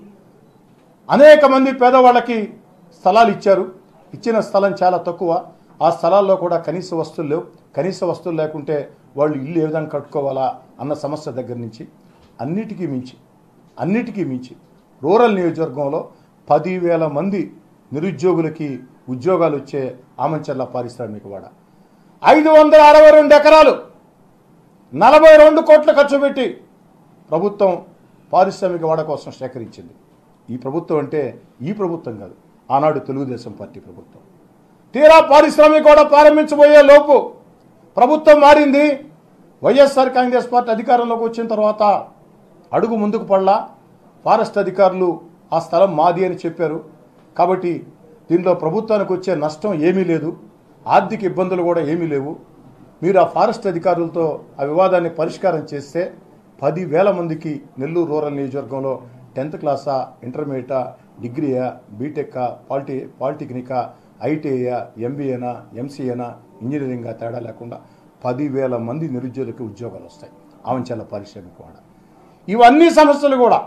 అనేక మంది పేదవాళ్ళకి స్థలాలు ఇచ్చారు ఇచ్చిన స్థలం చాలా తక్కువ ఆ స్థలాల్లో కూడా కనీస వస్తువులు లేవు కనీస వస్తువులు లేకుంటే వాళ్ళు ఇల్లు ఏ విధంగా కట్టుకోవాలా అన్న సమస్య దగ్గర నుంచి అన్నిటికీ మించి అన్నిటికీ మించి రూరల్ నియోజకవర్గంలో పదివేల మంది నిరుద్యోగులకి ఉద్యోగాలు వచ్చే ఆమంచర్ల పారిశ్రామికవాడ ఐదు వందల అరవై రెండు ఎకరాలు నలభై రెండు కోట్ల ఖర్చు పెట్టి ప్రభుత్వం పారిశ్రామిక వాడ కోసం సేకరించింది ఈ ప్రభుత్వం అంటే ఈ ప్రభుత్వం కాదు ఆనాడు తెలుగుదేశం పార్టీ ప్రభుత్వం తీరా పారిశ్రామిక వాడ ప్రారంభించబోయే లోపు ప్రభుత్వం మారింది వైఎస్ఆర్ కాంగ్రెస్ పార్టీ అధికారంలోకి వచ్చిన తర్వాత అడుగు ముందుకు పడలా ఫారెస్ట్ అధికారులు ఆ స్థలం మాది అని చెప్పారు కాబట్టి దీనిలో ప్రభుత్వానికి వచ్చే నష్టం ఏమీ లేదు ఆర్థిక ఇబ్బందులు కూడా ఏమీ లేవు మీరు ఆ ఫారెస్ట్ అధికారులతో ఆ వివాదాన్ని పరిష్కారం చేస్తే పదివేల మందికి నెల్లూరు రూరల్ నియోజకవర్గంలో టెన్త్ క్లాసా ఇంటర్మీడియటా డిగ్రీయా బీటెక్కా పాలిటి పాలిటెక్నికా ఐటీఐయా ఎంబీఏనా ఎంసీఏనా ఇంజనీరింగా తేడా లేకుండా పదివేల మంది నిరుద్యోగులకు ఉద్యోగాలు వస్తాయి ఆవంచాల పారిశ్రామిక వాడ ఇవన్నీ సమస్యలు కూడా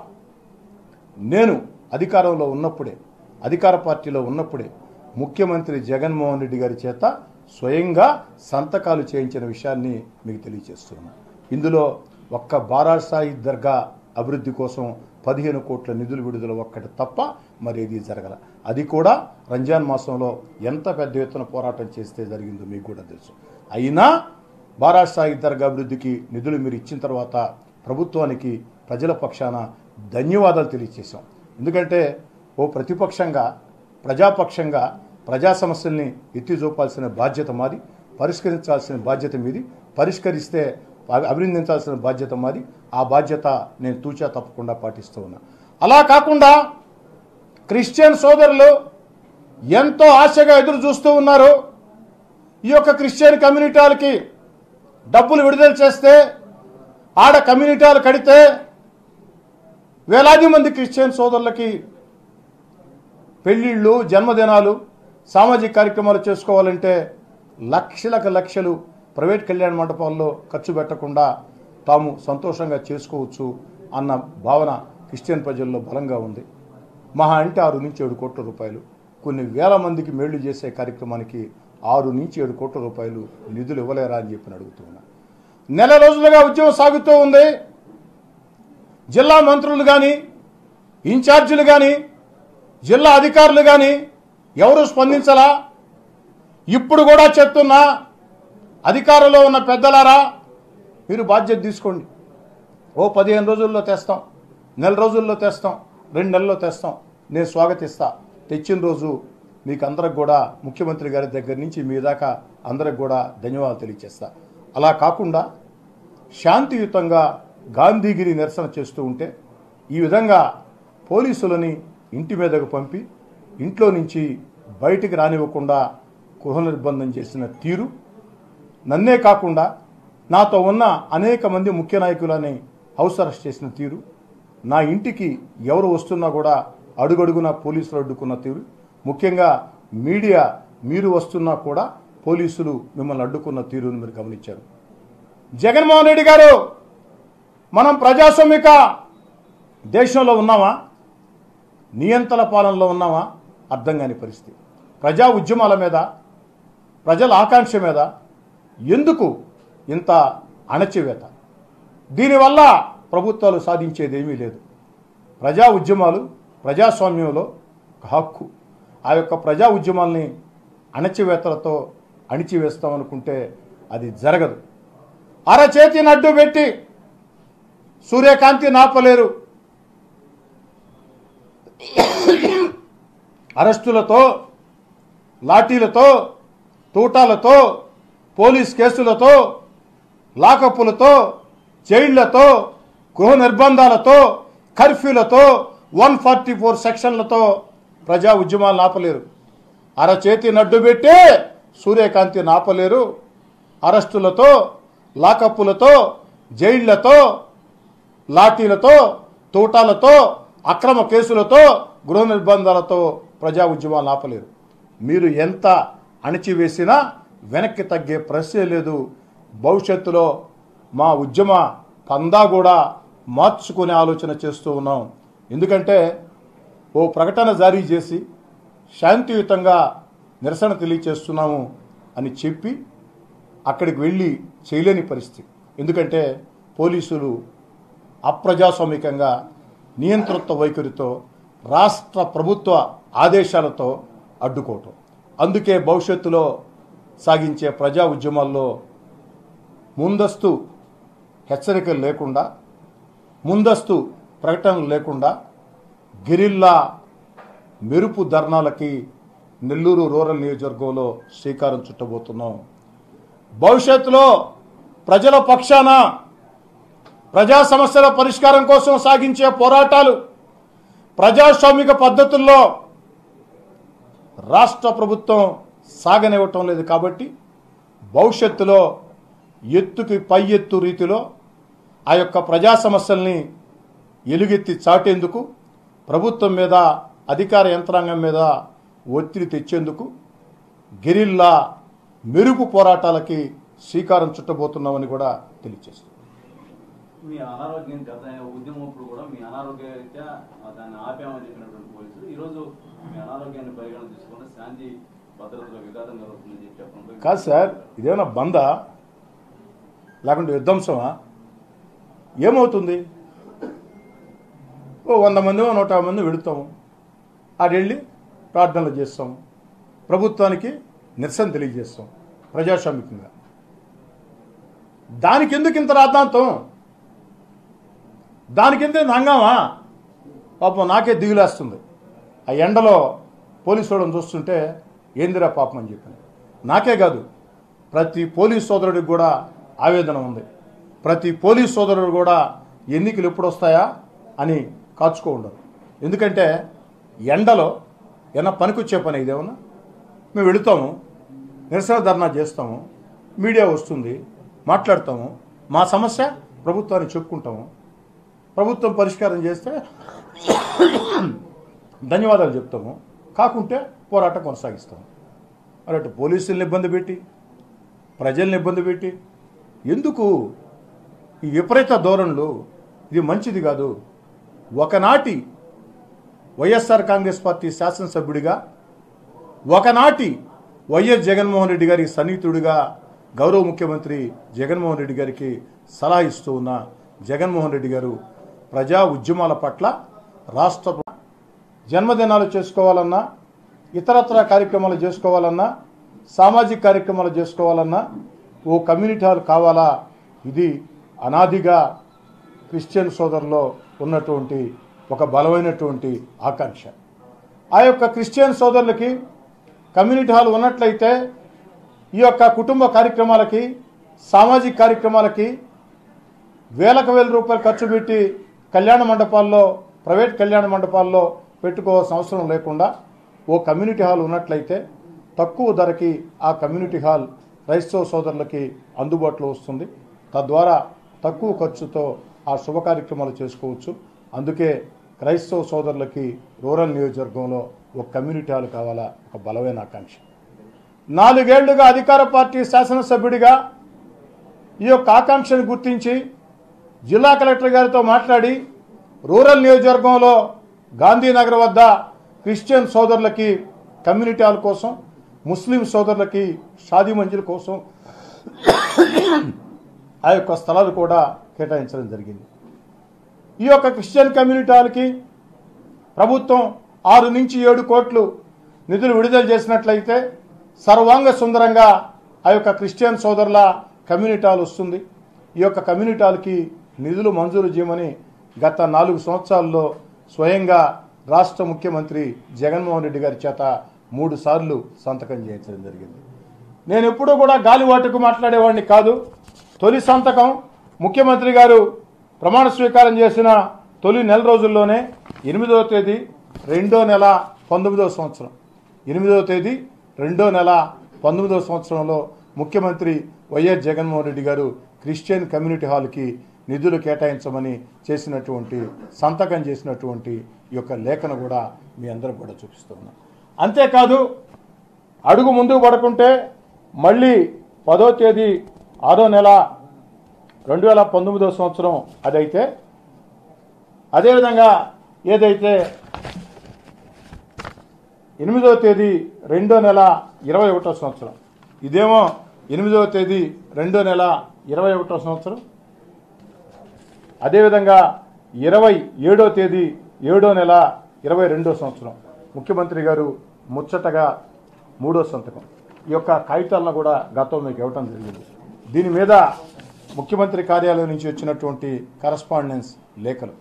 నేను అధికారంలో ఉన్నప్పుడే అధికార పార్టీలో ఉన్నప్పుడే ముఖ్యమంత్రి జగన్మోహన్ రెడ్డి గారి చేత స్వయంగా సంతకాలు చేయించిన విషయాన్ని మీకు తెలియజేస్తున్నాను ఇందులో ఒక్క బారాసాయి దర్గా అభివృద్ధి కోసం పదిహేను కోట్ల నిధులు విడుదల ఒక్కటి తప్ప మరి ఏది జరగల అది కూడా రంజాన్ మాసంలో ఎంత పెద్ద ఎత్తున పోరాటం చేస్తే జరిగిందో మీకు కూడా తెలుసు అయినా బారాసాయి దర్గా అభివృద్ధికి నిధులు మీరు ఇచ్చిన తర్వాత ప్రభుత్వానికి ప్రజల పక్షాన ధన్యవాదాలు తెలియజేశాం ఎందుకంటే ఓ ప్రతిపక్షంగా ప్రజాపక్షంగా ప్రజా సమస్యల్ని ఎత్తి చూపాల్సిన బాధ్యత మాది పరిష్కరించాల్సిన బాధ్యత మీది పరిష్కరిస్తే అభి- అభినందించాల్సిన బాధ్యత మాది ఆ బాధ్యత నేను తూచా తప్పకుండా పాటిస్తూ ఉన్నా అలా కాకుండా క్రిస్టియన్ సోదరులు ఎంతో ఆశగా ఎదురు చూస్తూ ఉన్నారు ఈ యొక్క క్రిస్టియన్ కమ్యూనిటీలకి డబ్బులు విడుదల చేస్తే ఆడ కమ్యూనిటీలు కడితే వేలాది మంది క్రిస్టియన్ సోదరులకి పెళ్ళిళ్ళు జన్మదినాలు సామాజిక కార్యక్రమాలు చేసుకోవాలంటే లక్షలకు లక్షలు ప్రైవేట్ కళ్యాణ మండపాల్లో ఖర్చు పెట్టకుండా తాము సంతోషంగా చేసుకోవచ్చు అన్న భావన క్రిస్టియన్ ప్రజల్లో బలంగా ఉంది మహా అంటే ఆరు నుంచి ఏడు కోట్ల రూపాయలు కొన్ని వేల మందికి మేళ్లు చేసే కార్యక్రమానికి ఆరు నుంచి ఏడు కోట్ల రూపాయలు నిధులు ఇవ్వలేరా అని చెప్పి అడుగుతూ ఉన్నా నెల రోజులుగా ఉద్యమం సాగుతూ ఉంది జిల్లా మంత్రులు కానీ ఇన్ఛార్జీలు కానీ జిల్లా అధికారులు కానీ ఎవరు స్పందించలా ఇప్పుడు కూడా చెప్తున్నా అధికారంలో ఉన్న పెద్దలారా మీరు బాధ్యత తీసుకోండి ఓ పదిహేను రోజుల్లో తెస్తాం నెల రోజుల్లో తెస్తాం రెండు నెలల్లో తెస్తాం నేను స్వాగతిస్తా తెచ్చిన రోజు మీకు అందరికి కూడా ముఖ్యమంత్రి గారి దగ్గర నుంచి మీ దాకా అందరికి కూడా ధన్యవాదాలు తెలియజేస్తా అలా కాకుండా శాంతియుతంగా గాంధీగిరి నిరసన చేస్తూ ఉంటే ఈ విధంగా పోలీసులని ఇంటి మీదకు పంపి ఇంట్లో నుంచి బయటికి రానివ్వకుండా గృహ నిర్బంధం చేసిన తీరు నన్నే కాకుండా నాతో ఉన్న అనేక మంది ముఖ్య నాయకులని హౌస్ అరెస్ట్ చేసిన తీరు నా ఇంటికి ఎవరు వస్తున్నా కూడా అడుగడుగున పోలీసులు అడ్డుకున్న తీరు ముఖ్యంగా మీడియా మీరు వస్తున్నా కూడా పోలీసులు మిమ్మల్ని అడ్డుకున్న తీరును మీరు గమనించారు జగన్మోహన్ రెడ్డి గారు మనం ప్రజాస్వామిక దేశంలో ఉన్నామా నియంత్రణ పాలనలో ఉన్నామా అర్థం కాని పరిస్థితి ప్రజా ఉద్యమాల మీద ప్రజల ఆకాంక్ష మీద ఎందుకు ఇంత అణచివేత దీనివల్ల ప్రభుత్వాలు సాధించేది ఏమీ లేదు ప్రజా ఉద్యమాలు ప్రజాస్వామ్యంలో ఒక హక్కు ఆ యొక్క ప్రజా ఉద్యమాల్ని అణచివేతలతో అణిచివేస్తామనుకుంటే అది జరగదు అరచేతిని అడ్డు పెట్టి సూర్యకాంతి నాపలేరు అరెస్టులతో లాఠీలతో తూటాలతో పోలీస్ కేసులతో లాకప్పులతో జైళ్లతో గృహ నిర్బంధాలతో కర్ఫ్యూలతో వన్ ఫార్టీ ఫోర్ సెక్షన్లతో ప్రజా ఉద్యమాలను ఆపలేరు అరచేతి నడ్డు పెట్టి సూర్యకాంతి నాపలేరు అరెస్టులతో లాకప్పులతో జైళ్లతో లాఠీలతో తూటాలతో అక్రమ కేసులతో గృహ నిర్బంధాలతో ప్రజా ఉద్యమాలు ఆపలేరు మీరు ఎంత అణిచివేసినా వెనక్కి తగ్గే ప్రశ్నే లేదు భవిష్యత్తులో మా ఉద్యమ పందా కూడా మార్చుకునే ఆలోచన చేస్తూ ఉన్నాం ఎందుకంటే ఓ ప్రకటన జారీ చేసి శాంతియుతంగా నిరసన తెలియచేస్తున్నాము అని చెప్పి అక్కడికి వెళ్ళి చేయలేని పరిస్థితి ఎందుకంటే పోలీసులు అప్రజాస్వామికంగా నియంతృత్వ వైఖరితో రాష్ట్ర ప్రభుత్వ ఆదేశాలతో అడ్డుకోవటం అందుకే భవిష్యత్తులో సాగించే ప్రజా ఉద్యమాల్లో ముందస్తు హెచ్చరికలు లేకుండా ముందస్తు ప్రకటనలు లేకుండా గిరిల్లా మెరుపు ధర్నాలకి నెల్లూరు రూరల్ నియోజకవర్గంలో శ్రీకారం చుట్టబోతున్నాం భవిష్యత్తులో ప్రజల పక్షాన ప్రజా సమస్యల పరిష్కారం కోసం సాగించే పోరాటాలు ప్రజాస్వామిక పద్ధతుల్లో రాష్ట్ర ప్రభుత్వం సాగనివ్వటం లేదు కాబట్టి భవిష్యత్తులో ఎత్తుకి పై ఎత్తు రీతిలో ఆ యొక్క ప్రజా సమస్యల్ని ఎలుగెత్తి చాటేందుకు ప్రభుత్వం మీద అధికార యంత్రాంగం మీద ఒత్తిడి తెచ్చేందుకు గెరిల్లా మెరుపు పోరాటాలకి శ్రీకారం చుట్టబోతున్నామని కూడా తెలియజేస్తుంది మీ అనారోగ్యం గత ఉద్యమప్పుడు కూడా మీ అనారోగ్య రీత్యా దాన్ని ఆపామని చెప్పినటువంటి పోలీసులు ఈ రోజు మీ అనారోగ్యాన్ని పరిగణన తీసుకుని శాంతి భద్రతలో విఘాతం కలుగుతుందని చెప్పి చెప్పడం కాదు సార్ ఇదేమన్నా బందా లేకుంటే విధ్వంసమా ఏమవుతుంది ఓ వంద మంది నూట యాభై మంది వెళుతాము ఆడెళ్ళి ప్రార్థనలు చేస్తాం ప్రభుత్వానికి నిరసన తెలియజేస్తాం ప్రజాస్వామికంగా దానికి ఎందుకు ఇంత రాద్ధాంతం దానికి ఎంత హంగామా పాపం నాకే దిగులేస్తుంది ఆ ఎండలో పోలీసు వాళ్ళని చూస్తుంటే ఏందిరా పాపం అని చెప్పాను నాకే కాదు ప్రతి పోలీస్ సోదరుడికి కూడా ఆవేదన ఉంది ప్రతి పోలీస్ సోదరుడు కూడా ఎన్నికలు ఎప్పుడు వస్తాయా అని కాచుకో ఉండరు ఎందుకంటే ఎండలో ఏమన్నా పనికొచ్చే పని ఇదేమన్నా మేము వెళుతాము నిరసన ధర్నా చేస్తాము మీడియా వస్తుంది మాట్లాడతాము మా సమస్య ప్రభుత్వానికి చెప్పుకుంటాము ప్రభుత్వం పరిష్కారం చేస్తే ధన్యవాదాలు చెప్తాము కాకుంటే పోరాటం కొనసాగిస్తాము మరి అటు పోలీసుల్ని ఇబ్బంది పెట్టి ప్రజల్ని ఇబ్బంది పెట్టి ఎందుకు ఈ విపరీత ధోరణులు ఇది మంచిది కాదు ఒకనాటి వైఎస్ఆర్ కాంగ్రెస్ పార్టీ శాసనసభ్యుడిగా ఒకనాటి వైఎస్ జగన్మోహన్ రెడ్డి గారి సన్నిహితుడిగా గౌరవ ముఖ్యమంత్రి జగన్మోహన్ రెడ్డి గారికి సలహా ఇస్తూ ఉన్న జగన్మోహన్ రెడ్డి గారు ప్రజా ఉద్యమాల పట్ల రాష్ట్ర జన్మదినాలు చేసుకోవాలన్నా ఇతరత్ర కార్యక్రమాలు చేసుకోవాలన్నా సామాజిక కార్యక్రమాలు చేసుకోవాలన్నా ఓ కమ్యూనిటీ హాల్ కావాలా ఇది అనాదిగా క్రిస్టియన్ సోదరులో ఉన్నటువంటి ఒక బలమైనటువంటి ఆకాంక్ష ఆ యొక్క క్రిస్టియన్ సోదరులకి కమ్యూనిటీ హాల్ ఉన్నట్లయితే ఈ యొక్క కుటుంబ కార్యక్రమాలకి సామాజిక కార్యక్రమాలకి వేలకు వేల రూపాయలు ఖర్చు పెట్టి కళ్యాణ మండపాల్లో ప్రైవేట్ కళ్యాణ మండపాల్లో పెట్టుకోవాల్సిన అవసరం లేకుండా ఓ కమ్యూనిటీ హాల్ ఉన్నట్లయితే తక్కువ ధరకి ఆ కమ్యూనిటీ హాల్ క్రైస్తవ సోదరులకి అందుబాటులో వస్తుంది తద్వారా తక్కువ ఖర్చుతో ఆ శుభ కార్యక్రమాలు చేసుకోవచ్చు అందుకే క్రైస్తవ సోదరులకి రూరల్ నియోజకవర్గంలో ఒక కమ్యూనిటీ హాల్ కావాలా ఒక బలమైన ఆకాంక్ష నాలుగేళ్లుగా అధికార పార్టీ శాసనసభ్యుడిగా ఈ యొక్క ఆకాంక్షను గుర్తించి జిల్లా కలెక్టర్ గారితో మాట్లాడి రూరల్ నియోజకవర్గంలో గాంధీనగర్ వద్ద క్రిస్టియన్ సోదరులకి కమ్యూనిటీ హాల్ కోసం ముస్లిం సోదరులకి షాదీ మంజిల్ కోసం ఆ యొక్క స్థలాలు కూడా కేటాయించడం జరిగింది ఈ యొక్క క్రిస్టియన్ కమ్యూనిటీలకి ప్రభుత్వం ఆరు నుంచి ఏడు కోట్లు నిధులు విడుదల చేసినట్లయితే సర్వాంగ సుందరంగా ఆ యొక్క క్రిస్టియన్ సోదరుల కమ్యూనిటాలు వస్తుంది ఈ యొక్క కమ్యూనిటాలకి నిధులు మంజూరు చేయమని గత నాలుగు సంవత్సరాల్లో స్వయంగా రాష్ట్ర ముఖ్యమంత్రి జగన్మోహన్ రెడ్డి గారి చేత మూడు సార్లు సంతకం చేయించడం జరిగింది నేను ఎప్పుడూ కూడా గాలివాటుకు మాట్లాడేవాడిని కాదు తొలి సంతకం ముఖ్యమంత్రి గారు ప్రమాణ స్వీకారం చేసిన తొలి నెల రోజుల్లోనే ఎనిమిదవ తేదీ రెండో నెల పంతొమ్మిదవ సంవత్సరం ఎనిమిదవ తేదీ రెండో నెల పంతొమ్మిదవ సంవత్సరంలో ముఖ్యమంత్రి వైఎస్ జగన్మోహన్ రెడ్డి గారు క్రిస్టియన్ కమ్యూనిటీ హాల్కి నిధులు కేటాయించమని చేసినటువంటి సంతకం చేసినటువంటి ఈ యొక్క లేఖను కూడా మీ అందరం కూడా చూపిస్తున్నాం అంతేకాదు అడుగు ముందుకు పడకుంటే మళ్ళీ పదో తేదీ ఆరో నెల రెండు వేల పంతొమ్మిదో సంవత్సరం అదైతే అదేవిధంగా ఏదైతే ఎనిమిదవ తేదీ రెండో నెల ఇరవై ఒకటో సంవత్సరం ఇదేమో ఎనిమిదవ తేదీ రెండో నెల ఇరవై ఒకటో సంవత్సరం అదేవిధంగా ఇరవై ఏడో తేదీ ఏడో నెల ఇరవై రెండో సంవత్సరం ముఖ్యమంత్రి గారు ముచ్చటగా మూడో సంతకం ఈ యొక్క కాగితాలను కూడా గతంలో మీకు ఇవ్వటం జరిగింది దీని మీద ముఖ్యమంత్రి కార్యాలయం నుంచి వచ్చినటువంటి కరస్పాండెన్స్ లేఖలు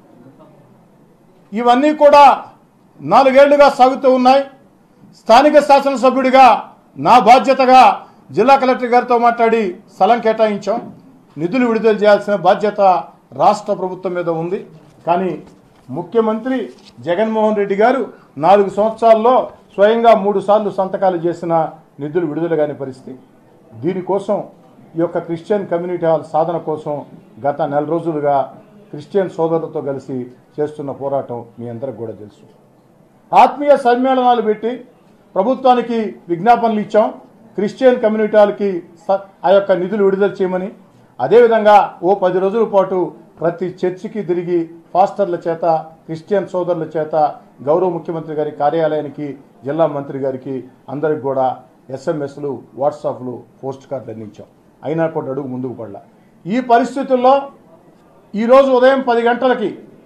ఇవన్నీ కూడా నాలుగేళ్లుగా సాగుతూ ఉన్నాయి స్థానిక శాసనసభ్యుడిగా నా బాధ్యతగా జిల్లా కలెక్టర్ గారితో మాట్లాడి స్థలం కేటాయించాం నిధులు విడుదల చేయాల్సిన బాధ్యత రాష్ట్ర ప్రభుత్వం మీద ఉంది కానీ ముఖ్యమంత్రి జగన్మోహన్ రెడ్డి గారు నాలుగు సంవత్సరాల్లో స్వయంగా మూడు సార్లు సంతకాలు చేసిన నిధులు విడుదల కాని పరిస్థితి దీనికోసం ఈ యొక్క క్రిస్టియన్ కమ్యూనిటీ హాల్ సాధన కోసం గత నెల రోజులుగా క్రిస్టియన్ సోదరులతో కలిసి చేస్తున్న పోరాటం మీ అందరికి కూడా తెలుసు ఆత్మీయ సమ్మేళనాలు పెట్టి ప్రభుత్వానికి విజ్ఞాపనలు ఇచ్చాం క్రిస్టియన్ కమ్యూనిటీలకి స- ఆ యొక్క నిధులు విడుదల చేయమని అదేవిధంగా ఓ పది రోజుల పాటు ప్రతి చర్చికి తిరిగి ఫాస్టర్ల చేత క్రిస్టియన్ సోదరుల చేత గౌరవ ముఖ్యమంత్రి గారి కార్యాలయానికి జిల్లా మంత్రి గారికి అందరికి కూడా ఎస్ఎంఎస్లు వాట్సాప్లు పోస్ట్ కార్డులు అందించాం అయినా కూడా అడుగు ముందుకు పడలా ఈ పరిస్థితుల్లో ఈరోజు ఉదయం పది గంటలకి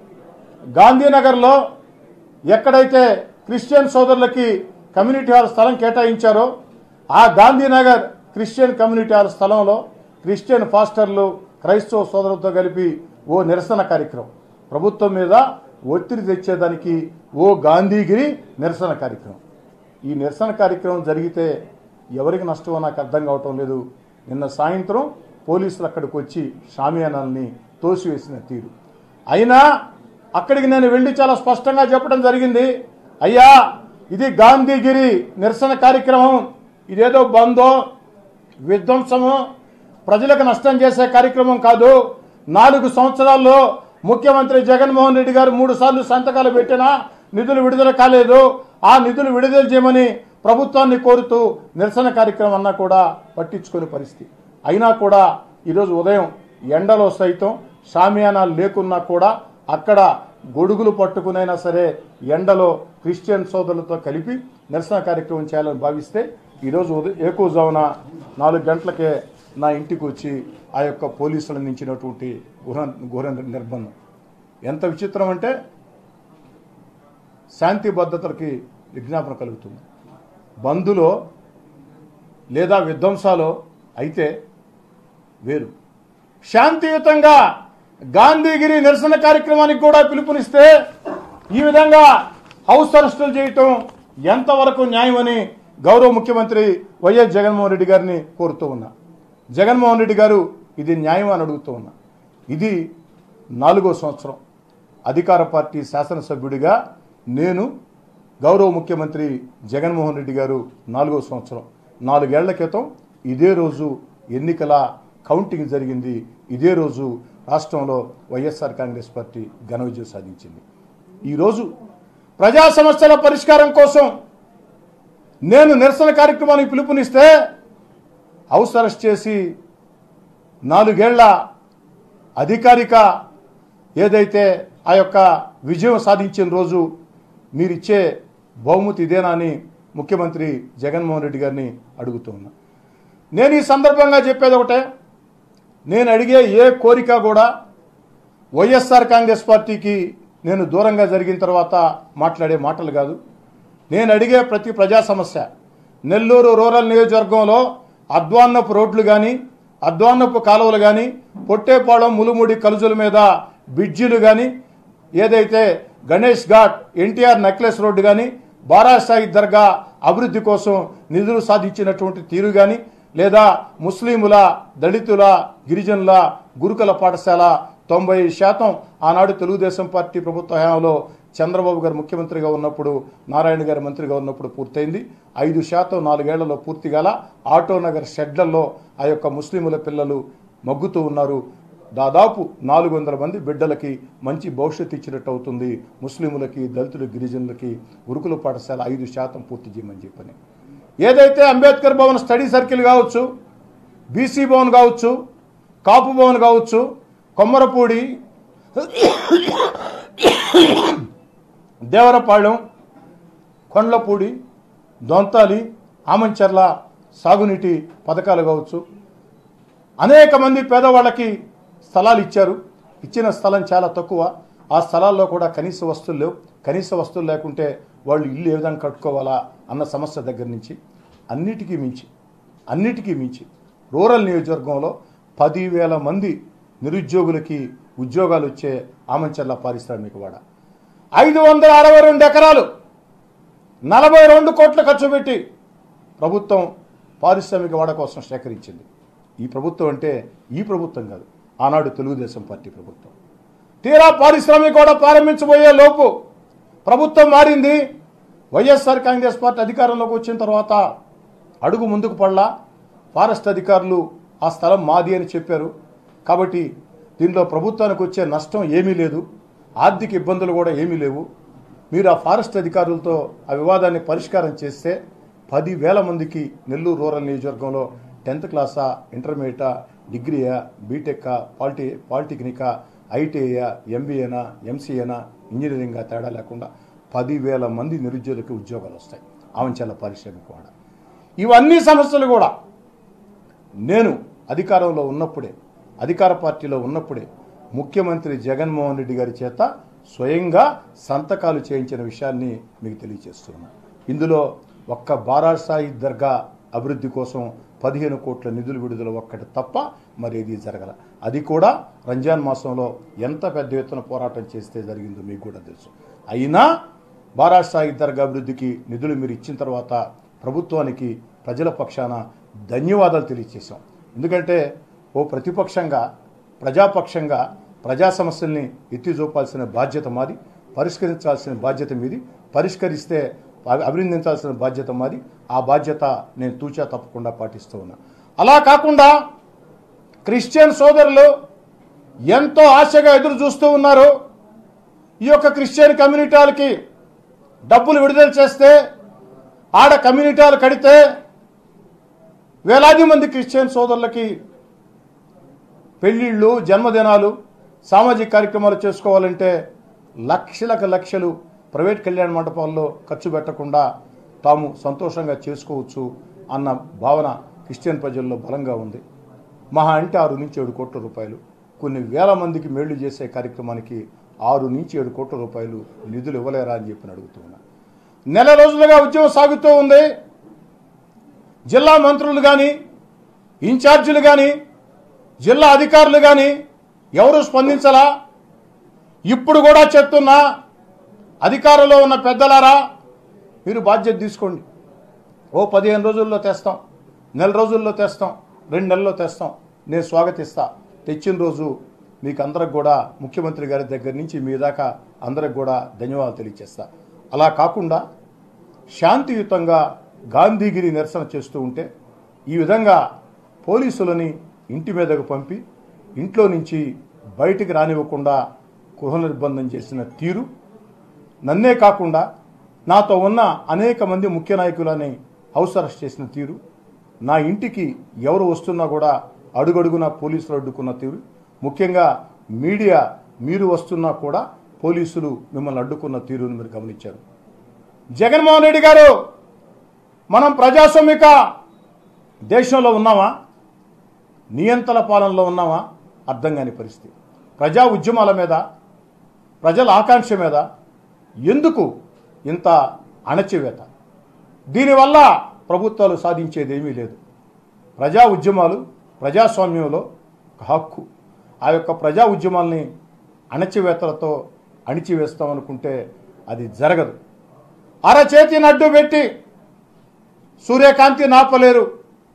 గాంధీనగర్లో ఎక్కడైతే క్రిస్టియన్ సోదరులకి కమ్యూనిటీ హాల్ స్థలం కేటాయించారో ఆ గాంధీనగర్ క్రిస్టియన్ కమ్యూనిటీ హాల్ స్థలంలో క్రిస్టియన్ ఫాస్టర్లు క్రైస్తవ సోదరులతో కలిపి ఓ నిరసన కార్యక్రమం ప్రభుత్వం మీద ఒత్తిడి తెచ్చేదానికి ఓ గాంధీగిరి నిరసన కార్యక్రమం ఈ నిరసన కార్యక్రమం జరిగితే ఎవరికి నష్టమో నాకు అర్థం కావటం లేదు నిన్న సాయంత్రం పోలీసులు అక్కడికి వచ్చి షామియానాల్ని తోసివేసిన తీరు అయినా అక్కడికి నేను వెళ్ళి చాలా స్పష్టంగా చెప్పడం జరిగింది అయ్యా ఇది గాంధీగిరి నిరసన కార్యక్రమం ఇదేదో బందో విధ్వంసము ప్రజలకు నష్టం చేసే కార్యక్రమం కాదు నాలుగు సంవత్సరాల్లో ముఖ్యమంత్రి జగన్మోహన్ రెడ్డి గారు మూడు సార్లు సంతకాలు పెట్టినా నిధులు విడుదల కాలేదు ఆ నిధులు విడుదల చేయమని ప్రభుత్వాన్ని కోరుతూ నిరసన కార్యక్రమం అన్నా కూడా పట్టించుకునే పరిస్థితి అయినా కూడా ఈరోజు ఉదయం ఎండలో సైతం షామియానాలు లేకున్నా కూడా అక్కడ గొడుగులు పట్టుకునైనా సరే ఎండలో క్రిస్టియన్ సోదరులతో కలిపి నిరసన కార్యక్రమం చేయాలని భావిస్తే ఈరోజు ఉదయం ఏకోజామున నాలుగు గంటలకే నా ఇంటికి వచ్చి ఆ యొక్క పోలీసులు అందించినటువంటి గుహ గుహ నిర్బంధం ఎంత విచిత్రం అంటే శాంతి భద్రతలకి విజ్ఞాపన కలుగుతుంది బంధులో లేదా విధ్వంసాలో అయితే వేరు శాంతియుతంగా గాంధీగిరి నిరసన కార్యక్రమానికి కూడా పిలుపునిస్తే ఈ విధంగా హౌస్ అరెస్టులు చేయటం ఎంతవరకు న్యాయమని గౌరవ ముఖ్యమంత్రి వైఎస్ జగన్మోహన్ రెడ్డి గారిని కోరుతూ ఉన్నా జగన్మోహన్ రెడ్డి గారు ఇది న్యాయం అని అడుగుతూ ఉన్నా ఇది నాలుగో సంవత్సరం అధికార పార్టీ శాసనసభ్యుడిగా నేను గౌరవ ముఖ్యమంత్రి జగన్మోహన్ రెడ్డి గారు నాలుగో సంవత్సరం నాలుగేళ్ల క్రితం ఇదే రోజు ఎన్నికల కౌంటింగ్ జరిగింది ఇదే రోజు రాష్ట్రంలో వైఎస్ఆర్ కాంగ్రెస్ పార్టీ ఘన విజయం సాధించింది ఈరోజు ప్రజా సమస్యల పరిష్కారం కోసం నేను నిరసన కార్యక్రమానికి పిలుపునిస్తే హౌస్ అరెస్ట్ చేసి నాలుగేళ్ల అధికారిక ఏదైతే ఆ యొక్క విజయం సాధించిన రోజు మీరిచ్చే బహుమతి ఇదేనా అని ముఖ్యమంత్రి జగన్మోహన్ రెడ్డి గారిని అడుగుతూ ఉన్నా నేను ఈ సందర్భంగా చెప్పేది ఒకటే నేను అడిగే ఏ కోరిక కూడా వైఎస్ఆర్ కాంగ్రెస్ పార్టీకి నేను దూరంగా జరిగిన తర్వాత మాట్లాడే మాటలు కాదు నేను అడిగే ప్రతి ప్రజా సమస్య నెల్లూరు రూరల్ నియోజకవర్గంలో అద్వాన్నపు రోడ్లు కానీ అద్వాన్నపు కాలువలు కానీ పొట్టేపాళెం ములుముడి కలుజుల మీద బ్రిడ్జిలు కానీ ఏదైతే గణేష్ ఘాట్ ఎన్టీఆర్ నెక్లెస్ రోడ్డు కానీ బారాసాయి దర్గా అభివృద్ధి కోసం నిధులు సాధించినటువంటి తీరు కానీ లేదా ముస్లింల దళితుల గిరిజనుల గురుకుల పాఠశాల తొంభై శాతం ఆనాడు తెలుగుదేశం పార్టీ ప్రభుత్వ హయాంలో చంద్రబాబు గారు ముఖ్యమంత్రిగా ఉన్నప్పుడు నారాయణ గారు మంత్రిగా ఉన్నప్పుడు పూర్తయింది ఐదు శాతం నాలుగేళ్లలో పూర్తి గల ఆటోనగర్ షెడ్లలో ఆ యొక్క ముస్లింల పిల్లలు మగ్గుతూ ఉన్నారు దాదాపు నాలుగు వందల మంది బిడ్డలకి మంచి భవిష్యత్తు ఇచ్చినట్టు అవుతుంది ముస్లింలకి దళితులు గిరిజనులకి గురుకుల పాఠశాల ఐదు శాతం పూర్తి చేయమని చెప్పని ఏదైతే అంబేద్కర్ భవన్ స్టడీ సర్కిల్ కావచ్చు బీసీ భవన్ కావచ్చు కాపు భవన్ కావచ్చు కొమ్మరపూడి దేవరపాళెం కొండ్లపూడి దొంతాలి ఆమంచర్ల సాగునీటి పథకాలు కావచ్చు అనేక మంది పేదవాళ్ళకి స్థలాలు ఇచ్చారు ఇచ్చిన స్థలం చాలా తక్కువ ఆ స్థలాల్లో కూడా కనీస వస్తువులు లేవు కనీస వస్తువులు లేకుంటే వాళ్ళు ఇల్లు ఏ విధంగా కట్టుకోవాలా అన్న సమస్య దగ్గర నుంచి అన్నిటికీ మించి అన్నిటికీ మించి రూరల్ నియోజకవర్గంలో పదివేల మంది నిరుద్యోగులకి ఉద్యోగాలు వచ్చే ఆమంచర్ల పారిశ్రామికవాడ ఐదు వందల అరవై రెండు ఎకరాలు నలభై రెండు కోట్ల ఖర్చు పెట్టి ప్రభుత్వం పారిశ్రామిక వాడ కోసం సేకరించింది ఈ ప్రభుత్వం అంటే ఈ ప్రభుత్వం కాదు ఆనాడు తెలుగుదేశం పార్టీ ప్రభుత్వం తీరా పారిశ్రామిక వాడ ప్రారంభించబోయే లోపు ప్రభుత్వం మారింది వైఎస్ఆర్ కాంగ్రెస్ పార్టీ అధికారంలోకి వచ్చిన తర్వాత అడుగు ముందుకు పడలా ఫారెస్ట్ అధికారులు ఆ స్థలం మాది అని చెప్పారు కాబట్టి దీనిలో ప్రభుత్వానికి వచ్చే నష్టం ఏమీ లేదు ఆర్థిక ఇబ్బందులు కూడా ఏమీ లేవు మీరు ఆ ఫారెస్ట్ అధికారులతో ఆ వివాదాన్ని పరిష్కారం చేస్తే పదివేల మందికి నెల్లూరు రూరల్ నియోజకవర్గంలో టెన్త్ క్లాసా ఇంటర్మీడియటా డిగ్రీయా బీటెక్కా పాలిటి పాలిటెక్నికా ఐటీఐయా ఎంబీఏనా ఎంసీఏనా ఇంజనీరింగా తేడా లేకుండా పదివేల మంది నిరుద్యోగులకు ఉద్యోగాలు వస్తాయి ఆవంచాల పారిశ్రామిక వాడ ఇవన్నీ సమస్యలు కూడా నేను అధికారంలో ఉన్నప్పుడే అధికార పార్టీలో ఉన్నప్పుడే ముఖ్యమంత్రి జగన్మోహన్ రెడ్డి గారి చేత స్వయంగా సంతకాలు చేయించిన విషయాన్ని మీకు తెలియజేస్తున్నాను ఇందులో ఒక్క బారాసాయి దర్గా అభివృద్ధి కోసం పదిహేను కోట్ల నిధులు విడుదల ఒక్కటి తప్ప మరేది జరగల అది కూడా రంజాన్ మాసంలో ఎంత పెద్ద ఎత్తున పోరాటం చేస్తే జరిగిందో మీకు కూడా తెలుసు అయినా బారాసాయి దర్గా అభివృద్ధికి నిధులు మీరు ఇచ్చిన తర్వాత ప్రభుత్వానికి ప్రజల పక్షాన ధన్యవాదాలు తెలియజేశాం ఎందుకంటే ఓ ప్రతిపక్షంగా ప్రజాపక్షంగా ప్రజా సమస్యల్ని ఎత్తి చూపాల్సిన బాధ్యత మాది పరిష్కరించాల్సిన బాధ్యత మీది పరిష్కరిస్తే అభి- అభినందించాల్సిన బాధ్యత మాది ఆ బాధ్యత నేను తూచా తప్పకుండా పాటిస్తూ ఉన్నా అలా కాకుండా క్రిస్టియన్ సోదరులు ఎంతో ఆశగా ఎదురు చూస్తూ ఉన్నారు ఈ యొక్క క్రిస్టియన్ కమ్యూనిటీలకి డబ్బులు విడుదల చేస్తే ఆడ కమ్యూనిటీలు కడితే వేలాది మంది క్రిస్టియన్ సోదరులకి పెళ్ళిళ్ళు జన్మదినాలు సామాజిక కార్యక్రమాలు చేసుకోవాలంటే లక్షలకు లక్షలు ప్రైవేట్ కళ్యాణ మండపాల్లో ఖర్చు పెట్టకుండా తాము సంతోషంగా చేసుకోవచ్చు అన్న భావన క్రిస్టియన్ ప్రజల్లో బలంగా ఉంది మహా అంటే ఆరు నుంచి ఏడు కోట్ల రూపాయలు కొన్ని వేల మందికి మేళ్లు చేసే కార్యక్రమానికి ఆరు నుంచి ఏడు కోట్ల రూపాయలు నిధులు ఇవ్వలేరా అని చెప్పి అడుగుతున్నా నెల రోజులుగా ఉద్యమం సాగుతూ ఉంది జిల్లా మంత్రులు కానీ ఇన్ఛార్జీలు కానీ జిల్లా అధికారులు కానీ ఎవరు స్పందించలా ఇప్పుడు కూడా చెప్తున్నా అధికారంలో ఉన్న పెద్దలారా మీరు బాధ్యత తీసుకోండి ఓ పదిహేను రోజుల్లో తెస్తాం నెల రోజుల్లో తెస్తాం రెండు నెలల్లో తెస్తాం నేను స్వాగతిస్తా తెచ్చిన రోజు మీకు అందరికి కూడా ముఖ్యమంత్రి గారి దగ్గర నుంచి మీ దాకా అందరికి కూడా ధన్యవాదాలు తెలియజేస్తా అలా కాకుండా శాంతియుతంగా గాంధీగిరి నిరసన చేస్తూ ఉంటే ఈ విధంగా పోలీసులని ఇంటి మీదకు పంపి ఇంట్లో నుంచి బయటికి రానివ్వకుండా గృహ నిర్బంధం చేసిన తీరు నన్నే కాకుండా నాతో ఉన్న అనేక మంది ముఖ్య నాయకులని హౌస్ అరెస్ట్ చేసిన తీరు నా ఇంటికి ఎవరు వస్తున్నా కూడా అడుగడుగున పోలీసులు అడ్డుకున్న తీరు ముఖ్యంగా మీడియా మీరు వస్తున్నా కూడా పోలీసులు మిమ్మల్ని అడ్డుకున్న తీరును మీరు గమనించారు జగన్మోహన్ రెడ్డి గారు మనం ప్రజాస్వామిక దేశంలో ఉన్నామా నియంత్రణ పాలనలో ఉన్నామా అర్థం కాని పరిస్థితి ప్రజా ఉద్యమాల మీద ప్రజల ఆకాంక్ష మీద ఎందుకు ఇంత అణచివేత దీనివల్ల ప్రభుత్వాలు సాధించేది ఏమీ లేదు ప్రజా ఉద్యమాలు ప్రజాస్వామ్యంలో ఒక హక్కు ఆ యొక్క ప్రజా ఉద్యమాల్ని అణచివేతలతో అణిచివేస్తామనుకుంటే అది జరగదు అరచేతి నడ్డు పెట్టి సూర్యకాంతి నాపలేరు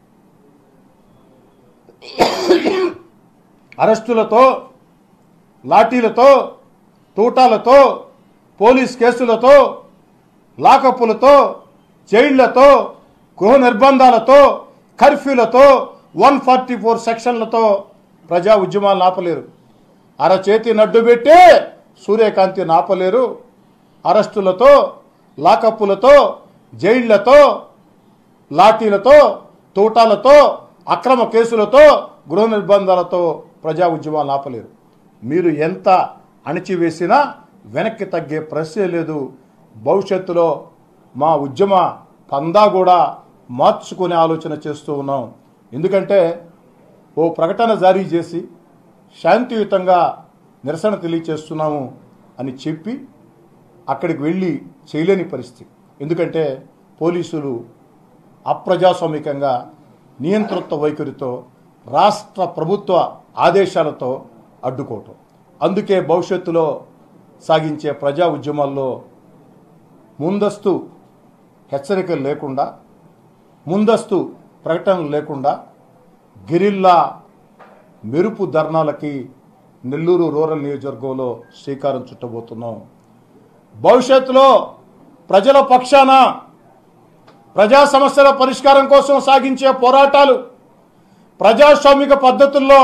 అరెస్టులతో లాఠీలతో తూటాలతో పోలీస్ కేసులతో లాకప్పులతో జైళ్లతో గృహ నిర్బంధాలతో కర్ఫ్యూలతో వన్ ఫార్టీ ఫోర్ సెక్షన్లతో ప్రజా ఉద్యమాలను ఆపలేరు అరచేతి నడ్డు పెట్టి సూర్యకాంతి నాపలేరు అరెస్టులతో లాకప్పులతో జైళ్లతో లాఠీలతో తూటాలతో అక్రమ కేసులతో గృహ నిర్బంధాలతో ప్రజా ఉద్యమాలు ఆపలేరు మీరు ఎంత అణిచివేసినా వెనక్కి తగ్గే ప్రశ్నే లేదు భవిష్యత్తులో మా ఉద్యమ పందా కూడా మార్చుకునే ఆలోచన చేస్తూ ఉన్నాం ఎందుకంటే ఓ ప్రకటన జారీ చేసి శాంతియుతంగా నిరసన తెలియచేస్తున్నాము అని చెప్పి అక్కడికి వెళ్ళి చేయలేని పరిస్థితి ఎందుకంటే పోలీసులు అప్రజాస్వామికంగా నియంతృత్వ వైఖరితో రాష్ట్ర ప్రభుత్వ ఆదేశాలతో అడ్డుకోవటం అందుకే భవిష్యత్తులో సాగించే ప్రజా ఉద్యమాల్లో ముందస్తు హెచ్చరికలు లేకుండా ముందస్తు ప్రకటనలు లేకుండా గిరిల్లా మెరుపు ధర్నాలకి నెల్లూరు రూరల్ నియోజకవర్గంలో శ్రీకారం చుట్టబోతున్నాం భవిష్యత్తులో ప్రజల పక్షాన ప్రజా సమస్యల పరిష్కారం కోసం సాగించే పోరాటాలు ప్రజాస్వామిక పద్ధతుల్లో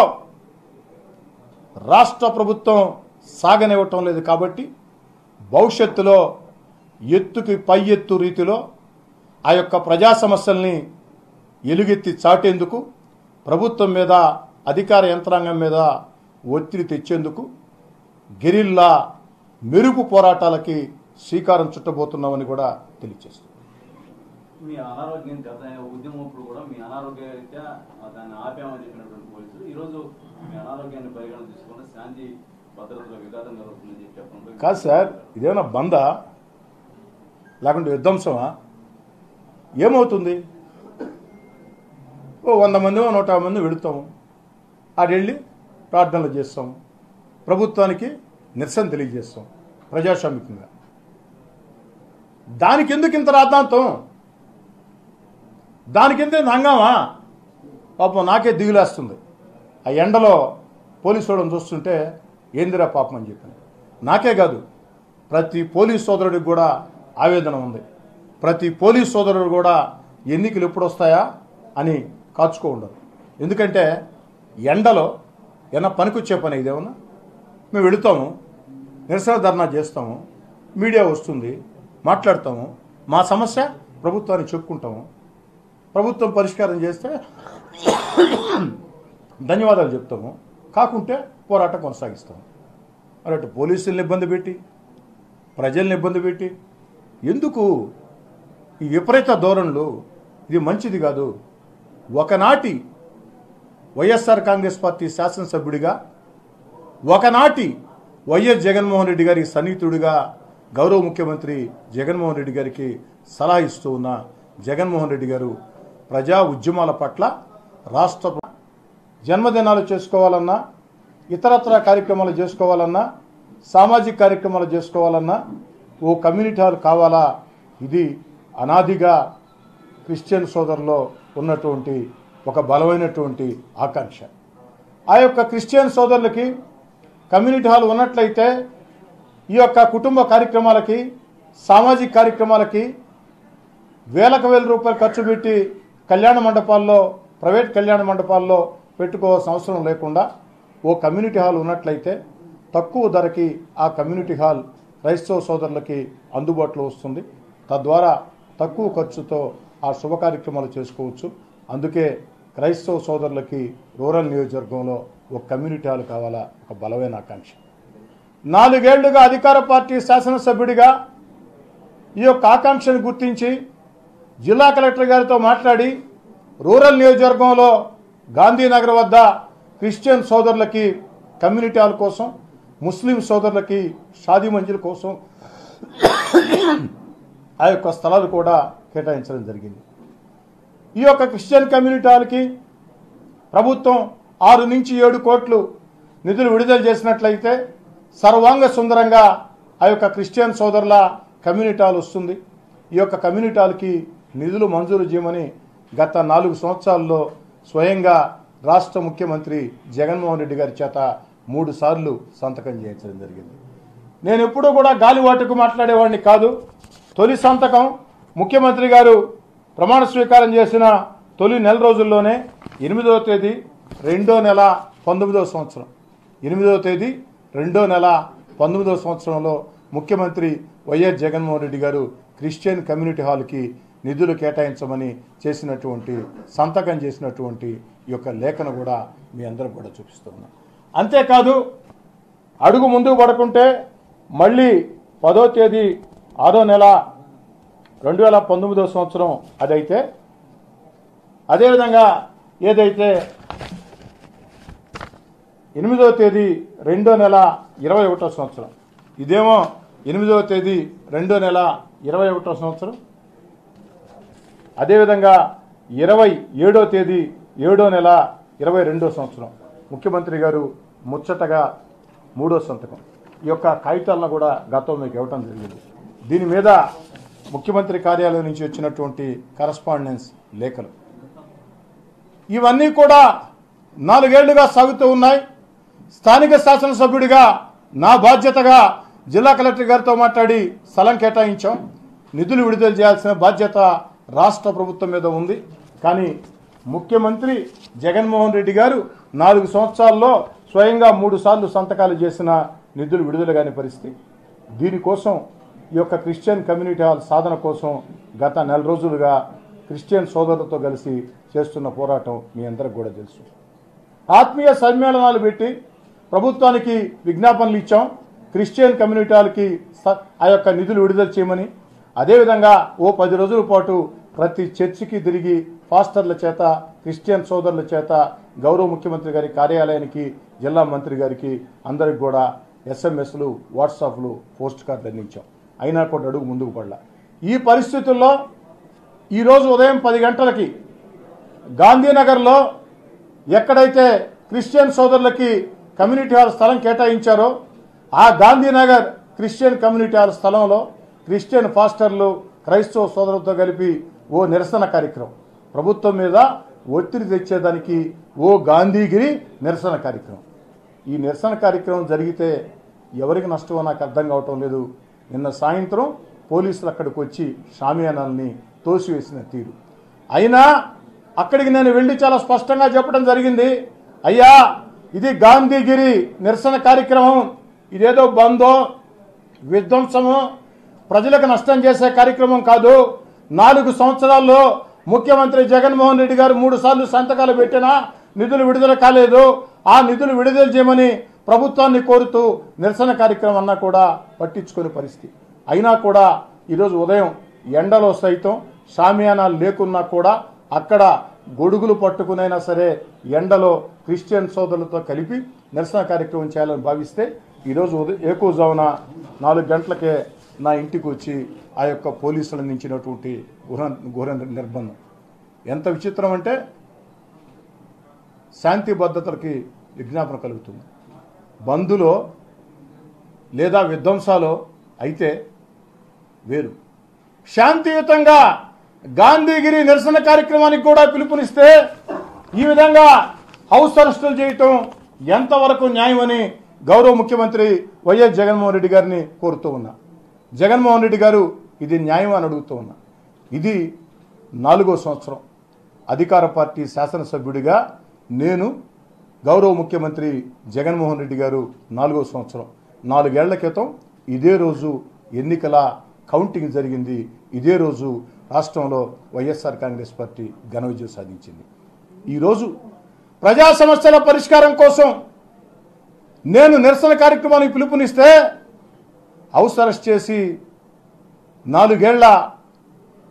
రాష్ట్ర ప్రభుత్వం సాగనివ్వటం లేదు కాబట్టి భవిష్యత్తులో ఎత్తుకి పై ఎత్తు రీతిలో ఆ యొక్క ప్రజా సమస్యల్ని ఎలుగెత్తి చాటేందుకు ప్రభుత్వం మీద అధికార యంత్రాంగం మీద ఒత్తిడి తెచ్చేందుకు గెరిల్లా మెరుపు పోరాటాలకి శ్రీకారం చుట్టబోతున్నామని కూడా తెలియజేస్తుంది మీ అనారోగ్యం గత ఉద్యమప్పుడు కూడా మీ అనారోగ్య రీత్యా దాన్ని ఆపామని చెప్పినటువంటి పోలీసులు ఈ రోజు మీ అనారోగ్యాన్ని పరిగణన తీసుకుని శాంతి భద్రతలో విఘాతం కలుగుతుందని చెప్పి చెప్పడం కాదు సార్ ఇదేమన్నా బందా లేకుంటే విధ్వంసమా ఏమవుతుంది ఓ వంద మంది నూట యాభై మంది వెళుతాము ఆడ వెళ్ళి ప్రార్థనలు చేస్తాము ప్రభుత్వానికి నిరసన తెలియజేస్తాం ప్రజాస్వామికంగా దానికి ఎందుకు ఇంత రాద్ధాంతం దానికి ఎంత హంగామా పాపం నాకే దిగులేస్తుంది ఆ ఎండలో పోలీసు వాళ్ళని చూస్తుంటే ఏందిరా పాపం అని చెప్పాను నాకే కాదు ప్రతి పోలీస్ సోదరుడికి కూడా ఆవేదన ఉంది ప్రతి పోలీస్ సోదరుడు కూడా ఎన్నికలు ఎప్పుడు వస్తాయా అని కాచుకో ఉండరు ఎందుకంటే ఎండలో ఏమన్నా పనికొచ్చే పని ఇదేమన్నా మేము వెళుతాము నిరసన ధర్నా చేస్తాము మీడియా వస్తుంది మాట్లాడతాము మా సమస్య ప్రభుత్వాన్ని చెప్పుకుంటాము ప్రభుత్వం పరిష్కారం చేస్తే ధన్యవాదాలు చెప్తాము కాకుంటే పోరాటం కొనసాగిస్తాము మరి అటు పోలీసుల్ని ఇబ్బంది పెట్టి ప్రజల్ని ఇబ్బంది పెట్టి ఎందుకు ఈ విపరీత ధోరణులు ఇది మంచిది కాదు ఒకనాటి వైఎస్ఆర్ కాంగ్రెస్ పార్టీ శాసనసభ్యుడిగా ఒకనాటి వైఎస్ జగన్మోహన్ రెడ్డి గారి సన్నిహితుడిగా గౌరవ ముఖ్యమంత్రి జగన్మోహన్ రెడ్డి గారికి సలహా ఇస్తూ ఉన్న జగన్మోహన్ రెడ్డి గారు ప్రజా ఉద్యమాల పట్ల రాష్ట్ర జన్మదినాలు చేసుకోవాలన్నా ఇతరత్ర కార్యక్రమాలు చేసుకోవాలన్నా సామాజిక కార్యక్రమాలు చేసుకోవాలన్నా ఓ కమ్యూనిటీ హాల్ కావాలా ఇది అనాదిగా క్రిస్టియన్ సోదరులో ఉన్నటువంటి ఒక బలమైనటువంటి ఆకాంక్ష ఆ యొక్క క్రిస్టియన్ సోదరులకి కమ్యూనిటీ హాల్ ఉన్నట్లయితే ఈ యొక్క కుటుంబ కార్యక్రమాలకి సామాజిక కార్యక్రమాలకి వేలకు వేల రూపాయలు ఖర్చు పెట్టి కళ్యాణ మండపాల్లో ప్రైవేట్ కళ్యాణ మండపాల్లో పెట్టుకోవాల్సిన అవసరం లేకుండా ఓ కమ్యూనిటీ హాల్ ఉన్నట్లయితే తక్కువ ధరకి ఆ కమ్యూనిటీ హాల్ క్రైస్తవ సోదరులకి అందుబాటులో వస్తుంది తద్వారా తక్కువ ఖర్చుతో ఆ శుభ కార్యక్రమాలు చేసుకోవచ్చు అందుకే క్రైస్తవ సోదరులకి రూరల్ నియోజకవర్గంలో ఒక కమ్యూనిటీ హాల్ కావాలా ఒక బలమైన ఆకాంక్ష నాలుగేళ్లుగా అధికార పార్టీ శాసనసభ్యుడిగా ఈ యొక్క ఆకాంక్షను గుర్తించి జిల్లా కలెక్టర్ గారితో మాట్లాడి రూరల్ నియోజకవర్గంలో గాంధీనగర్ వద్ద క్రిస్టియన్ సోదరులకి కమ్యూనిటీ హాల్ కోసం ముస్లిం సోదరులకి షాదీ మంజిల్ కోసం ఆ యొక్క స్థలాలు కూడా కేటాయించడం జరిగింది ఈ యొక్క క్రిస్టియన్ కమ్యూనిటీ హాల్కి ప్రభుత్వం ఆరు నుంచి ఏడు కోట్లు నిధులు విడుదల చేసినట్లయితే సర్వాంగ సుందరంగా ఆ యొక్క క్రిస్టియన్ సోదరుల కమ్యూనిటీ హాల్ వస్తుంది ఈ యొక్క కమ్యూనిటీ హాల్కి నిధులు మంజూరు చేయమని గత నాలుగు సంవత్సరాల్లో స్వయంగా రాష్ట్ర ముఖ్యమంత్రి జగన్మోహన్ రెడ్డి గారి చేత మూడు సార్లు సంతకం చేయించడం జరిగింది నేను ఎప్పుడూ కూడా గాలివాటుకు మాట్లాడేవాడిని కాదు తొలి సంతకం ముఖ్యమంత్రి గారు ప్రమాణ స్వీకారం చేసిన తొలి నెల రోజుల్లోనే ఎనిమిదవ తేదీ రెండో నెల పంతొమ్మిదవ సంవత్సరం ఎనిమిదవ తేదీ రెండో నెల పంతొమ్మిదవ సంవత్సరంలో ముఖ్యమంత్రి వైఎస్ జగన్మోహన్ రెడ్డి గారు క్రిస్టియన్ కమ్యూనిటీ హాల్కి నిధులు కేటాయించమని చేసినటువంటి సంతకం చేసినటువంటి ఈ యొక్క లేఖను కూడా మీ అందరూ కూడా చూపిస్తున్నాం అంతేకాదు అడుగు ముందుకు పడకుంటే మళ్ళీ పదో తేదీ ఆరో నెల రెండు వేల పంతొమ్మిదో సంవత్సరం అదైతే అదేవిధంగా ఏదైతే ఎనిమిదవ తేదీ రెండో నెల ఇరవై ఒకటో సంవత్సరం ఇదేమో ఎనిమిదవ తేదీ రెండో నెల ఇరవై ఒకటో సంవత్సరం అదేవిధంగా ఇరవై ఏడో తేదీ ఏడో నెల ఇరవై రెండో సంవత్సరం ముఖ్యమంత్రి గారు ముచ్చటగా మూడో సంతకం ఈ యొక్క కాగితాలను కూడా గతం మీకు ఇవ్వటం జరిగింది దీని మీద ముఖ్యమంత్రి కార్యాలయం నుంచి వచ్చినటువంటి కరస్పాండెన్స్ లేఖలు ఇవన్నీ కూడా నాలుగేళ్లుగా సాగుతూ ఉన్నాయి స్థానిక శాసనసభ్యుడిగా నా బాధ్యతగా జిల్లా కలెక్టర్ గారితో మాట్లాడి స్థలం కేటాయించాం నిధులు విడుదల చేయాల్సిన బాధ్యత రాష్ట్ర ప్రభుత్వం మీద ఉంది కానీ ముఖ్యమంత్రి జగన్మోహన్ రెడ్డి గారు నాలుగు సంవత్సరాల్లో స్వయంగా మూడు సార్లు సంతకాలు చేసిన నిధులు విడుదల కాని పరిస్థితి దీనికోసం ఈ యొక్క క్రిస్టియన్ కమ్యూనిటీ హాల్ సాధన కోసం గత నెల రోజులుగా క్రిస్టియన్ సోదరులతో కలిసి చేస్తున్న పోరాటం మీ అందరికి కూడా తెలుసు ఆత్మీయ సమ్మేళనాలు పెట్టి ప్రభుత్వానికి విజ్ఞాపనలు ఇచ్చాం క్రిస్టియన్ కమ్యూనిటీ హాల్కి స- ఆ యొక్క నిధులు విడుదల చేయమని అదేవిధంగా ఓ పది రోజుల పాటు ప్రతి చర్చికి తిరిగి ఫాస్టర్ల చేత క్రిస్టియన్ సోదరుల చేత గౌరవ ముఖ్యమంత్రి గారి కార్యాలయానికి జిల్లా మంత్రి గారికి అందరికి కూడా ఎస్ఎంఎస్లు వాట్సాప్లు పోస్ట్ కార్డులు అందించాం అయినా కూడా అడుగు ముందుకు పడలా ఈ పరిస్థితుల్లో ఈరోజు ఉదయం పది గంటలకి గాంధీనగర్లో ఎక్కడైతే క్రిస్టియన్ సోదరులకి కమ్యూనిటీ హాల్ స్థలం కేటాయించారో ఆ గాంధీనగర్ క్రిస్టియన్ కమ్యూనిటీ హాల్ స్థలంలో క్రిస్టియన్ ఫాస్టర్లు క్రైస్తవ సోదరులతో కలిపి ఓ నిరసన కార్యక్రమం ప్రభుత్వం మీద ఒత్తిడి తెచ్చేదానికి ఓ గాంధీగిరి నిరసన కార్యక్రమం ఈ నిరసన కార్యక్రమం జరిగితే ఎవరికి నష్టమో నాకు అర్థం కావటం లేదు నిన్న సాయంత్రం పోలీసులు అక్కడికి వచ్చి షామియానాల్ని తోసివేసిన తీరు అయినా అక్కడికి నేను వెళ్ళి చాలా స్పష్టంగా చెప్పడం జరిగింది అయ్యా ఇది గాంధీగిరి నిరసన కార్యక్రమం ఇదేదో బందో విధ్వంసము ప్రజలకు నష్టం చేసే కార్యక్రమం కాదు నాలుగు సంవత్సరాల్లో ముఖ్యమంత్రి జగన్మోహన్ రెడ్డి గారు మూడు సార్లు సంతకాలు పెట్టినా నిధులు విడుదల కాలేదు ఆ నిధులు విడుదల చేయమని ప్రభుత్వాన్ని కోరుతూ నిరసన కార్యక్రమం అన్నా కూడా పట్టించుకునే పరిస్థితి అయినా కూడా ఈరోజు ఉదయం ఎండలో సైతం షామియానాలు లేకున్నా కూడా అక్కడ గొడుగులు పట్టుకునైనా సరే ఎండలో క్రిస్టియన్ సోదరులతో కలిపి నిరసన కార్యక్రమం చేయాలని భావిస్తే ఈరోజు ఉదయం ఏకోజామున నాలుగు గంటలకే నా ఇంటికి వచ్చి ఆ యొక్క పోలీసులు అందించినటువంటి గుహ గుహ నిర్బంధం ఎంత విచిత్రం అంటే శాంతి భద్రతలకి విజ్ఞాపన కలుగుతుంది బంధులో లేదా విధ్వంసాలో అయితే వేరు శాంతియుతంగా గాంధీగిరి నిరసన కార్యక్రమానికి కూడా పిలుపునిస్తే ఈ విధంగా హౌస్ అరెస్టులు చేయటం ఎంతవరకు న్యాయమని గౌరవ ముఖ్యమంత్రి వైఎస్ జగన్మోహన్ రెడ్డి గారిని కోరుతూ ఉన్నా జగన్మోహన్ రెడ్డి గారు ఇది న్యాయం అని అడుగుతూ ఉన్నా ఇది నాలుగో సంవత్సరం అధికార పార్టీ శాసనసభ్యుడిగా నేను గౌరవ ముఖ్యమంత్రి జగన్మోహన్ రెడ్డి గారు నాలుగో సంవత్సరం నాలుగేళ్ల క్రితం ఇదే రోజు ఎన్నికల కౌంటింగ్ జరిగింది ఇదే రోజు రాష్ట్రంలో వైఎస్ఆర్ కాంగ్రెస్ పార్టీ ఘన విజయం సాధించింది ఈరోజు ప్రజా సమస్యల పరిష్కారం కోసం నేను నిరసన కార్యక్రమానికి పిలుపునిస్తే హౌస్ అరెస్ట్ చేసి నాలుగేళ్ల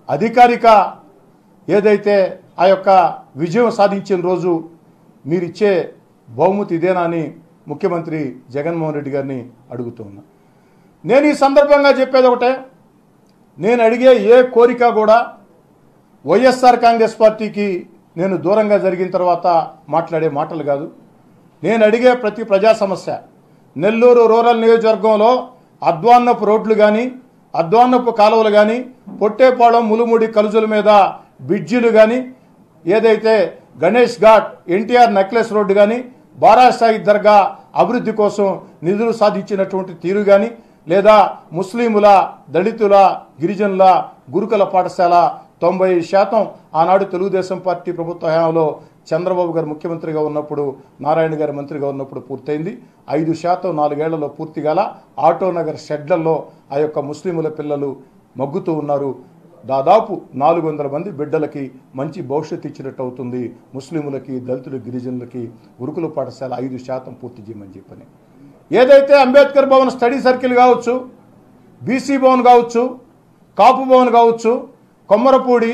అధికారిక ఏదైతే ఆ యొక్క విజయం సాధించిన రోజు మీరిచ్చే బహుమతి ఇదేనా అని ముఖ్యమంత్రి జగన్మోహన్ రెడ్డి గారిని అడుగుతూ ఉన్నా నేను ఈ సందర్భంగా చెప్పేది ఒకటే నేను అడిగే ఏ కోరిక కూడా వైఎస్ఆర్ కాంగ్రెస్ పార్టీకి నేను దూరంగా జరిగిన తర్వాత మాట్లాడే మాటలు కాదు నేను అడిగే ప్రతి ప్రజా సమస్య నెల్లూరు రూరల్ నియోజకవర్గంలో అద్వాన్నపు రోడ్లు కానీ అద్వాన్నపు కాలువలు కానీ పొట్టేపాళెం ములుముడి కలుజుల మీద బ్రిడ్జిలు కానీ ఏదైతే గణేష్ ఘాట్ ఎన్టీఆర్ నెక్లెస్ రోడ్డు కానీ బారాసాయి దర్గా అభివృద్ధి కోసం నిధులు సాధించినటువంటి తీరు కానీ లేదా ముస్లింల దళితుల గిరిజనుల గురుకుల పాఠశాల తొంభై శాతం ఆనాడు తెలుగుదేశం పార్టీ ప్రభుత్వ హయాంలో చంద్రబాబు గారు ముఖ్యమంత్రిగా ఉన్నప్పుడు నారాయణ గారు మంత్రిగా ఉన్నప్పుడు పూర్తయింది ఐదు శాతం నాలుగేళ్లలో పూర్తి గల ఆటోనగర్ షెడ్లలో ఆ యొక్క ముస్లింల పిల్లలు మగ్గుతూ ఉన్నారు దాదాపు నాలుగు వందల మంది బిడ్డలకి మంచి భవిష్యత్తు ఇచ్చినట్టు అవుతుంది ముస్లింలకి దళితులు గిరిజనులకి గురుకుల పాఠశాల ఐదు శాతం పూర్తి చేయమని చెప్పని ఏదైతే అంబేద్కర్ భవన్ స్టడీ సర్కిల్ కావచ్చు బీసీ భవన్ కావచ్చు కాపు భవన్ కావచ్చు కొమ్మరపూడి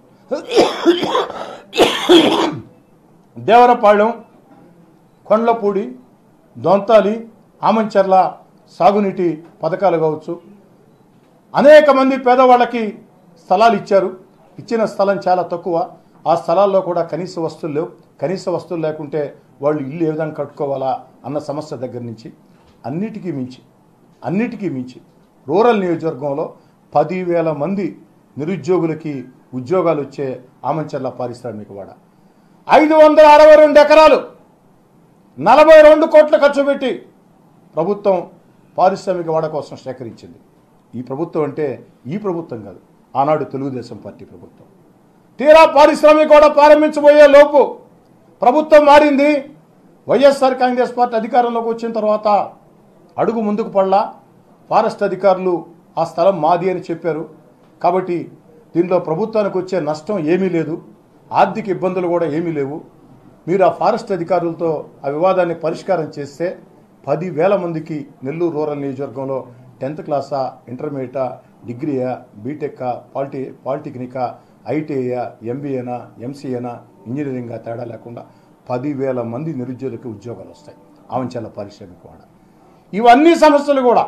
దేవరపాళెం కొండ్లపూడి దొంతాలి ఆమంచర్ల సాగునీటి పథకాలు కావచ్చు అనేక మంది పేదవాళ్ళకి స్థలాలు ఇచ్చారు ఇచ్చిన స్థలం చాలా తక్కువ ఆ స్థలాల్లో కూడా కనీస వస్తువులు లేవు కనీస వస్తువులు లేకుంటే వాళ్ళు ఇల్లు ఏ విధంగా కట్టుకోవాలా అన్న సమస్య దగ్గర నుంచి అన్నిటికీ మించి అన్నిటికీ మించి రూరల్ నియోజకవర్గంలో పదివేల మంది నిరుద్యోగులకి ఉద్యోగాలు వచ్చే ఆమంచర్ల పారిశ్రామికవాడ ఐదు వందల అరవై రెండు ఎకరాలు నలభై రెండు కోట్ల ఖర్చు పెట్టి ప్రభుత్వం పారిశ్రామిక వాడ కోసం సేకరించింది ఈ ప్రభుత్వం అంటే ఈ ప్రభుత్వం కాదు ఆనాడు తెలుగుదేశం పార్టీ ప్రభుత్వం తీరా పారిశ్రామిక వాడ ప్రారంభించబోయే లోపు ప్రభుత్వం మారింది వైఎస్ఆర్ కాంగ్రెస్ పార్టీ అధికారంలోకి వచ్చిన తర్వాత అడుగు ముందుకు పడలా ఫారెస్ట్ అధికారులు ఆ స్థలం మాది అని చెప్పారు కాబట్టి దీనిలో ప్రభుత్వానికి వచ్చే నష్టం ఏమీ లేదు ఆర్థిక ఇబ్బందులు కూడా ఏమీ లేవు మీరు ఆ ఫారెస్ట్ అధికారులతో ఆ వివాదాన్ని పరిష్కారం చేస్తే పదివేల మందికి నెల్లూరు రూరల్ నియోజకవర్గంలో టెన్త్ క్లాసా ఇంటర్మీడియటా డిగ్రీయా బీటెక్కా పాలిటి పాలిటెక్నికా ఐటీఐయా ఎంబీఏనా ఎంసీఏనా ఇంజనీరింగా తేడా లేకుండా పదివేల మంది నిరుద్యోగులకు ఉద్యోగాలు వస్తాయి ఆవంచాల పారిశ్రామిక వాడ ఇవన్నీ సమస్యలు కూడా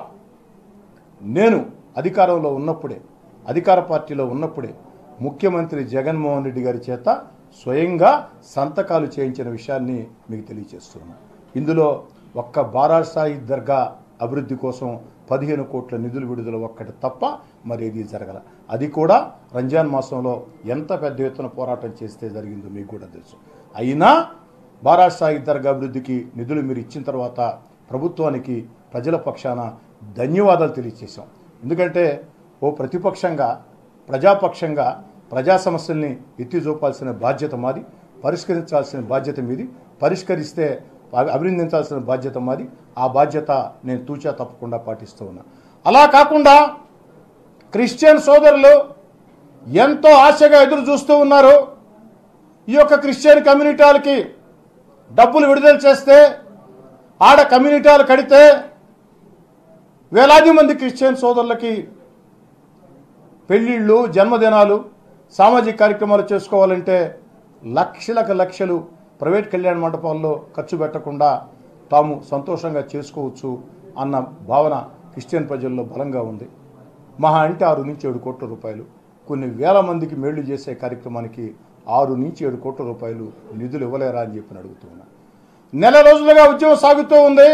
నేను అధికారంలో ఉన్నప్పుడే అధికార పార్టీలో ఉన్నప్పుడే ముఖ్యమంత్రి జగన్మోహన్ రెడ్డి గారి చేత స్వయంగా సంతకాలు చేయించిన విషయాన్ని మీకు తెలియజేస్తున్నాను ఇందులో ఒక్క బారాసాయి దర్గా అభివృద్ధి కోసం పదిహేను కోట్ల నిధులు విడుదల ఒక్కటి తప్ప మరేది జరగల అది కూడా రంజాన్ మాసంలో ఎంత పెద్ద ఎత్తున పోరాటం చేస్తే జరిగిందో మీకు కూడా తెలుసు అయినా బారాసాయి దర్గా అభివృద్ధికి నిధులు మీరు ఇచ్చిన తర్వాత ప్రభుత్వానికి ప్రజల పక్షాన ధన్యవాదాలు తెలియజేశాం ఎందుకంటే ఓ ప్రతిపక్షంగా ప్రజాపక్షంగా ప్రజా సమస్యల్ని ఎత్తి చూపాల్సిన బాధ్యత మాది పరిష్కరించాల్సిన బాధ్యత మీది పరిష్కరిస్తే అభి- అభినందించాల్సిన బాధ్యత మాది ఆ బాధ్యత నేను తూచా తప్పకుండా పాటిస్తూ ఉన్నా అలా కాకుండా క్రిస్టియన్ సోదరులు ఎంతో ఆశగా ఎదురు చూస్తూ ఉన్నారు ఈ యొక్క క్రిస్టియన్ కమ్యూనిటీలకి డబ్బులు విడుదల చేస్తే ఆడ కమ్యూనిటీలు కడితే వేలాది మంది క్రిస్టియన్ సోదరులకి పెళ్ళిళ్ళు జన్మదినాలు సామాజిక కార్యక్రమాలు చేసుకోవాలంటే లక్షలకు లక్షలు ప్రైవేట్ కళ్యాణ మండపాల్లో ఖర్చు పెట్టకుండా తాము సంతోషంగా చేసుకోవచ్చు అన్న భావన క్రిస్టియన్ ప్రజల్లో బలంగా ఉంది మహా అంటే ఆరు నుంచి ఏడు కోట్ల రూపాయలు కొన్ని వేల మందికి మేళ్లు చేసే కార్యక్రమానికి ఆరు నుంచి ఏడు కోట్ల రూపాయలు నిధులు ఇవ్వలేరా అని చెప్పి అడుగుతూ ఉన్నా నెల రోజులుగా ఉద్యమం సాగుతూ ఉంది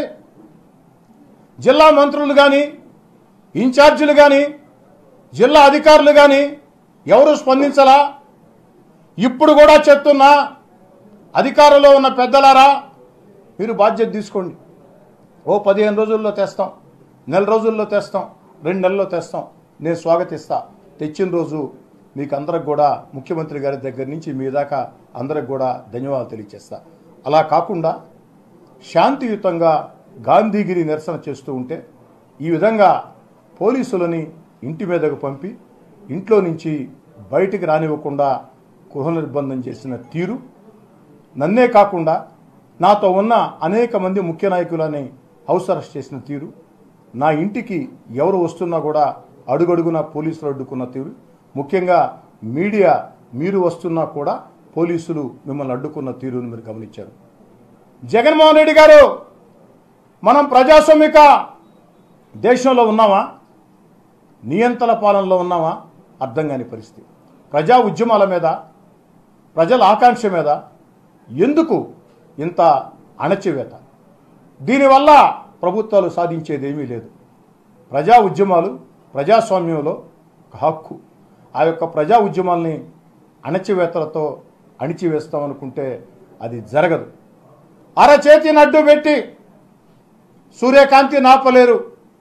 జిల్లా మంత్రులు కానీ ఇన్ఛార్జీలు కానీ జిల్లా అధికారులు కానీ ఎవరు స్పందించలా ఇప్పుడు కూడా చెప్తున్నా అధికారంలో ఉన్న పెద్దలారా మీరు బాధ్యత తీసుకోండి ఓ పదిహేను రోజుల్లో తెస్తాం నెల రోజుల్లో తెస్తాం రెండు నెలల్లో తెస్తాం నేను స్వాగతిస్తా తెచ్చిన రోజు మీకు అందరికి కూడా ముఖ్యమంత్రి గారి దగ్గర నుంచి మీ దాకా అందరికి కూడా ధన్యవాదాలు తెలియజేస్తా అలా కాకుండా శాంతియుతంగా గాంధీగిరి నిరసన చేస్తూ ఉంటే ఈ విధంగా పోలీసులని ఇంటి మీదకు పంపి ఇంట్లో నుంచి బయటికి రానివ్వకుండా గృహ నిర్బంధం చేసిన తీరు నన్నే కాకుండా నాతో ఉన్న అనేక మంది ముఖ్య నాయకులని హౌస్ అరెస్ట్ చేసిన తీరు నా ఇంటికి ఎవరు వస్తున్నా కూడా అడుగడుగున పోలీసులు అడ్డుకున్న తీరు ముఖ్యంగా మీడియా మీరు వస్తున్నా కూడా పోలీసులు మిమ్మల్ని అడ్డుకున్న తీరును మీరు గమనించారు జగన్మోహన్ రెడ్డి గారు మనం ప్రజాస్వామిక దేశంలో ఉన్నామా నియంత్రణ పాలనలో ఉన్నామా అర్థం కాని పరిస్థితి ప్రజా ఉద్యమాల మీద ప్రజల ఆకాంక్ష మీద ఎందుకు ఇంత అణచివేత దీనివల్ల ప్రభుత్వాలు సాధించేది ఏమీ లేదు ప్రజా ఉద్యమాలు ప్రజాస్వామ్యంలో ఒక హక్కు ఆ యొక్క ప్రజా ఉద్యమాల్ని అణచివేతలతో అణిచివేస్తామనుకుంటే అది జరగదు అరచేతిని అడ్డు పెట్టి సూర్యకాంతి నాపలేరు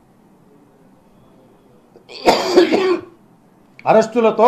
అరెస్టులతో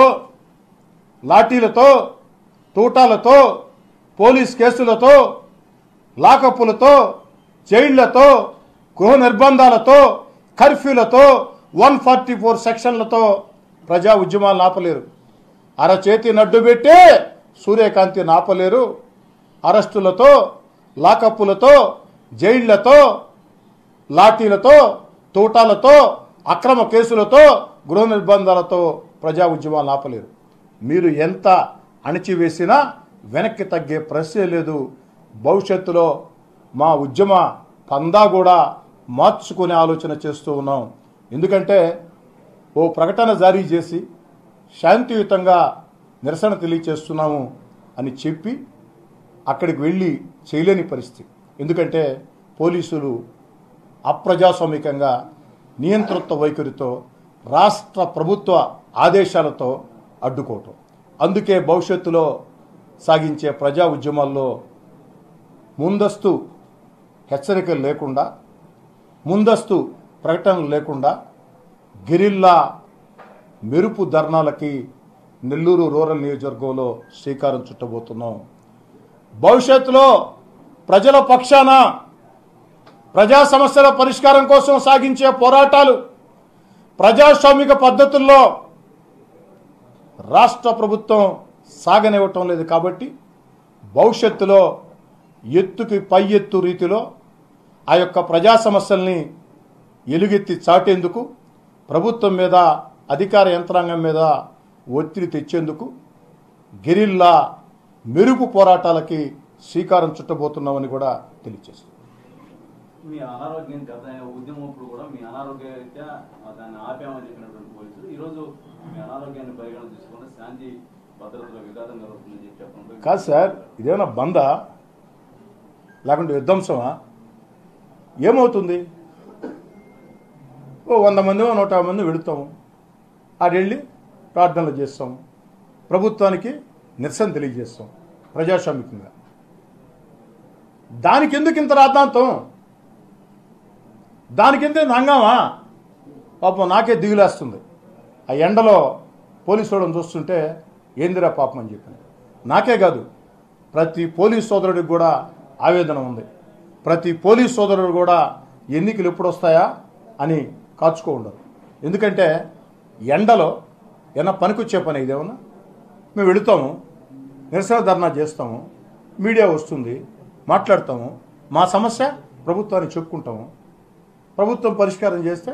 లాఠీలతో తూటాలతో పోలీస్ కేసులతో లాకప్పులతో జైళ్లతో గృహ నిర్బంధాలతో కర్ఫ్యూలతో వన్ ఫార్టీ ఫోర్ సెక్షన్లతో ప్రజా ఉద్యమాలు ఆపలేరు అరచేతి నడ్డు పెట్టి సూర్యకాంతి నాపలేరు అరెస్టులతో లాకప్పులతో జైళ్లతో లాఠీలతో తూటాలతో అక్రమ కేసులతో గృహ నిర్బంధాలతో ప్రజా ఉద్యమాలు ఆపలేరు మీరు ఎంత అణిచివేసినా వెనక్కి తగ్గే ప్రశ్నే లేదు భవిష్యత్తులో మా ఉద్యమ పందా కూడా మార్చుకునే ఆలోచన చేస్తూ ఉన్నాం ఎందుకంటే ఓ ప్రకటన జారీ చేసి శాంతియుతంగా నిరసన తెలియచేస్తున్నాము అని చెప్పి అక్కడికి వెళ్ళి చేయలేని పరిస్థితి ఎందుకంటే పోలీసులు అప్రజాస్వామికంగా నియంతృత్వ వైఖరితో రాష్ట్ర ప్రభుత్వ ఆదేశాలతో అడ్డుకోవటం అందుకే భవిష్యత్తులో సాగించే ప్రజా ఉద్యమాల్లో ముందస్తు హెచ్చరికలు లేకుండా ముందస్తు ప్రకటనలు లేకుండా గిరిల్లా మెరుపు ధర్నాలకి నెల్లూరు రూరల్ నియోజకవర్గంలో శ్రీకారం చుట్టబోతున్నాం భవిష్యత్తులో ప్రజల పక్షాన ప్రజా సమస్యల పరిష్కారం కోసం సాగించే పోరాటాలు ప్రజాస్వామిక పద్ధతుల్లో రాష్ట్ర ప్రభుత్వం సాగనివ్వటం లేదు కాబట్టి భవిష్యత్తులో ఎత్తుకి పై ఎత్తు రీతిలో ఆ యొక్క ప్రజా సమస్యల్ని ఎలుగెత్తి చాటేందుకు ప్రభుత్వం మీద అధికార యంత్రాంగం మీద ఒత్తిడి తెచ్చేందుకు గెరిల్లా మెరుపు పోరాటాలకి శ్రీకారం చుట్టబోతున్నామని కూడా తెలియజేస్తుంది మీ అనారోగ్యం గత ఉద్యమప్పుడు కూడా మీ అనారోగ్య రీత్యా దాన్ని ఆపామని చెప్పినటువంటి పోలీసులు ఈరోజు మీ అనారోగ్యాన్ని పరిగణన తీసుకుంటే శాంతి భద్రతలో విఘాతం కలుగుతుందని చెప్పి చెప్పడం కాదు సార్ ఇదేమైనా బందా లేకుంటే విధ్వంసమా ఏమవుతుంది ఓ వంద మంది నూట యాభై మంది వెళుతాము ఆడెళ్ళి ప్రార్థనలు చేస్తాము ప్రభుత్వానికి నిరసన తెలియజేస్తాం ప్రజాస్వామికంగా దానికి ఎందుకు ఇంత రాద్ధాంతం దానికి ఎంత హంగామా పాపం నాకే దిగులేస్తుంది ఆ ఎండలో పోలీసు వాళ్ళని చూస్తుంటే ఏందిరా పాపం అని చెప్పాను నాకే కాదు ప్రతి పోలీస్ సోదరుడికి కూడా ఆవేదన ఉంది ప్రతి పోలీస్ సోదరుడు కూడా ఎన్నికలు ఎప్పుడు వస్తాయా అని కాచుకో ఉండరు ఎందుకంటే ఎండలో ఏమన్నా పనికొచ్చే పని ఇదేమన్నా మేము వెళుతాము నిరసన ధర్నా చేస్తాము మీడియా వస్తుంది మాట్లాడతాము మా సమస్య ప్రభుత్వానికి చెప్పుకుంటాము ప్రభుత్వం పరిష్కారం చేస్తే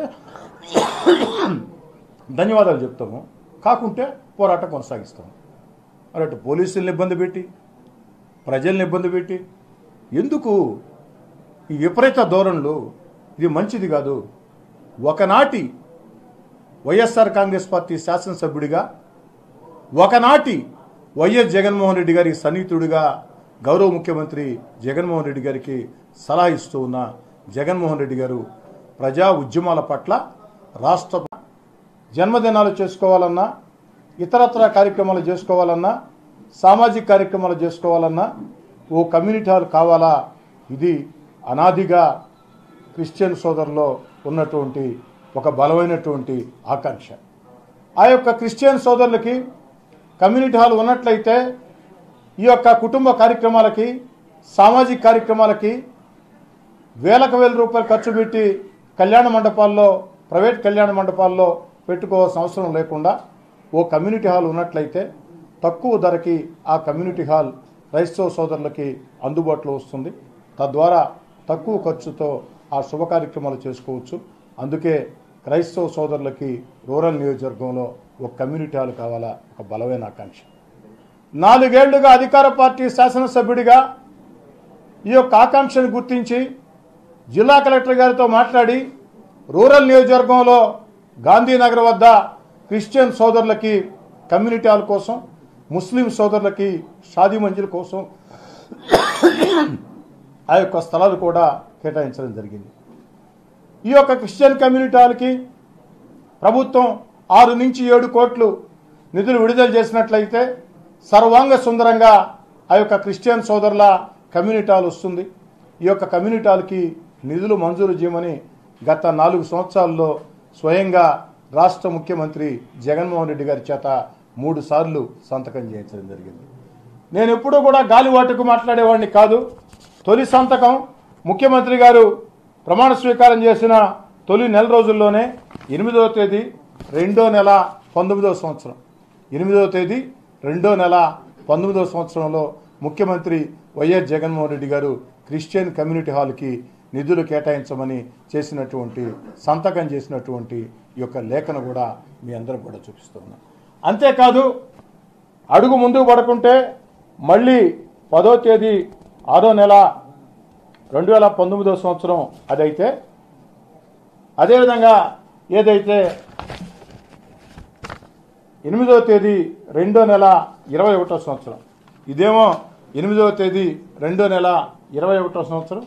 ధన్యవాదాలు చెప్తాము కాకుంటే పోరాటం కొనసాగిస్తాము మరి అటు పోలీసుల్ని ఇబ్బంది పెట్టి ప్రజల్ని ఇబ్బంది పెట్టి ఎందుకు ఈ విపరీత ధోరణులు ఇది మంచిది కాదు ఒకనాటి వైఎస్ఆర్ కాంగ్రెస్ పార్టీ శాసనసభ్యుడిగా ఒకనాటి వైఎస్ జగన్మోహన్ రెడ్డి గారి సన్నిహితుడిగా గౌరవ ముఖ్యమంత్రి జగన్మోహన్ రెడ్డి గారికి సలహా ఇస్తూ ఉన్న జగన్మోహన్ రెడ్డి గారు ప్రజా ఉద్యమాల పట్ల రాష్ట్ర జన్మదినాలు చేసుకోవాలన్నా ఇతరత్ర కార్యక్రమాలు చేసుకోవాలన్నా సామాజిక కార్యక్రమాలు చేసుకోవాలన్నా ఓ కమ్యూనిటీ హాల్ కావాలా ఇది అనాదిగా క్రిస్టియన్ సోదరులో ఉన్నటువంటి ఒక బలమైనటువంటి ఆకాంక్ష ఆ యొక్క క్రిస్టియన్ సోదరులకి కమ్యూనిటీ హాల్ ఉన్నట్లయితే ఈ యొక్క కుటుంబ కార్యక్రమాలకి సామాజిక కార్యక్రమాలకి వేలకు వేల రూపాయలు ఖర్చు పెట్టి కళ్యాణ మండపాల్లో ప్రైవేట్ కళ్యాణ మండపాల్లో పెట్టుకోవాల్సిన అవసరం లేకుండా ఓ కమ్యూనిటీ హాల్ ఉన్నట్లయితే తక్కువ ధరకి ఆ కమ్యూనిటీ హాల్ క్రైస్తవ సోదరులకి అందుబాటులో వస్తుంది తద్వారా తక్కువ ఖర్చుతో ఆ శుభ కార్యక్రమాలు చేసుకోవచ్చు అందుకే క్రైస్తవ సోదరులకి రూరల్ నియోజకవర్గంలో ఒక కమ్యూనిటీ హాల్ కావాలా ఒక బలమైన ఆకాంక్ష నాలుగేళ్లుగా అధికార పార్టీ శాసనసభ్యుడిగా ఈ యొక్క ఆకాంక్షను గుర్తించి జిల్లా కలెక్టర్ గారితో మాట్లాడి రూరల్ నియోజకవర్గంలో గాంధీనగర్ వద్ద క్రిస్టియన్ సోదరులకి కమ్యూనిటీ హాల్ కోసం ముస్లిం సోదరులకి షాదీ మంజిల్ కోసం ఆ యొక్క స్థలాలు కూడా కేటాయించడం జరిగింది ఈ యొక్క క్రిస్టియన్ కమ్యూనిటీ హాల్కి ప్రభుత్వం ఆరు నుంచి ఏడు కోట్లు నిధులు విడుదల చేసినట్లయితే సర్వాంగ సుందరంగా ఆ యొక్క క్రిస్టియన్ సోదరుల కమ్యూనిటీ హాల్ వస్తుంది ఈ యొక్క కమ్యూనిటీ హాల్కి నిధులు మంజూరు చేయమని గత నాలుగు సంవత్సరాల్లో స్వయంగా రాష్ట్ర ముఖ్యమంత్రి జగన్మోహన్ రెడ్డి గారి చేత మూడు సార్లు సంతకం చేయించడం జరిగింది నేను ఎప్పుడూ కూడా గాలివాటుకు మాట్లాడేవాడిని కాదు తొలి సంతకం ముఖ్యమంత్రి గారు ప్రమాణ స్వీకారం చేసిన తొలి నెల రోజుల్లోనే ఎనిమిదవ తేదీ రెండో నెల పంతొమ్మిదవ సంవత్సరం ఎనిమిదవ తేదీ రెండో నెల పంతొమ్మిదవ సంవత్సరంలో ముఖ్యమంత్రి వైఎస్ జగన్మోహన్ రెడ్డి గారు క్రిస్టియన్ కమ్యూనిటీ హాల్కి నిధులు కేటాయించమని చేసినటువంటి సంతకం చేసినటువంటి ఈ యొక్క లేఖను కూడా మీ అందరికి కూడా చూపిస్తున్నాను అంతేకాదు అడుగు ముందుకు పడకుంటే మళ్ళీ పదో తేదీ ఆరో నెల రెండు వేల పంతొమ్మిదో సంవత్సరం అదైతే అదేవిధంగా ఏదైతే ఎనిమిదవ తేదీ రెండో నెల ఇరవై ఒకటో సంవత్సరం ఇదేమో ఎనిమిదవ తేదీ రెండో నెల ఇరవై ఒకటో సంవత్సరం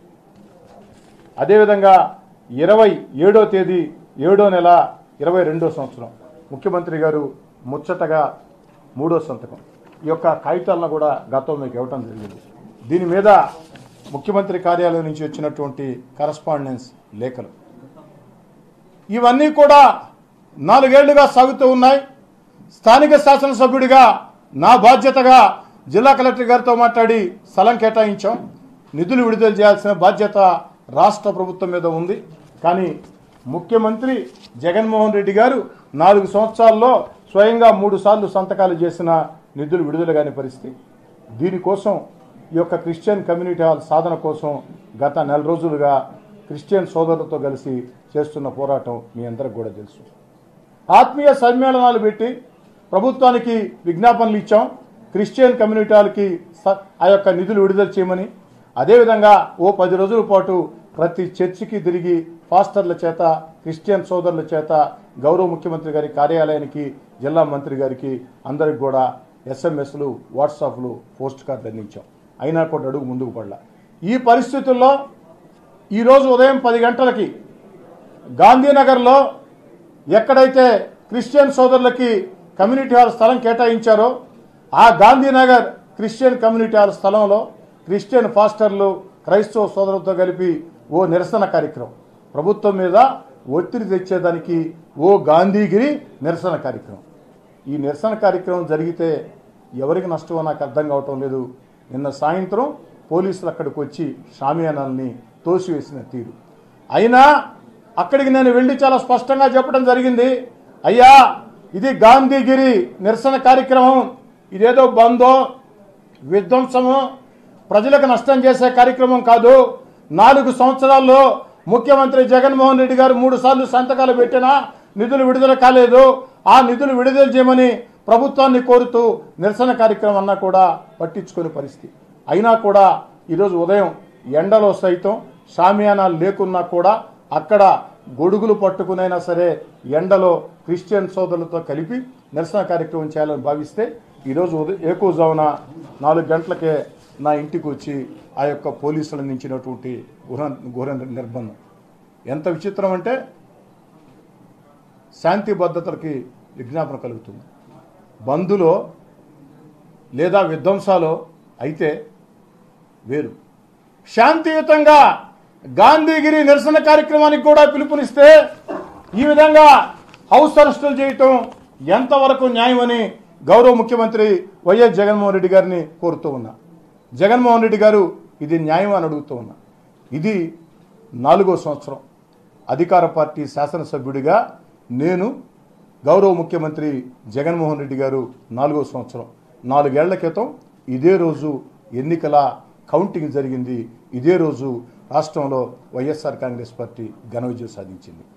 అదేవిధంగా ఇరవై ఏడో తేదీ ఏడో నెల ఇరవై రెండో సంవత్సరం ముఖ్యమంత్రి గారు ముచ్చటగా మూడో సంతకం ఈ యొక్క కాగితాలను కూడా గతం మీకు ఇవ్వటం జరిగింది దీని మీద ముఖ్యమంత్రి కార్యాలయం నుంచి వచ్చినటువంటి కరస్పాండెన్స్ లేఖలు ఇవన్నీ కూడా నాలుగేళ్లుగా సాగుతూ ఉన్నాయి స్థానిక శాసనసభ్యుడిగా నా బాధ్యతగా జిల్లా కలెక్టర్ గారితో మాట్లాడి స్థలం కేటాయించాం నిధులు విడుదల చేయాల్సిన బాధ్యత రాష్ట్ర ప్రభుత్వం మీద ఉంది కానీ ముఖ్యమంత్రి జగన్మోహన్ రెడ్డి గారు నాలుగు సంవత్సరాల్లో స్వయంగా మూడు సార్లు సంతకాలు చేసిన నిధులు విడుదల కాని పరిస్థితి దీనికోసం ఈ యొక్క క్రిస్టియన్ కమ్యూనిటీ హాల్ సాధన కోసం గత నెల రోజులుగా క్రిస్టియన్ సోదరులతో కలిసి చేస్తున్న పోరాటం మీ అందరికి కూడా తెలుసు ఆత్మీయ సమ్మేళనాలు పెట్టి ప్రభుత్వానికి విజ్ఞాపనలు ఇచ్చాం క్రిస్టియన్ కమ్యూనిటీలకి స- ఆ యొక్క నిధులు విడుదల చేయమని అదేవిధంగా ఓ పది రోజుల పాటు ప్రతి చర్చికి తిరిగి ఫాస్టర్ల చేత క్రిస్టియన్ సోదరుల చేత గౌరవ ముఖ్యమంత్రి గారి కార్యాలయానికి జిల్లా మంత్రి గారికి అందరికి కూడా ఎస్ఎంఎస్లు వాట్సాప్లు పోస్ట్ కార్డులు అందించాం అయినా కూడా అడుగు ముందుకు పడలా ఈ పరిస్థితుల్లో ఈరోజు ఉదయం పది గంటలకి గాంధీనగర్లో ఎక్కడైతే క్రిస్టియన్ సోదరులకి కమ్యూనిటీ హాల్ స్థలం కేటాయించారో ఆ గాంధీనగర్ క్రిస్టియన్ కమ్యూనిటీ హాల్ స్థలంలో క్రిస్టియన్ ఫాస్టర్లు క్రైస్తవ సోదరులతో కలిపి ఓ నిరసన కార్యక్రమం ప్రభుత్వం మీద ఒత్తిడి తెచ్చేదానికి ఓ గాంధీగిరి నిరసన కార్యక్రమం ఈ నిరసన కార్యక్రమం జరిగితే ఎవరికి నష్టమో నాకు అర్థం కావటం లేదు నిన్న సాయంత్రం పోలీసులు అక్కడికి వచ్చి షామియానాల్ని తోసివేసిన తీరు అయినా అక్కడికి నేను వెళ్ళి చాలా స్పష్టంగా చెప్పడం జరిగింది అయ్యా ఇది గాంధీగిరి నిరసన కార్యక్రమం ఇదేదో బందో విధ్వంసము ప్రజలకు నష్టం చేసే కార్యక్రమం కాదు నాలుగు సంవత్సరాల్లో ముఖ్యమంత్రి జగన్మోహన్ రెడ్డి గారు మూడు సార్లు సంతకాలు పెట్టినా నిధులు విడుదల కాలేదు ఆ నిధులు విడుదల చేయమని ప్రభుత్వాన్ని కోరుతూ నిరసన కార్యక్రమం అన్నా కూడా పట్టించుకునే పరిస్థితి అయినా కూడా ఈరోజు ఉదయం ఎండలో సైతం షామియానాలు లేకున్నా కూడా అక్కడ గొడుగులు పట్టుకునైనా సరే ఎండలో క్రిస్టియన్ సోదరులతో కలిపి నిరసన కార్యక్రమం చేయాలని భావిస్తే ఈరోజు ఉదయం ఏకోజామున నాలుగు గంటలకే నా ఇంటికి వచ్చి ఆ యొక్క పోలీసులు అందించినటువంటి గుహ గుహ నిర్బంధం ఎంత విచిత్రం అంటే శాంతి భద్రతలకి విజ్ఞాపన కలుగుతుంది బంధులో లేదా విధ్వంసాలో అయితే వేరు శాంతియుతంగా గాంధీగిరి నిరసన కార్యక్రమానికి కూడా పిలుపునిస్తే ఈ విధంగా హౌస్ అరెస్టులు చేయటం ఎంతవరకు న్యాయమని గౌరవ ముఖ్యమంత్రి వైఎస్ జగన్మోహన్ రెడ్డి గారిని కోరుతూ ఉన్నా జగన్మోహన్ రెడ్డి గారు ఇది న్యాయం అని అడుగుతూ ఉన్నా ఇది నాలుగో సంవత్సరం అధికార పార్టీ శాసనసభ్యుడిగా నేను గౌరవ ముఖ్యమంత్రి జగన్మోహన్ రెడ్డి గారు నాలుగో సంవత్సరం నాలుగేళ్ల క్రితం ఇదే రోజు ఎన్నికల కౌంటింగ్ జరిగింది ఇదే రోజు రాష్ట్రంలో వైఎస్ఆర్ కాంగ్రెస్ పార్టీ ఘన విజయం సాధించింది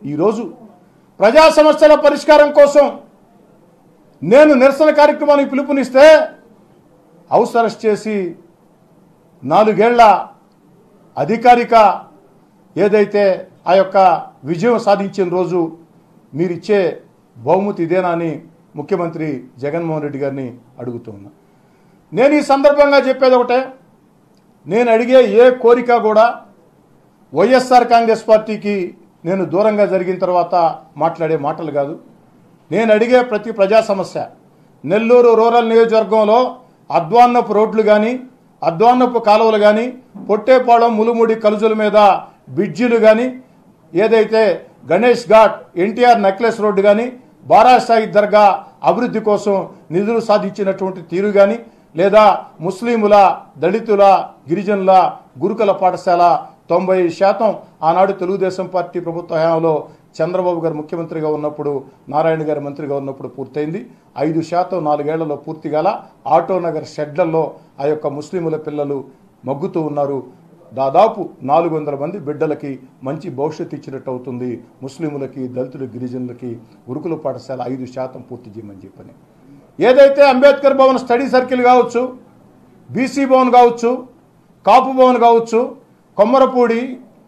ఈరోజు ప్రజా సమస్యల పరిష్కారం కోసం నేను నిరసన కార్యక్రమానికి పిలుపునిస్తే హౌస్ అరెస్ట్ చేసి నాలుగేళ్ల అధికారిక ఏదైతే ఆ యొక్క విజయం సాధించిన రోజు మీరిచ్చే బహుమతి ఇదేనా అని ముఖ్యమంత్రి జగన్మోహన్ రెడ్డి గారిని అడుగుతున్నా నేను ఈ సందర్భంగా చెప్పేది ఒకటే నేను అడిగే ఏ కోరిక కూడా వైఎస్ఆర్ కాంగ్రెస్ పార్టీకి నేను దూరంగా జరిగిన తర్వాత మాట్లాడే మాటలు కాదు నేను అడిగే ప్రతి ప్రజా సమస్య నెల్లూరు రూరల్ నియోజకవర్గంలో అద్వాన్నపు రోడ్లు కానీ అద్వాన్నపు కాలువలు కానీ పొట్టేపాళెం ములుముడి కలుజుల మీద బ్రిడ్జిలు కానీ ఏదైతే గణేష్ ఘాట్ ఎన్టీఆర్ నెక్లెస్ రోడ్డు కానీ బారాసాయి దర్గా అభివృద్ధి కోసం నిధులు సాధించినటువంటి తీరు కానీ లేదా ముస్లింల దళితుల గిరిజనుల గురుకుల పాఠశాల తొంభై శాతం ఆనాడు తెలుగుదేశం పార్టీ ప్రభుత్వ హయాంలో చంద్రబాబు గారు ముఖ్యమంత్రిగా ఉన్నప్పుడు నారాయణ గారు మంత్రిగా ఉన్నప్పుడు పూర్తయింది ఐదు శాతం నాలుగేళ్లలో పూర్తి గల ఆటోనగర్ షెడ్లలో ఆ యొక్క ముస్లింల పిల్లలు మగ్గుతూ ఉన్నారు దాదాపు నాలుగు వందల మంది బిడ్డలకి మంచి భవిష్యత్తు ఇచ్చినట్టు అవుతుంది ముస్లింలకి దళితుల గిరిజనులకి గురుకుల పాఠశాల ఐదు శాతం పూర్తి చేయమని చెప్పని ఏదైతే అంబేద్కర్ భవన్ స్టడీ సర్కిల్ కావచ్చు బీసీ భవన్ కావచ్చు కాపు భవన్ కావచ్చు కొమ్మరపూడి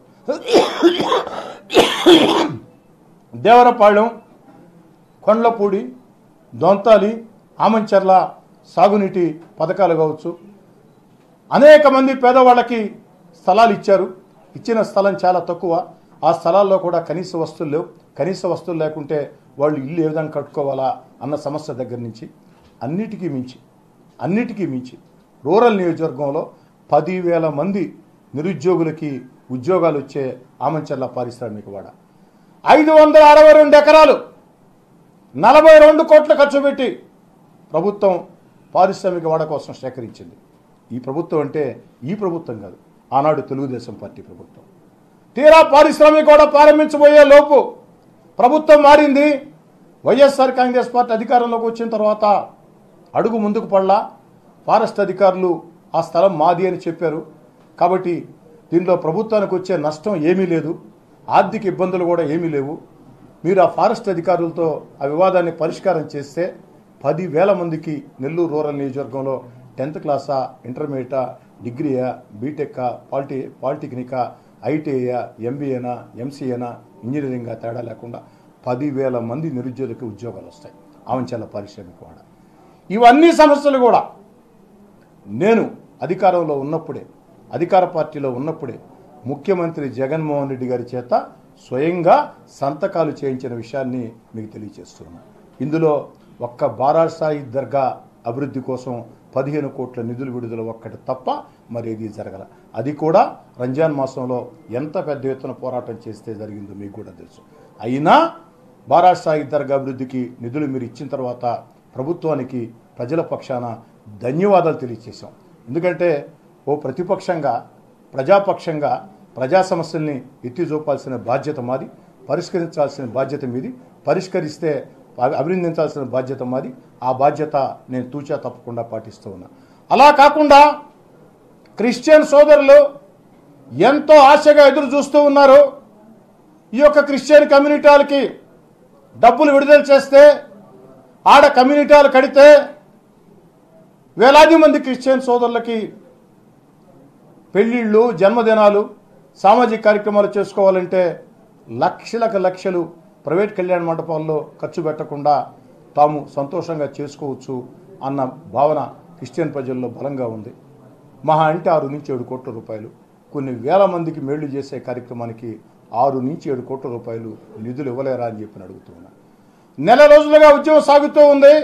దేవరపాళెం కొండ్లపూడి దొంతాలి ఆమంచర్ల సాగునీటి పథకాలు కావచ్చు అనేక మంది పేదవాళ్ళకి స్థలాలు ఇచ్చారు ఇచ్చిన స్థలం చాలా తక్కువ ఆ స్థలాల్లో కూడా కనీస వస్తువులు లేవు కనీస వస్తువులు లేకుంటే వాళ్ళు ఇల్లు ఏ విధంగా కట్టుకోవాలా అన్న సమస్య దగ్గర నుంచి అన్నిటికీ మించి అన్నిటికీ మించి రూరల్ నియోజకవర్గంలో పదివేల మంది నిరుద్యోగులకి ఉద్యోగాలు వచ్చే ఆమంచర్ల పారిశ్రామికవాడ ఐదు వందల అరవై రెండు ఎకరాలు నలభై రెండు కోట్ల ఖర్చు పెట్టి ప్రభుత్వం పారిశ్రామిక వాడ కోసం సేకరించింది ఈ ప్రభుత్వం అంటే ఈ ప్రభుత్వం కాదు ఆనాడు తెలుగుదేశం పార్టీ ప్రభుత్వం తీరా పారిశ్రామిక వాడ ప్రారంభించబోయే లోపు ప్రభుత్వం మారింది వైఎస్ఆర్ కాంగ్రెస్ పార్టీ అధికారంలోకి వచ్చిన తర్వాత అడుగు ముందుకు పడలా ఫారెస్ట్ అధికారులు ఆ స్థలం మాది అని చెప్పారు కాబట్టి దీనిలో ప్రభుత్వానికి వచ్చే నష్టం ఏమీ లేదు ఆర్థిక ఇబ్బందులు కూడా ఏమీ లేవు మీరు ఆ ఫారెస్ట్ అధికారులతో ఆ వివాదాన్ని పరిష్కారం చేస్తే పదివేల మందికి నెల్లూరు రూరల్ నియోజకవర్గంలో టెన్త్ క్లాసా ఇంటర్మీడియటా డిగ్రీయా బీటెక్కా పాలిటి పాలిటెక్నికా ఐటీఐయా ఎంబీఏనా ఎంసీఏనా ఇంజనీరింగా తేడా లేకుండా పదివేల మంది నిరుద్యోగులకు ఉద్యోగాలు వస్తాయి ఆవంచాల పారిశ్రామిక వాడ ఇవన్నీ సమస్యలు కూడా నేను అధికారంలో ఉన్నప్పుడే అధికార పార్టీలో ఉన్నప్పుడే ముఖ్యమంత్రి జగన్మోహన్ రెడ్డి గారి చేత స్వయంగా సంతకాలు చేయించిన విషయాన్ని మీకు తెలియజేస్తున్నాను ఇందులో ఒక్క బారాసాయి దర్గా అభివృద్ధి కోసం పదిహేను కోట్ల నిధులు విడుదల ఒక్కటి తప్ప మరి ఏది జరగల అది కూడా రంజాన్ మాసంలో ఎంత పెద్ద ఎత్తున పోరాటం చేస్తే జరిగిందో మీకు కూడా తెలుసు అయినా బారాసాయి దర్గా అభివృద్ధికి నిధులు మీరు ఇచ్చిన తర్వాత ప్రభుత్వానికి ప్రజల పక్షాన ధన్యవాదాలు తెలియజేశాం ఎందుకంటే ఓ ప్రతిపక్షంగా ప్రజాపక్షంగా ప్రజా సమస్యల్ని ఎత్తి చూపాల్సిన బాధ్యత మాది పరిష్కరించాల్సిన బాధ్యత మీది పరిష్కరిస్తే అభి- అభినందించాల్సిన బాధ్యత మాది ఆ బాధ్యత నేను తూచా తప్పకుండా పాటిస్తూ ఉన్నా అలా కాకుండా క్రిస్టియన్ సోదరులు ఎంతో ఆశగా ఎదురు చూస్తూ ఉన్నారు ఈ యొక్క క్రిస్టియన్ కమ్యూనిటీలకి డబ్బులు విడుదల చేస్తే ఆడ కమ్యూనిటీలు కడితే వేలాది మంది క్రిస్టియన్ సోదరులకి పెళ్ళిళ్ళు జన్మదినాలు సామాజిక కార్యక్రమాలు చేసుకోవాలంటే లక్షలకు లక్షలు ప్రైవేట్ కళ్యాణ మండపాల్లో ఖర్చు పెట్టకుండా తాము సంతోషంగా చేసుకోవచ్చు అన్న భావన క్రిస్టియన్ ప్రజల్లో బలంగా ఉంది మహా అంటే ఆరు నుంచి ఏడు కోట్ల రూపాయలు కొన్ని వేల మందికి మేళ్లు చేసే కార్యక్రమానికి ఆరు నుంచి ఏడు కోట్ల రూపాయలు నిధులు ఇవ్వలేరా అని చెప్పి అడుగుతున్నా నెల రోజులుగా ఉద్యమం సాగుతూ ఉంది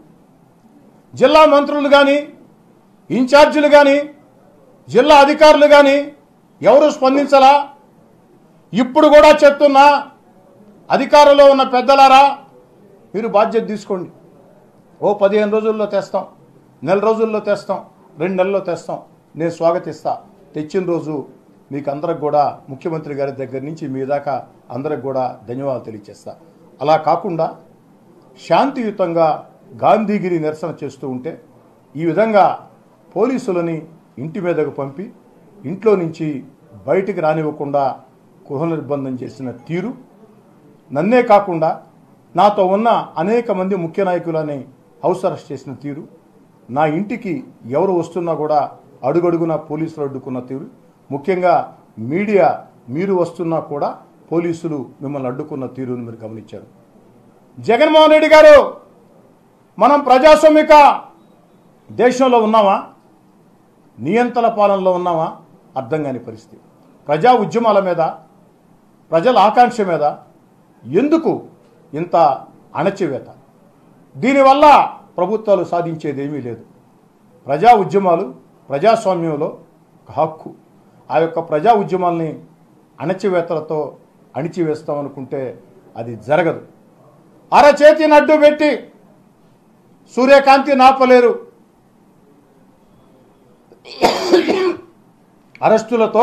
జిల్లా మంత్రులు కానీ ఇన్ఛార్జీలు కానీ జిల్లా అధికారులు కానీ ఎవరు స్పందించలా ఇప్పుడు కూడా చెప్తున్నా అధికారంలో ఉన్న పెద్దలారా మీరు బాధ్యత తీసుకోండి ఓ పదిహేను రోజుల్లో తెస్తాం నెల రోజుల్లో తెస్తాం రెండు నెలల్లో తెస్తాం నేను స్వాగతిస్తా తెచ్చిన రోజు మీకు అందరికి కూడా ముఖ్యమంత్రి గారి దగ్గర నుంచి మీ దాకా అందరికి కూడా ధన్యవాదాలు తెలియజేస్తా అలా కాకుండా శాంతియుతంగా గాంధీగిరి నిరసన చేస్తూ ఉంటే ఈ విధంగా పోలీసులని ఇంటి మీదకు పంపి ఇంట్లో నుంచి బయటికి రానివ్వకుండా గృహ నిర్బంధం చేసిన తీరు నన్నే కాకుండా నాతో ఉన్న అనేక మంది ముఖ్య నాయకులని హౌస్ అరెస్ట్ చేసిన తీరు నా ఇంటికి ఎవరు వస్తున్నా కూడా అడుగడుగున పోలీసులు అడ్డుకున్న తీరు ముఖ్యంగా మీడియా మీరు వస్తున్నా కూడా పోలీసులు మిమ్మల్ని అడ్డుకున్న తీరును మీరు గమనించారు జగన్మోహన్ రెడ్డి గారు మనం ప్రజాస్వామిక దేశంలో ఉన్నామా నియంత్రణ పాలనలో ఉన్నామా అర్థం కాని పరిస్థితి ప్రజా ఉద్యమాల మీద ప్రజల ఆకాంక్ష మీద ఎందుకు ఇంత అణచివేత దీనివల్ల ప్రభుత్వాలు సాధించేది ఏమీ లేదు ప్రజా ఉద్యమాలు ప్రజాస్వామ్యంలో ఒక హక్కు ఆ యొక్క ప్రజా ఉద్యమాల్ని అణచివేతలతో అణిచివేస్తామనుకుంటే అది జరగదు అరచేతిని అడ్డు పెట్టి సూర్యకాంతి నాపలేరు అరెస్టులతో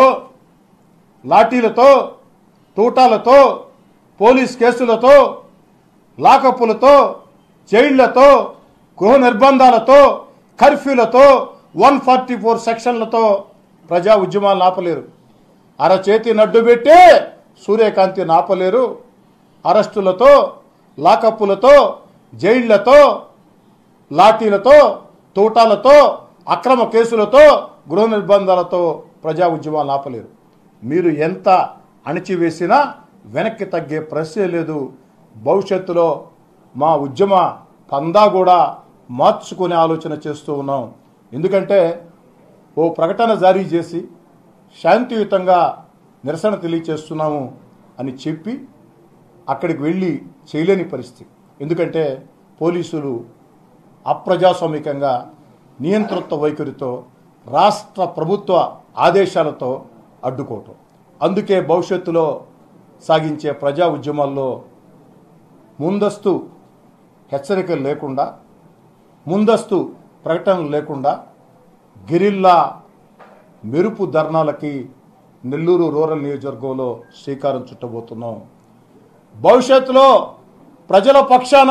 లాఠీలతో తూటాలతో పోలీస్ కేసులతో లాకప్పులతో జైళ్లతో గృహ నిర్బంధాలతో కర్ఫ్యూలతో వన్ ఫార్టీ ఫోర్ సెక్షన్లతో ప్రజా ఉద్యమాలు ఆపలేరు అరచేతి నడ్డు పెట్టి సూర్యకాంతి నాపలేరు అరెస్టులతో లాకప్పులతో జైళ్లతో లాఠీలతో తూటాలతో అక్రమ కేసులతో గృహ నిర్బంధాలతో ప్రజా ఉద్యమాలు ఆపలేరు మీరు ఎంత అణచివేసినా వెనక్కి తగ్గే ప్రశ్నే లేదు భవిష్యత్తులో మా ఉద్యమ పందా కూడా మార్చుకునే ఆలోచన చేస్తూ ఉన్నాం ఎందుకంటే ఓ ప్రకటన జారీ చేసి శాంతియుతంగా నిరసన తెలియచేస్తున్నాము అని చెప్పి అక్కడికి వెళ్ళి చేయలేని పరిస్థితి ఎందుకంటే పోలీసులు అప్రజాస్వామికంగా నియంతృత్వ వైఖరితో రాష్ట్ర ప్రభుత్వ ఆదేశాలతో అడ్డుకోవటం అందుకే భవిష్యత్తులో సాగించే ప్రజా ఉద్యమాల్లో ముందస్తు హెచ్చరికలు లేకుండా ముందస్తు ప్రకటనలు లేకుండా గిరిల్లా మెరుపు ధర్నాలకి నెల్లూరు రూరల్ నియోజకవర్గంలో శ్రీకారం చుట్టబోతున్నాం భవిష్యత్తులో ప్రజల పక్షాన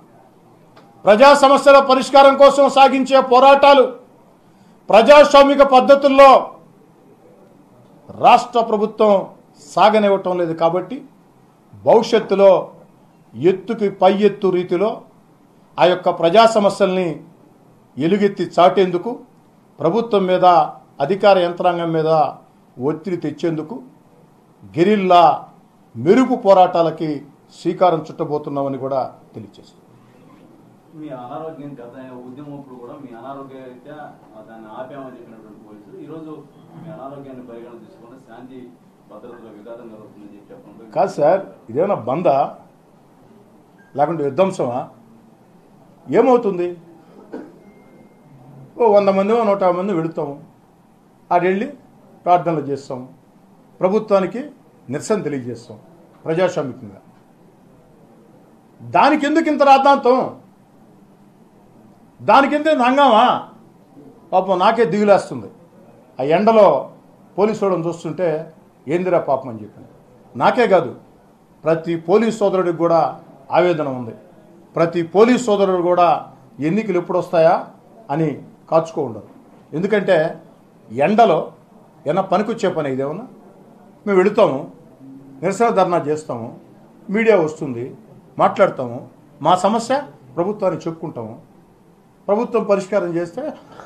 ప్రజా సమస్యల పరిష్కారం కోసం సాగించే పోరాటాలు ప్రజాస్వామిక పద్ధతుల్లో రాష్ట్ర ప్రభుత్వం సాగనివ్వటం లేదు కాబట్టి భవిష్యత్తులో ఎత్తుకి పై ఎత్తు రీతిలో ఆ యొక్క ప్రజా సమస్యల్ని ఎలుగెత్తి చాటేందుకు ప్రభుత్వం మీద అధికార యంత్రాంగం మీద ఒత్తిడి తెచ్చేందుకు గెరిల్లా మెరుపు పోరాటాలకి శ్రీకారం చుట్టబోతున్నామని కూడా తెలియజేస్తుంది మీ అనారోగ్యం గత ఉద్యమప్పుడు కూడా మీ అనారోగ్య రీత్యా దాన్ని ఆపామని చెప్పినటువంటి పోలీసులు ఈరోజు మీ అనారోగ్యాన్ని పరిగణన తీసుకుంటే శాంతి భద్రతలో విఘాతం కలుగుతుందని చెప్పి చెప్పడం కాదు సార్ ఇదేమన్నా బందా లేకుంటే విధ్వంసమా ఏమవుతుంది ఓ వంద మంది నూట యాభై మంది వెళుతాము ఆడు వెళ్ళి ప్రార్థనలు చేస్తాం ప్రభుత్వానికి నిరసన తెలియజేస్తాం ప్రజాస్వామికంగా దానికి ఎందుకు ఇంత రాద్ధాంతం దానికి ఎంత హంగామా పాపం నాకే దిగులేస్తుంది ఆ ఎండలో పోలీసు వాళ్ళని చూస్తుంటే ఏందిరా పాపం అని చెప్పాను నాకే కాదు ప్రతి పోలీస్ సోదరుడికి కూడా ఆవేదన ఉంది ప్రతి పోలీస్ సోదరుడు కూడా ఎన్నికలు ఎప్పుడు వస్తాయా అని కాచుకో ఉండరు ఎందుకంటే ఎండలో ఏమన్నా పనికొచ్చే పని ఇదేమన్నా మేము వెళుతాము నిరసన ధర్నా చేస్తాము మీడియా వస్తుంది మాట్లాడతాము మా సమస్య ప్రభుత్వానికి చెప్పుకుంటాము ప్రభుత్వం పరిష్కారం చేస్తే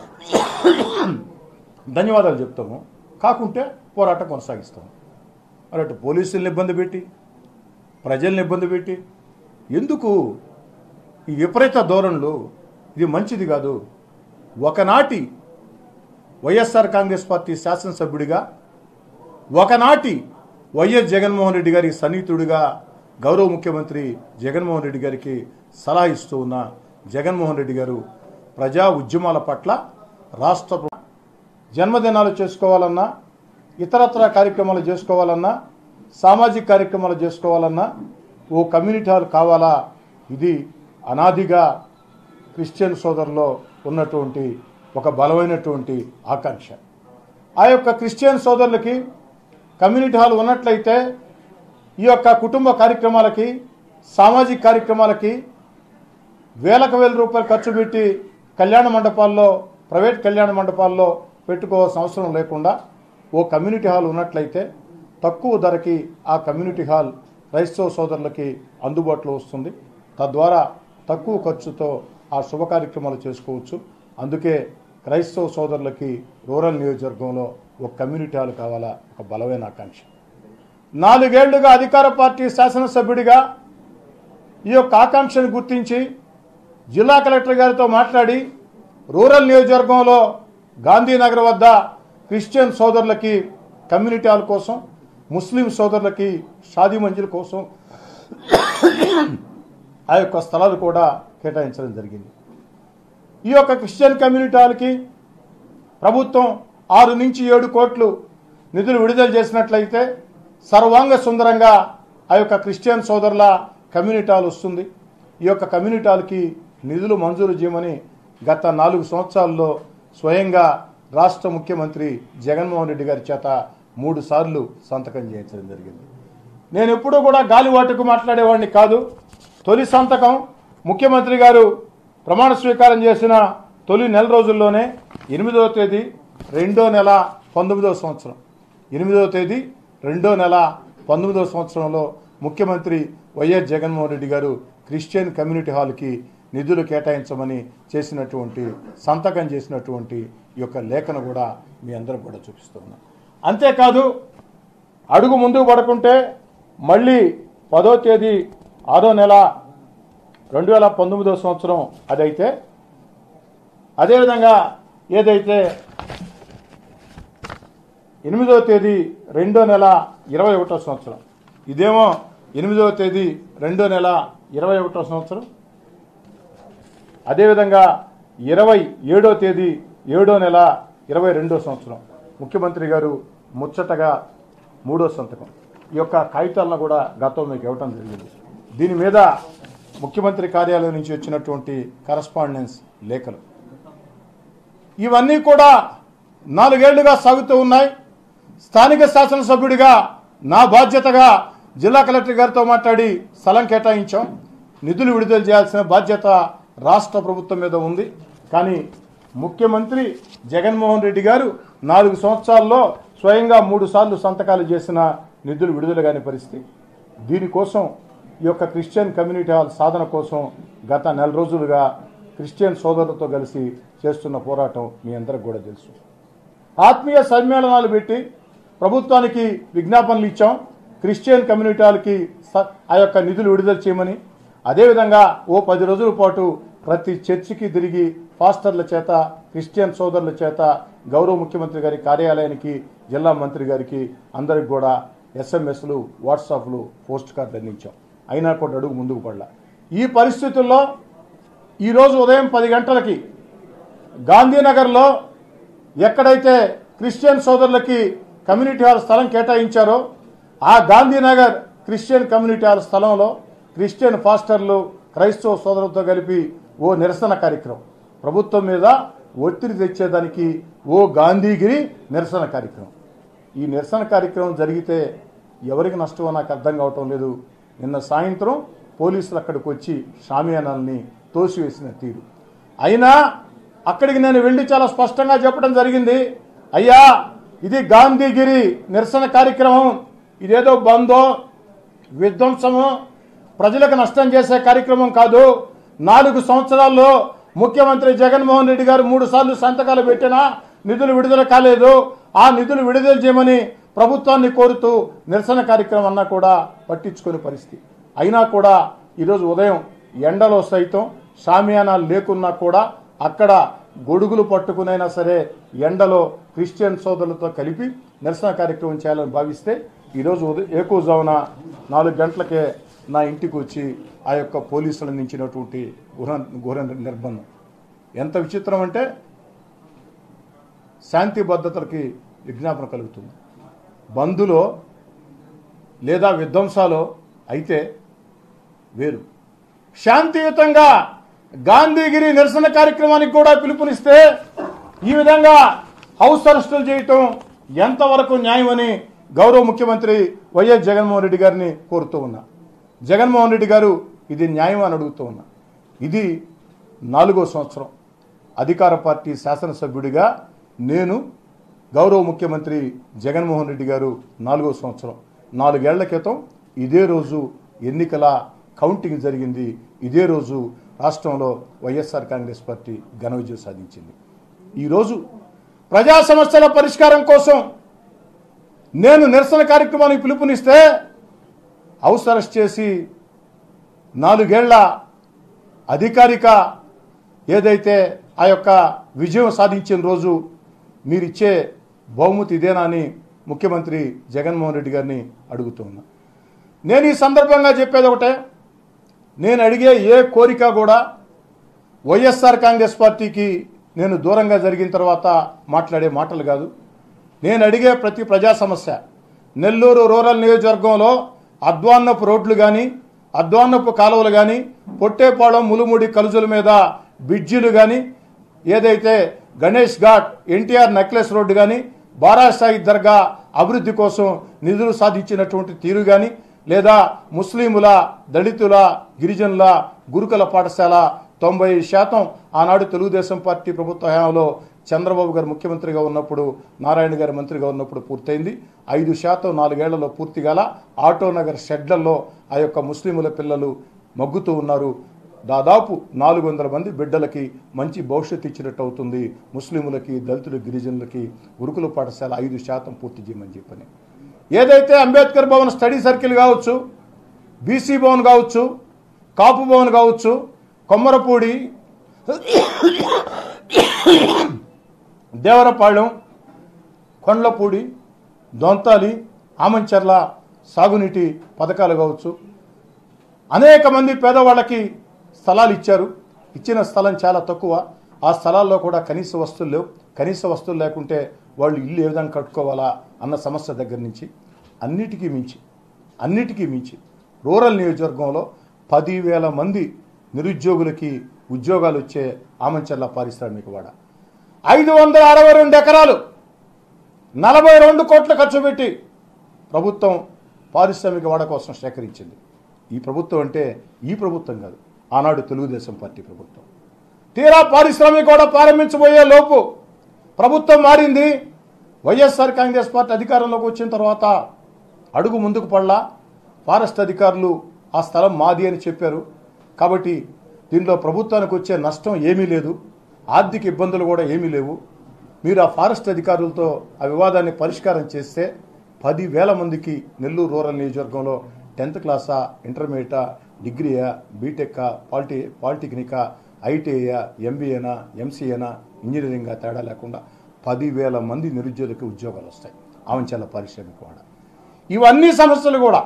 ధన్యవాదాలు చెప్తాము కాకుంటే పోరాటం కొనసాగిస్తాము మరి అటు పోలీసుల్ని ఇబ్బంది పెట్టి ప్రజల్ని ఇబ్బంది పెట్టి ఎందుకు ఈ విపరీత ధోరణులు ఇది మంచిది కాదు ఒకనాటి వైఎస్ఆర్ కాంగ్రెస్ పార్టీ శాసనసభ్యుడిగా ఒకనాటి వైఎస్ జగన్మోహన్ రెడ్డి గారి సన్నిహితుడిగా గౌరవ ముఖ్యమంత్రి జగన్మోహన్ రెడ్డి గారికి సలహా ఇస్తూ ఉన్న జగన్మోహన్ రెడ్డి గారు ప్రజా ఉద్యమాల పట్ల రాష్ట్ర ప్ర- జన్మదినాలు చేసుకోవాలన్నా ఇతరత్ర కార్యక్రమాలు చేసుకోవాలన్నా సామాజిక కార్యక్రమాలు చేసుకోవాలన్నా ఓ కమ్యూనిటీ హాల్ కావాలా ఇది అనాదిగా క్రిస్టియన్ సోదరులో ఉన్నటువంటి ఒక బలమైనటువంటి ఆకాంక్ష ఆ యొక్క క్రిస్టియన్ సోదరులకి కమ్యూనిటీ హాల్ ఉన్నట్లయితే ఈ యొక్క కుటుంబ కార్యక్రమాలకి సామాజిక కార్యక్రమాలకి వేలకు వేల రూపాయలు ఖర్చు పెట్టి కళ్యాణ మండపాల్లో ప్రైవేట్ కళ్యాణ మండపాల్లో పెట్టుకోవాల్సిన అవసరం లేకుండా ఓ కమ్యూనిటీ హాల్ ఉన్నట్లయితే తక్కువ ధరకి ఆ కమ్యూనిటీ హాల్ క్రైస్తవ సోదరులకి అందుబాటులో వస్తుంది తద్వారా తక్కువ ఖర్చుతో ఆ శుభ కార్యక్రమాలు చేసుకోవచ్చు అందుకే క్రైస్తవ సోదరులకి రూరల్ నియోజకవర్గంలో ఒక కమ్యూనిటీ హాల్ కావాలా ఒక బలమైన ఆకాంక్ష నాలుగేళ్లుగా అధికార పార్టీ శాసనసభ్యుడిగా ఈ యొక్క ఆకాంక్షను గుర్తించి జిల్లా కలెక్టర్ గారితో మాట్లాడి రూరల్ నియోజకవర్గంలో గాంధీనగర్ వద్ద క్రిస్టియన్ సోదరులకి కమ్యూనిటీ హాల్ కోసం ముస్లిం సోదరులకి షాదీ మంజిల్ కోసం ఆ యొక్క స్థలాలు కూడా కేటాయించడం జరిగింది ఈ యొక్క క్రిస్టియన్ కమ్యూనిటీ హాల్కి ప్రభుత్వం ఆరు నుంచి ఏడు కోట్లు నిధులు విడుదల చేసినట్లయితే సర్వాంగ సుందరంగా ఆ యొక్క క్రిస్టియన్ సోదరుల కమ్యూనిటీ హాల్ వస్తుంది ఈ యొక్క కమ్యూనిటీ హాల్కి నిధులు మంజూరు చేయమని గత నాలుగు సంవత్సరాల్లో స్వయంగా రాష్ట్ర ముఖ్యమంత్రి జగన్మోహన్ రెడ్డి గారి చేత మూడు సార్లు సంతకం చేయించడం జరిగింది నేను ఎప్పుడూ కూడా గాలివాటుకు మాట్లాడేవాడిని కాదు తొలి సంతకం ముఖ్యమంత్రి గారు ప్రమాణ స్వీకారం చేసిన తొలి నెల రోజుల్లోనే ఎనిమిదవ తేదీ రెండో నెల పంతొమ్మిదవ సంవత్సరం ఎనిమిదవ తేదీ రెండో నెల పంతొమ్మిదవ సంవత్సరంలో ముఖ్యమంత్రి వైఎస్ జగన్మోహన్ రెడ్డి గారు క్రిస్టియన్ కమ్యూనిటీ హాల్కి నిధులు కేటాయించమని చేసినటువంటి సంతకం చేసినటువంటి ఈ యొక్క లేఖను కూడా మీ అందరూ కూడా చూపిస్తున్నాను అంతేకాదు అడుగు ముందుకు పడకుంటే మళ్ళీ పదో తేదీ ఆరో నెల రెండు వేల పంతొమ్మిదో సంవత్సరం అదైతే అదేవిధంగా ఏదైతే ఎనిమిదవ తేదీ రెండో నెల ఇరవై ఒకటో సంవత్సరం ఇదేమో ఎనిమిదవ తేదీ రెండో నెల ఇరవై ఒకటో సంవత్సరం అదేవిధంగా ఇరవై ఏడో తేదీ ఏడో నెల ఇరవై రెండో సంవత్సరం ముఖ్యమంత్రి గారు ముచ్చటగా మూడో సంతకం ఈ యొక్క కాగితాలను కూడా గతం మీకు ఇవ్వటం జరిగింది దీని మీద ముఖ్యమంత్రి కార్యాలయం నుంచి వచ్చినటువంటి కరస్పాండెన్స్ లేఖలు ఇవన్నీ కూడా నాలుగేళ్లుగా సాగుతూ ఉన్నాయి స్థానిక శాసనసభ్యుడిగా నా బాధ్యతగా జిల్లా కలెక్టర్ గారితో మాట్లాడి స్థలం కేటాయించాం నిధులు విడుదల చేయాల్సిన బాధ్యత రాష్ట్ర ప్రభుత్వం మీద ఉంది కానీ ముఖ్యమంత్రి జగన్మోహన్ రెడ్డి గారు నాలుగు సంవత్సరాల్లో స్వయంగా మూడు సార్లు సంతకాలు చేసిన నిధులు విడుదల కాని పరిస్థితి దీనికోసం ఈ యొక్క క్రిస్టియన్ కమ్యూనిటీ హాల్ సాధన కోసం గత నెల రోజులుగా క్రిస్టియన్ సోదరులతో కలిసి చేస్తున్న పోరాటం మీ అందరికి కూడా తెలుసు ఆత్మీయ సమ్మేళనాలు పెట్టి ప్రభుత్వానికి విజ్ఞాపనలు ఇచ్చాం క్రిస్టియన్ కమ్యూనిటీ హాల్కి స- ఆ యొక్క నిధులు విడుదల చేయమని అదేవిధంగా ఓ పది రోజుల పాటు ప్రతి చర్చికి తిరిగి పాస్టర్ల చేత క్రిస్టియన్ సోదరుల చేత గౌరవ ముఖ్యమంత్రి గారి కార్యాలయానికి జిల్లా మంత్రి గారికి అందరికి కూడా ఎస్ఎంఎస్లు వాట్సాప్లు పోస్ట్ కార్డులు అందించాం అయినా కూడా అడుగు ముందుకు పడలా ఈ పరిస్థితుల్లో ఈరోజు ఉదయం పది గంటలకి గాంధీనగర్లో ఎక్కడైతే క్రిస్టియన్ సోదరులకి కమ్యూనిటీ హాల్ స్థలం కేటాయించారో ఆ గాంధీనగర్ క్రిస్టియన్ కమ్యూనిటీ హాల్ స్థలంలో క్రిస్టియన్ పాస్టర్లు క్రైస్తవ సోదరులతో కలిపి ఓ నిరసన కార్యక్రమం ప్రభుత్వం మీద ఒత్తిడి తెచ్చేదానికి ఓ గాంధీగిరి నిరసన కార్యక్రమం ఈ నిరసన కార్యక్రమం జరిగితే ఎవరికి నష్టమో నాకు అర్థం కావటం లేదు నిన్న సాయంత్రం పోలీసులు అక్కడికి వచ్చి షామియానాల్ని తోసివేసిన తీరు అయినా అక్కడికి నేను వెళ్ళి చాలా స్పష్టంగా చెప్పడం జరిగింది అయ్యా ఇది గాంధీగిరి నిరసన కార్యక్రమం ఇదేదో బందో విధ్వంసము ప్రజలకు నష్టం చేసే కార్యక్రమం కాదు నాలుగు సంవత్సరాల్లో ముఖ్యమంత్రి జగన్మోహన్ రెడ్డి గారు మూడు సార్లు సంతకాలు పెట్టినా నిధులు విడుదల కాలేదు ఆ నిధులు విడుదల చేయమని ప్రభుత్వాన్ని కోరుతూ నిరసన కార్యక్రమం అన్నా కూడా పట్టించుకునే పరిస్థితి అయినా కూడా ఈరోజు ఉదయం ఎండలో సైతం షామియానాలు లేకున్నా కూడా అక్కడ గొడుగులు పట్టుకునైనా సరే ఎండలో క్రిస్టియన్ సోదరులతో కలిపి నిరసన కార్యక్రమం చేయాలని భావిస్తే ఈరోజు ఉదయం ఏకూజామున నాలుగు గంటలకే నా ఇంటికి వచ్చి ఆ యొక్క పోలీసులు అందించినటువంటి గుహ గుహ నిర్బంధం ఎంత విచిత్రం అంటే శాంతి భద్రతలకి విజ్ఞాపన కలుగుతుంది బంధులో లేదా విధ్వంసాలో అయితే వేరు శాంతియుతంగా గాంధీగిరి నిరసన కార్యక్రమానికి కూడా పిలుపునిస్తే ఈ విధంగా హౌస్ అరెస్టులు చేయటం ఎంతవరకు న్యాయమని గౌరవ ముఖ్యమంత్రి వైఎస్ జగన్మోహన్ రెడ్డి గారిని కోరుతూ ఉన్నా జగన్మోహన్ రెడ్డి గారు ఇది న్యాయం అని అడుగుతూ ఉన్నా ఇది నాలుగో సంవత్సరం అధికార పార్టీ శాసనసభ్యుడిగా నేను గౌరవ ముఖ్యమంత్రి జగన్మోహన్ రెడ్డి గారు నాలుగో సంవత్సరం నాలుగేళ్ల క్రితం ఇదే రోజు ఎన్నికల కౌంటింగ్ జరిగింది ఇదే రోజు రాష్ట్రంలో వైఎస్ఆర్ కాంగ్రెస్ పార్టీ ఘన విజయం సాధించింది ఈరోజు ప్రజా సమస్యల పరిష్కారం కోసం నేను నిరసన కార్యక్రమానికి పిలుపునిస్తే హౌస్ అరెస్ట్ చేసి నాలుగేళ్ల అధికారిక ఏదైతే ఆ యొక్క విజయం సాధించిన రోజు మీరిచ్చే బహుమతి ఇదేనా అని ముఖ్యమంత్రి జగన్మోహన్ రెడ్డి గారిని అడుగుతూ ఉన్నా నేను ఈ సందర్భంగా చెప్పేది ఒకటే నేను అడిగే ఏ కోరిక కూడా వైఎస్ఆర్ కాంగ్రెస్ పార్టీకి నేను దూరంగా జరిగిన తర్వాత మాట్లాడే మాటలు కాదు నేను అడిగే ప్రతి ప్రజా సమస్య నెల్లూరు రూరల్ నియోజకవర్గంలో అద్వాన్నపు రోడ్లు కానీ అద్వాన్నపు కాలువలు కానీ పొట్టేపాళెం ములుముడి కలుజుల మీద బ్రిడ్జిలు కానీ ఏదైతే గణేష్ ఘాట్ ఎన్టీఆర్ నెక్లెస్ రోడ్డు కానీ బారాసాయి దర్గా అభివృద్ధి కోసం నిధులు సాధించినటువంటి తీరు కానీ లేదా ముస్లింల దళితుల గిరిజనుల గురుకుల పాఠశాల తొంభై శాతం ఆనాడు తెలుగుదేశం పార్టీ ప్రభుత్వ హయాంలో చంద్రబాబు గారు ముఖ్యమంత్రిగా ఉన్నప్పుడు నారాయణ గారు మంత్రిగా ఉన్నప్పుడు పూర్తయింది ఐదు శాతం నాలుగేళ్లలో పూర్తి గల ఆటోనగర్ షెడ్లలో ఆ యొక్క ముస్లింల పిల్లలు మగ్గుతూ ఉన్నారు దాదాపు నాలుగు వందల మంది బిడ్డలకి మంచి భవిష్యత్తు ఇచ్చినట్టు అవుతుంది ముస్లింలకి దళితుల గిరిజనులకి గురుకుల పాఠశాల ఐదు శాతం పూర్తి చేయమని చెప్పని ఏదైతే అంబేద్కర్ భవన్ స్టడీ సర్కిల్ కావచ్చు బీసీ భవన్ కావచ్చు కాపు భవన్ కావచ్చు కొమ్మరపూడి దేవరపాళెం కొండ్లపూడి దొంతాలి ఆమంచర్ల సాగునీటి పథకాలు కావచ్చు అనేక మంది పేదవాళ్ళకి స్థలాలు ఇచ్చారు ఇచ్చిన స్థలం చాలా తక్కువ ఆ స్థలాల్లో కూడా కనీస వస్తువులు లేవు కనీస వస్తువులు లేకుంటే వాళ్ళు ఇల్లు ఏ విధంగా కట్టుకోవాలా అన్న సమస్య దగ్గర నుంచి అన్నిటికీ మించి అన్నిటికీ మించి రూరల్ నియోజకవర్గంలో పదివేల మంది నిరుద్యోగులకి ఉద్యోగాలు వచ్చే ఆమంచర్ల పారిశ్రామికవాడ ఐదు వందల అరవై రెండు ఎకరాలు నలభై రెండు కోట్ల ఖర్చు పెట్టి ప్రభుత్వం పారిశ్రామిక వాడ కోసం సేకరించింది ఈ ప్రభుత్వం అంటే ఈ ప్రభుత్వం కాదు ఆనాడు తెలుగుదేశం పార్టీ ప్రభుత్వం తీరా పారిశ్రామిక వాడ ప్రారంభించబోయే లోపు ప్రభుత్వం మారింది వైఎస్ఆర్ కాంగ్రెస్ పార్టీ అధికారంలోకి వచ్చిన తర్వాత అడుగు ముందుకు పడలా ఫారెస్ట్ అధికారులు ఆ స్థలం మాది అని చెప్పారు కాబట్టి దీనిలో ప్రభుత్వానికి వచ్చే నష్టం ఏమీ లేదు ఆర్థిక ఇబ్బందులు కూడా ఏమీ లేవు మీరు ఆ ఫారెస్ట్ అధికారులతో ఆ వివాదాన్ని పరిష్కారం చేస్తే పదివేల మందికి నెల్లూరు రూరల్ నియోజకవర్గంలో టెన్త్ క్లాసా ఇంటర్మీడియటా డిగ్రీయా బీటెక్కా పాలిటి పాలిటెక్నికా ఐటీఐయా ఎంబీఏనా ఎంసీఏనా ఇంజనీరింగా తేడా లేకుండా పదివేల మంది నిరుద్యోగులకి ఉద్యోగాలు వస్తాయి ఆవంచాల పారిశ్రామిక వాడ ఇవన్నీ సమస్యలు కూడా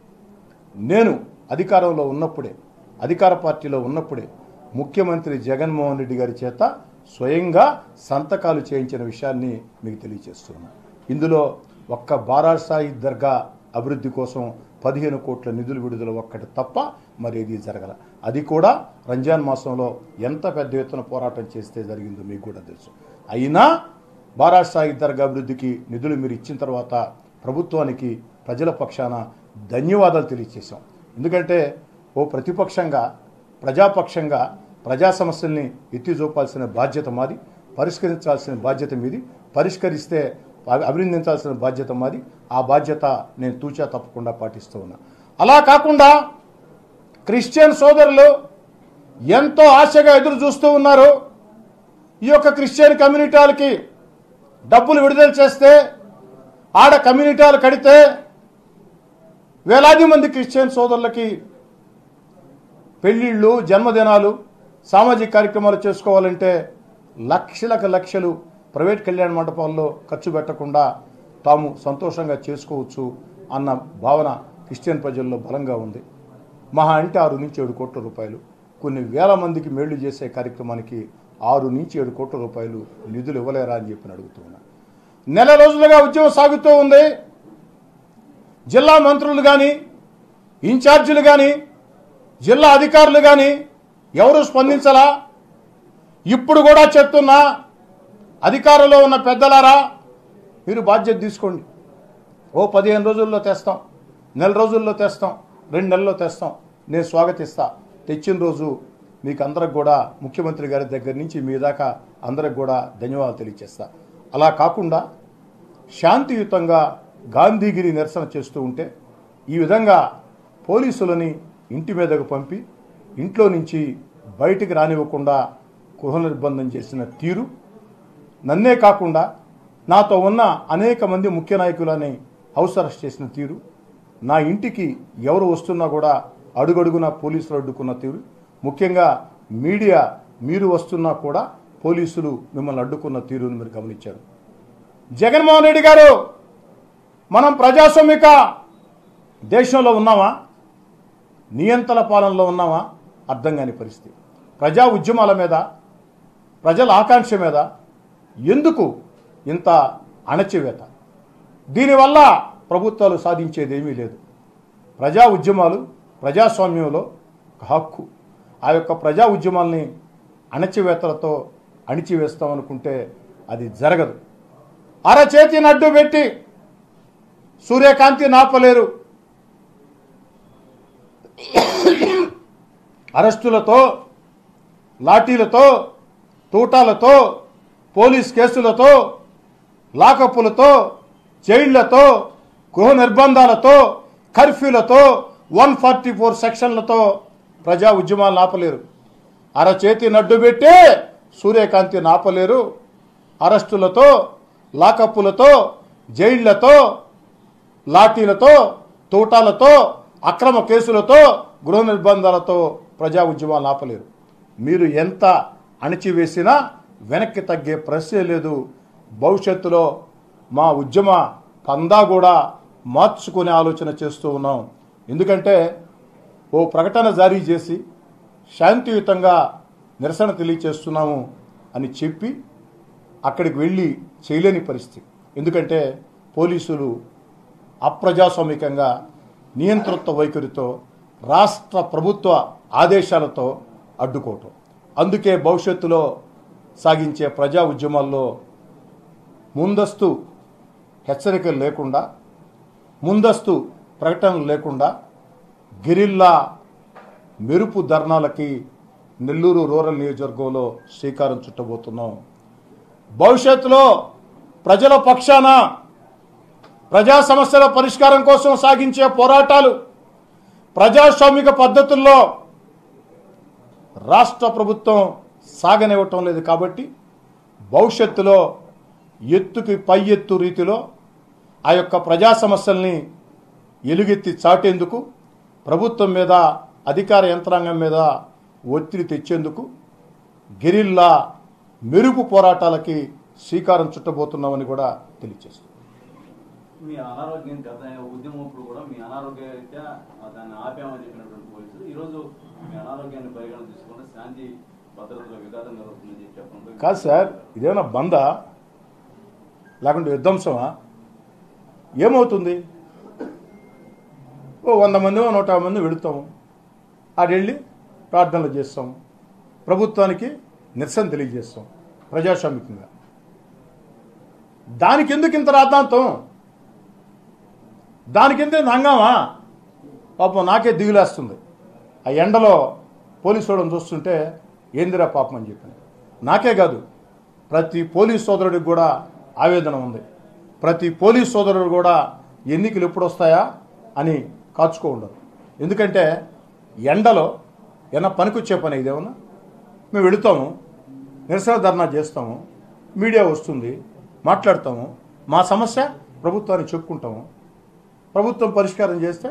నేను అధికారంలో ఉన్నప్పుడే అధికార పార్టీలో ఉన్నప్పుడే ముఖ్యమంత్రి జగన్మోహన్ రెడ్డి గారి చేత స్వయంగా సంతకాలు చేయించిన విషయాన్ని మీకు తెలియజేస్తున్నాను ఇందులో ఒక్క బారాసాయి దర్గా అభివృద్ధి కోసం పదిహేను కోట్ల నిధులు విడుదల ఒక్కటి తప్ప మరేది జరగల అది కూడా రంజాన్ మాసంలో ఎంత పెద్ద ఎత్తున పోరాటం చేస్తే జరిగిందో మీకు కూడా తెలుసు అయినా బారాసాయి దర్గా అభివృద్ధికి నిధులు మీరు ఇచ్చిన తర్వాత ప్రభుత్వానికి ప్రజల పక్షాన ధన్యవాదాలు తెలియజేశాం ఎందుకంటే ఓ ప్రతిపక్షంగా ప్రజాపక్షంగా ప్రజా సమస్యల్ని ఎత్తి చూపాల్సిన బాధ్యత మాది పరిష్కరించాల్సిన బాధ్యత మీది పరిష్కరిస్తే అభి- అభినందించాల్సిన బాధ్యత మాది ఆ బాధ్యత నేను తూచా తప్పకుండా పాటిస్తూ ఉన్నా అలా కాకుండా క్రిస్టియన్ సోదరులు ఎంతో ఆశగా ఎదురు చూస్తూ ఉన్నారు ఈ యొక్క క్రిస్టియన్ కమ్యూనిటీలకి డబ్బులు విడుదల చేస్తే ఆడ కమ్యూనిటీలు కడితే వేలాది మంది క్రిస్టియన్ సోదరులకి పెళ్ళిళ్ళు జన్మదినాలు సామాజిక కార్యక్రమాలు చేసుకోవాలంటే లక్షలకు లక్షలు ప్రైవేట్ కళ్యాణ మండపాల్లో ఖర్చు పెట్టకుండా తాము సంతోషంగా చేసుకోవచ్చు అన్న భావన క్రిస్టియన్ ప్రజల్లో బలంగా ఉంది మహా అంటే ఆరు నుంచి ఏడు కోట్ల రూపాయలు కొన్ని వేల మందికి మేళ్లు చేసే కార్యక్రమానికి ఆరు నుంచి ఏడు కోట్ల రూపాయలు నిధులు ఇవ్వలేరా అని చెప్పి అడుగుతున్నా నెల రోజులుగా ఉద్యమం సాగుతూ ఉంది జిల్లా మంత్రులు కానీ ఇన్ఛార్జీలు కానీ జిల్లా అధికారులు కానీ ఎవరు స్పందించలా ఇప్పుడు కూడా చెప్తున్నా అధికారంలో ఉన్న పెద్దలారా మీరు బాధ్యత తీసుకోండి ఓ పదిహేను రోజుల్లో తెస్తాం నెల రోజుల్లో తెస్తాం రెండు నెలల్లో తెస్తాం నేను స్వాగతిస్తా తెచ్చిన రోజు మీకు అందరికి కూడా ముఖ్యమంత్రి గారి దగ్గర నుంచి మీ దాకా అందరికి కూడా ధన్యవాదాలు తెలియజేస్తా అలా కాకుండా శాంతియుతంగా గాంధీగిరి నిరసన చేస్తూ ఉంటే ఈ విధంగా పోలీసులని ఇంటి మీదకు పంపి ఇంట్లో నుంచి బయటికి రానివ్వకుండా గృహ నిర్బంధం చేసిన తీరు నన్నే కాకుండా నాతో ఉన్న అనేక మంది ముఖ్య నాయకులని హౌస్ అరెస్ట్ చేసిన తీరు నా ఇంటికి ఎవరు వస్తున్నా కూడా అడుగడుగున పోలీసులు అడ్డుకున్న తీరు ముఖ్యంగా మీడియా మీరు వస్తున్నా కూడా పోలీసులు మిమ్మల్ని అడ్డుకున్న తీరును మీరు గమనించారు జగన్మోహన్ రెడ్డి గారు మనం ప్రజాస్వామిక దేశంలో ఉన్నామా నియంత్రణ పాలనలో ఉన్నామా అర్థం కాని పరిస్థితి ప్రజా ఉద్యమాల మీద ప్రజల ఆకాంక్ష మీద ఎందుకు ఇంత అణచివేత దీనివల్ల ప్రభుత్వాలు సాధించేది ఏమీ లేదు ప్రజా ఉద్యమాలు ప్రజాస్వామ్యంలో ఒక హక్కు ఆ యొక్క ప్రజా ఉద్యమాల్ని అణచివేతలతో అణిచివేస్తామనుకుంటే అది జరగదు అరచేతి నడ్డు పెట్టి సూర్యకాంతి నాపలేరు అరెస్టులతో లాఠీలతో తూటాలతో పోలీస్ కేసులతో లాకప్పులతో జైళ్లతో గృహ నిర్బంధాలతో కర్ఫ్యూలతో వన్ ఫార్టీ ఫోర్ సెక్షన్లతో ప్రజా ఉద్యమాలను ఆపలేరు అరచేతి నడ్డు పెట్టి సూర్యకాంతి నాపలేరు అరెస్టులతో లాకప్పులతో జైళ్లతో లాఠీలతో తూటాలతో అక్రమ కేసులతో గృహ నిర్బంధాలతో ప్రజా ఉద్యమాలు ఆపలేరు మీరు ఎంత అణిచివేసినా వెనక్కి తగ్గే ప్రశ్నే లేదు భవిష్యత్తులో మా ఉద్యమ పందా కూడా మార్చుకునే ఆలోచన చేస్తూ ఉన్నాం ఎందుకంటే ఓ ప్రకటన జారీ చేసి శాంతియుతంగా నిరసన తెలియచేస్తున్నాము అని చెప్పి అక్కడికి వెళ్ళి చేయలేని పరిస్థితి ఎందుకంటే పోలీసులు అప్రజాస్వామికంగా నియంతృత్వ వైఖరితో రాష్ట్ర ప్రభుత్వ ఆదేశాలతో అడ్డుకోవటం అందుకే భవిష్యత్తులో సాగించే ప్రజా ఉద్యమాల్లో ముందస్తు హెచ్చరికలు లేకుండా ముందస్తు ప్రకటనలు లేకుండా గిరిల్లా మెరుపు ధర్నాలకి నెల్లూరు రూరల్ నియోజకవర్గంలో శ్రీకారం చుట్టబోతున్నాం భవిష్యత్తులో ప్రజల పక్షాన ప్రజా సమస్యల పరిష్కారం కోసం సాగించే పోరాటాలు ప్రజాస్వామిక పద్ధతుల్లో రాష్ట్ర ప్రభుత్వం సాగనివ్వటం లేదు కాబట్టి భవిష్యత్తులో ఎత్తుకి పై ఎత్తు రీతిలో ఆ యొక్క ప్రజా సమస్యల్ని ఎలుగెత్తి చాటేందుకు ప్రభుత్వం మీద అధికార యంత్రాంగం మీద ఒత్తిడి తెచ్చేందుకు గెరిల్లా మెరుపు పోరాటాలకి శ్రీకారం చుట్టబోతున్నామని కూడా తెలియజేస్తుంది మీ అనారోగ్యం గత ఉద్యమప్పుడు కూడా మీ అనారోగ్య రీత్యా దాన్ని ఆపామని చెప్పినటువంటి పోలీసులు ఈ రోజు మీ అనారోగ్యాన్ని పరిగణన తీసుకుంటే శాంతి భద్రతలో విఘాతం జరుగుతుందని చెప్పి చెప్పడం కాదు సార్ ఇదేమన్నా బందా లేకుంటే విధ్వంసమా ఏమవుతుంది ఓ వంద మంది ఓ నూట యాభై మంది వెళుతాము ఆడ వెళ్ళి ప్రార్థనలు చేస్తాము ప్రభుత్వానికి నిరసన తెలియజేస్తాం ప్రజాస్వామికంగా దానికి ఎందుకు ఇంత రాద్ధాంతం దానికి ఎంత హంగామా పాపం నాకే దిగులేస్తుంది ఆ ఎండలో పోలీసు వాళ్ళని చూస్తుంటే ఏందిరా పాపం అని చెప్పాను నాకే కాదు ప్రతి పోలీస్ సోదరుడికి కూడా ఆవేదన ఉంది ప్రతి పోలీస్ సోదరుడు కూడా ఎన్నికలు ఎప్పుడు వస్తాయా అని కాచుకో ఉండరు ఎందుకంటే ఎండలో ఏమన్నా పనికొచ్చే పని ఇదేమన్నా మేము వెళుతాము నిరసన ధర్నా చేస్తాము మీడియా వస్తుంది మాట్లాడతాము మా సమస్య ప్రభుత్వానికి చెప్పుకుంటాము ప్రభుత్వం పరిష్కారం చేస్తే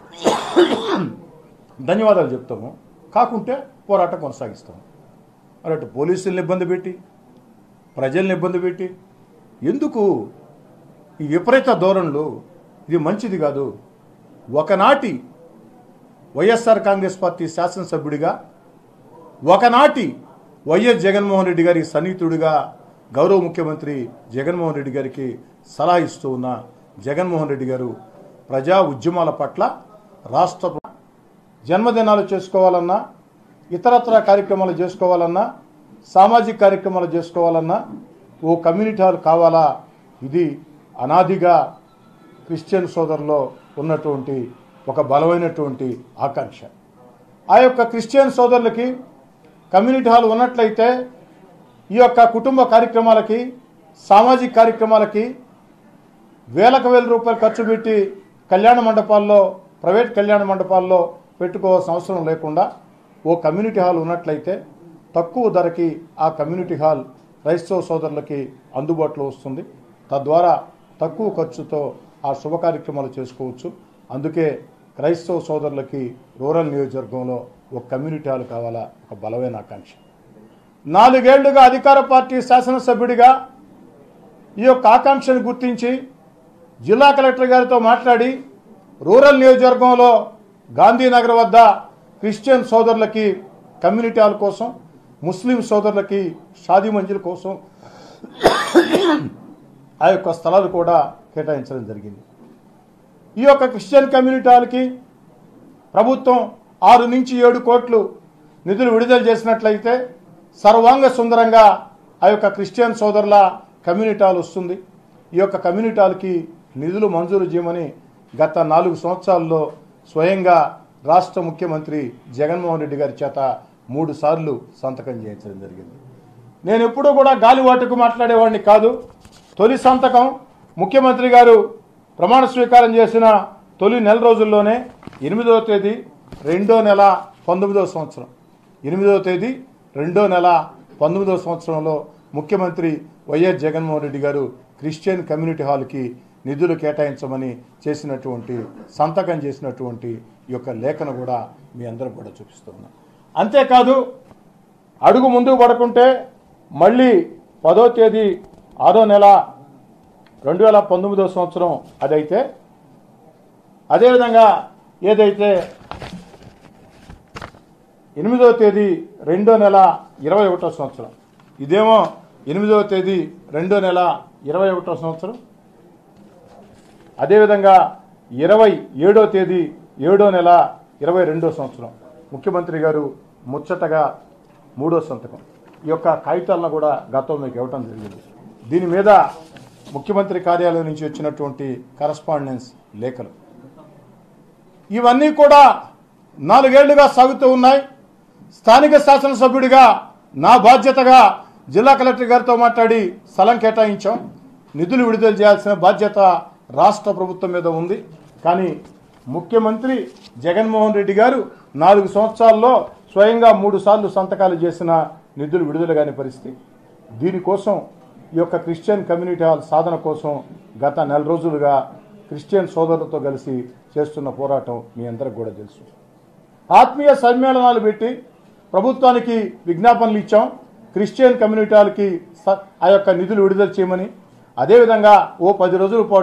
ధన్యవాదాలు చెప్తాము కాకుంటే పోరాటం కొనసాగిస్తాము మరి అటు పోలీసుల్ని ఇబ్బంది పెట్టి ప్రజల్ని ఇబ్బంది పెట్టి ఎందుకు ఈ విపరీత ధోరణులు ఇది మంచిది కాదు ఒకనాటి వైఎస్ఆర్ కాంగ్రెస్ పార్టీ శాసనసభ్యుడిగా ఒకనాటి వైఎస్ జగన్మోహన్ రెడ్డి గారి సన్నిహితుడిగా గౌరవ ముఖ్యమంత్రి జగన్మోహన్ రెడ్డి గారికి సలహా ఇస్తూ ఉన్న జగన్మోహన్ రెడ్డి గారు ప్రజా ఉద్యమాల పట్ల రాష్ట్ర ప్ర- జన్మదినాలు చేసుకోవాలన్నా ఇతరత్ర కార్యక్రమాలు చేసుకోవాలన్నా సామాజిక కార్యక్రమాలు చేసుకోవాలన్నా ఓ కమ్యూనిటీ హాల్ కావాలా ఇది అనాదిగా క్రిస్టియన్ సోదరులో ఉన్నటువంటి ఒక బలమైనటువంటి ఆకాంక్ష ఆ యొక్క క్రిస్టియన్ సోదరులకి కమ్యూనిటీ హాల్ ఉన్నట్లయితే ఈ యొక్క కుటుంబ కార్యక్రమాలకి సామాజిక కార్యక్రమాలకి వేలకు వేల రూపాయలు ఖర్చు పెట్టి కళ్యాణ మండపాల్లో ప్రైవేట్ కళ్యాణ మండపాల్లో పెట్టుకోవాల్సిన అవసరం లేకుండా ఓ కమ్యూనిటీ హాల్ ఉన్నట్లయితే తక్కువ ధరకి ఆ కమ్యూనిటీ హాల్ క్రైస్తవ సోదరులకి అందుబాటులో వస్తుంది తద్వారా తక్కువ ఖర్చుతో ఆ శుభ కార్యక్రమాలు చేసుకోవచ్చు అందుకే క్రైస్తవ సోదరులకి రూరల్ నియోజకవర్గంలో ఒక కమ్యూనిటీ హాల్ కావాలా ఒక బలమైన ఆకాంక్ష నాలుగేళ్లుగా అధికార పార్టీ శాసనసభ్యుడిగా ఈ యొక్క ఆకాంక్షను గుర్తించి జిల్లా కలెక్టర్ గారితో మాట్లాడి రూరల్ నియోజకవర్గంలో గాంధీనగర్ వద్ద క్రిస్టియన్ సోదరులకి కమ్యూనిటీ హాల్ కోసం ముస్లిం సోదరులకి షాదీ మంజిల్ కోసం ఆ యొక్క స్థలాలు కూడా కేటాయించడం జరిగింది ఈ యొక్క క్రిస్టియన్ కమ్యూనిటీ హాల్కి ప్రభుత్వం ఆరు నుంచి ఏడు కోట్లు నిధులు విడుదల చేసినట్లయితే సర్వాంగ సుందరంగా ఆ యొక్క క్రిస్టియన్ సోదరుల కమ్యూనిటీ హాల్ వస్తుంది ఈ యొక్క కమ్యూనిటీ హాల్కి నిధులు మంజూరు చేయమని గత నాలుగు సంవత్సరాల్లో స్వయంగా రాష్ట్ర ముఖ్యమంత్రి జగన్మోహన్ రెడ్డి గారి చేత మూడు సార్లు సంతకం చేయించడం జరిగింది నేను ఎప్పుడూ కూడా గాలివాటుకు మాట్లాడేవాడిని కాదు తొలి సంతకం ముఖ్యమంత్రి గారు ప్రమాణ స్వీకారం చేసిన తొలి నెల రోజుల్లోనే ఎనిమిదవ తేదీ రెండో నెల పంతొమ్మిదవ సంవత్సరం ఎనిమిదవ తేదీ రెండో నెల పంతొమ్మిదవ సంవత్సరంలో ముఖ్యమంత్రి వైఎస్ జగన్మోహన్ రెడ్డి గారు క్రిస్టియన్ కమ్యూనిటీ హాల్కి నిధులు కేటాయించమని చేసినటువంటి సంతకం చేసినటువంటి ఈ యొక్క లేఖను కూడా మీ అందరూ కూడా చూపిస్తున్నాను అంతేకాదు అడుగు ముందుకు పడకుంటే మళ్ళీ పదో తేదీ ఆరో నెల రెండు వేల పంతొమ్మిదో సంవత్సరం అదైతే అదేవిధంగా ఏదైతే ఎనిమిదవ తేదీ రెండో నెల ఇరవై ఒకటో సంవత్సరం ఇదేమో ఎనిమిదవ తేదీ రెండో నెల ఇరవై ఒకటో సంవత్సరం అదేవిధంగా ఇరవై ఏడో తేదీ ఏడో నెల ఇరవై రెండో సంవత్సరం ముఖ్యమంత్రి గారు ముచ్చటగా మూడో సంతకం ఈ యొక్క కాగితాలను కూడా గతం మీకు ఇవ్వటం జరిగింది దీని మీద ముఖ్యమంత్రి కార్యాలయం నుంచి వచ్చినటువంటి కరస్పాండెన్స్ లేఖలు ఇవన్నీ కూడా నాలుగేళ్లుగా సాగుతూ ఉన్నాయి స్థానిక శాసనసభ్యుడిగా నా బాధ్యతగా జిల్లా కలెక్టర్ గారితో మాట్లాడి స్థలం కేటాయించాం నిధులు విడుదల చేయాల్సిన బాధ్యత రాష్ట్ర ప్రభుత్వం మీద ఉంది కానీ ముఖ్యమంత్రి జగన్మోహన్ రెడ్డి గారు నాలుగు సంవత్సరాల్లో స్వయంగా మూడు సార్లు సంతకాలు చేసిన నిధులు విడుదల కాని పరిస్థితి దీనికోసం ఈ యొక్క క్రిస్టియన్ కమ్యూనిటీ హాల్ సాధన కోసం గత నెల రోజులుగా క్రిస్టియన్ సోదరులతో కలిసి చేస్తున్న పోరాటం మీ అందరికి కూడా తెలుసు ఆత్మీయ సమ్మేళనాలు పెట్టి ప్రభుత్వానికి విజ్ఞాపనలు ఇచ్చాం క్రిస్టియన్ కమ్యూనిటీ హాల్కి స- ఆ యొక్క నిధులు విడుదల చేయమని అదేవిధంగా ఓ పది రోజుల పాటు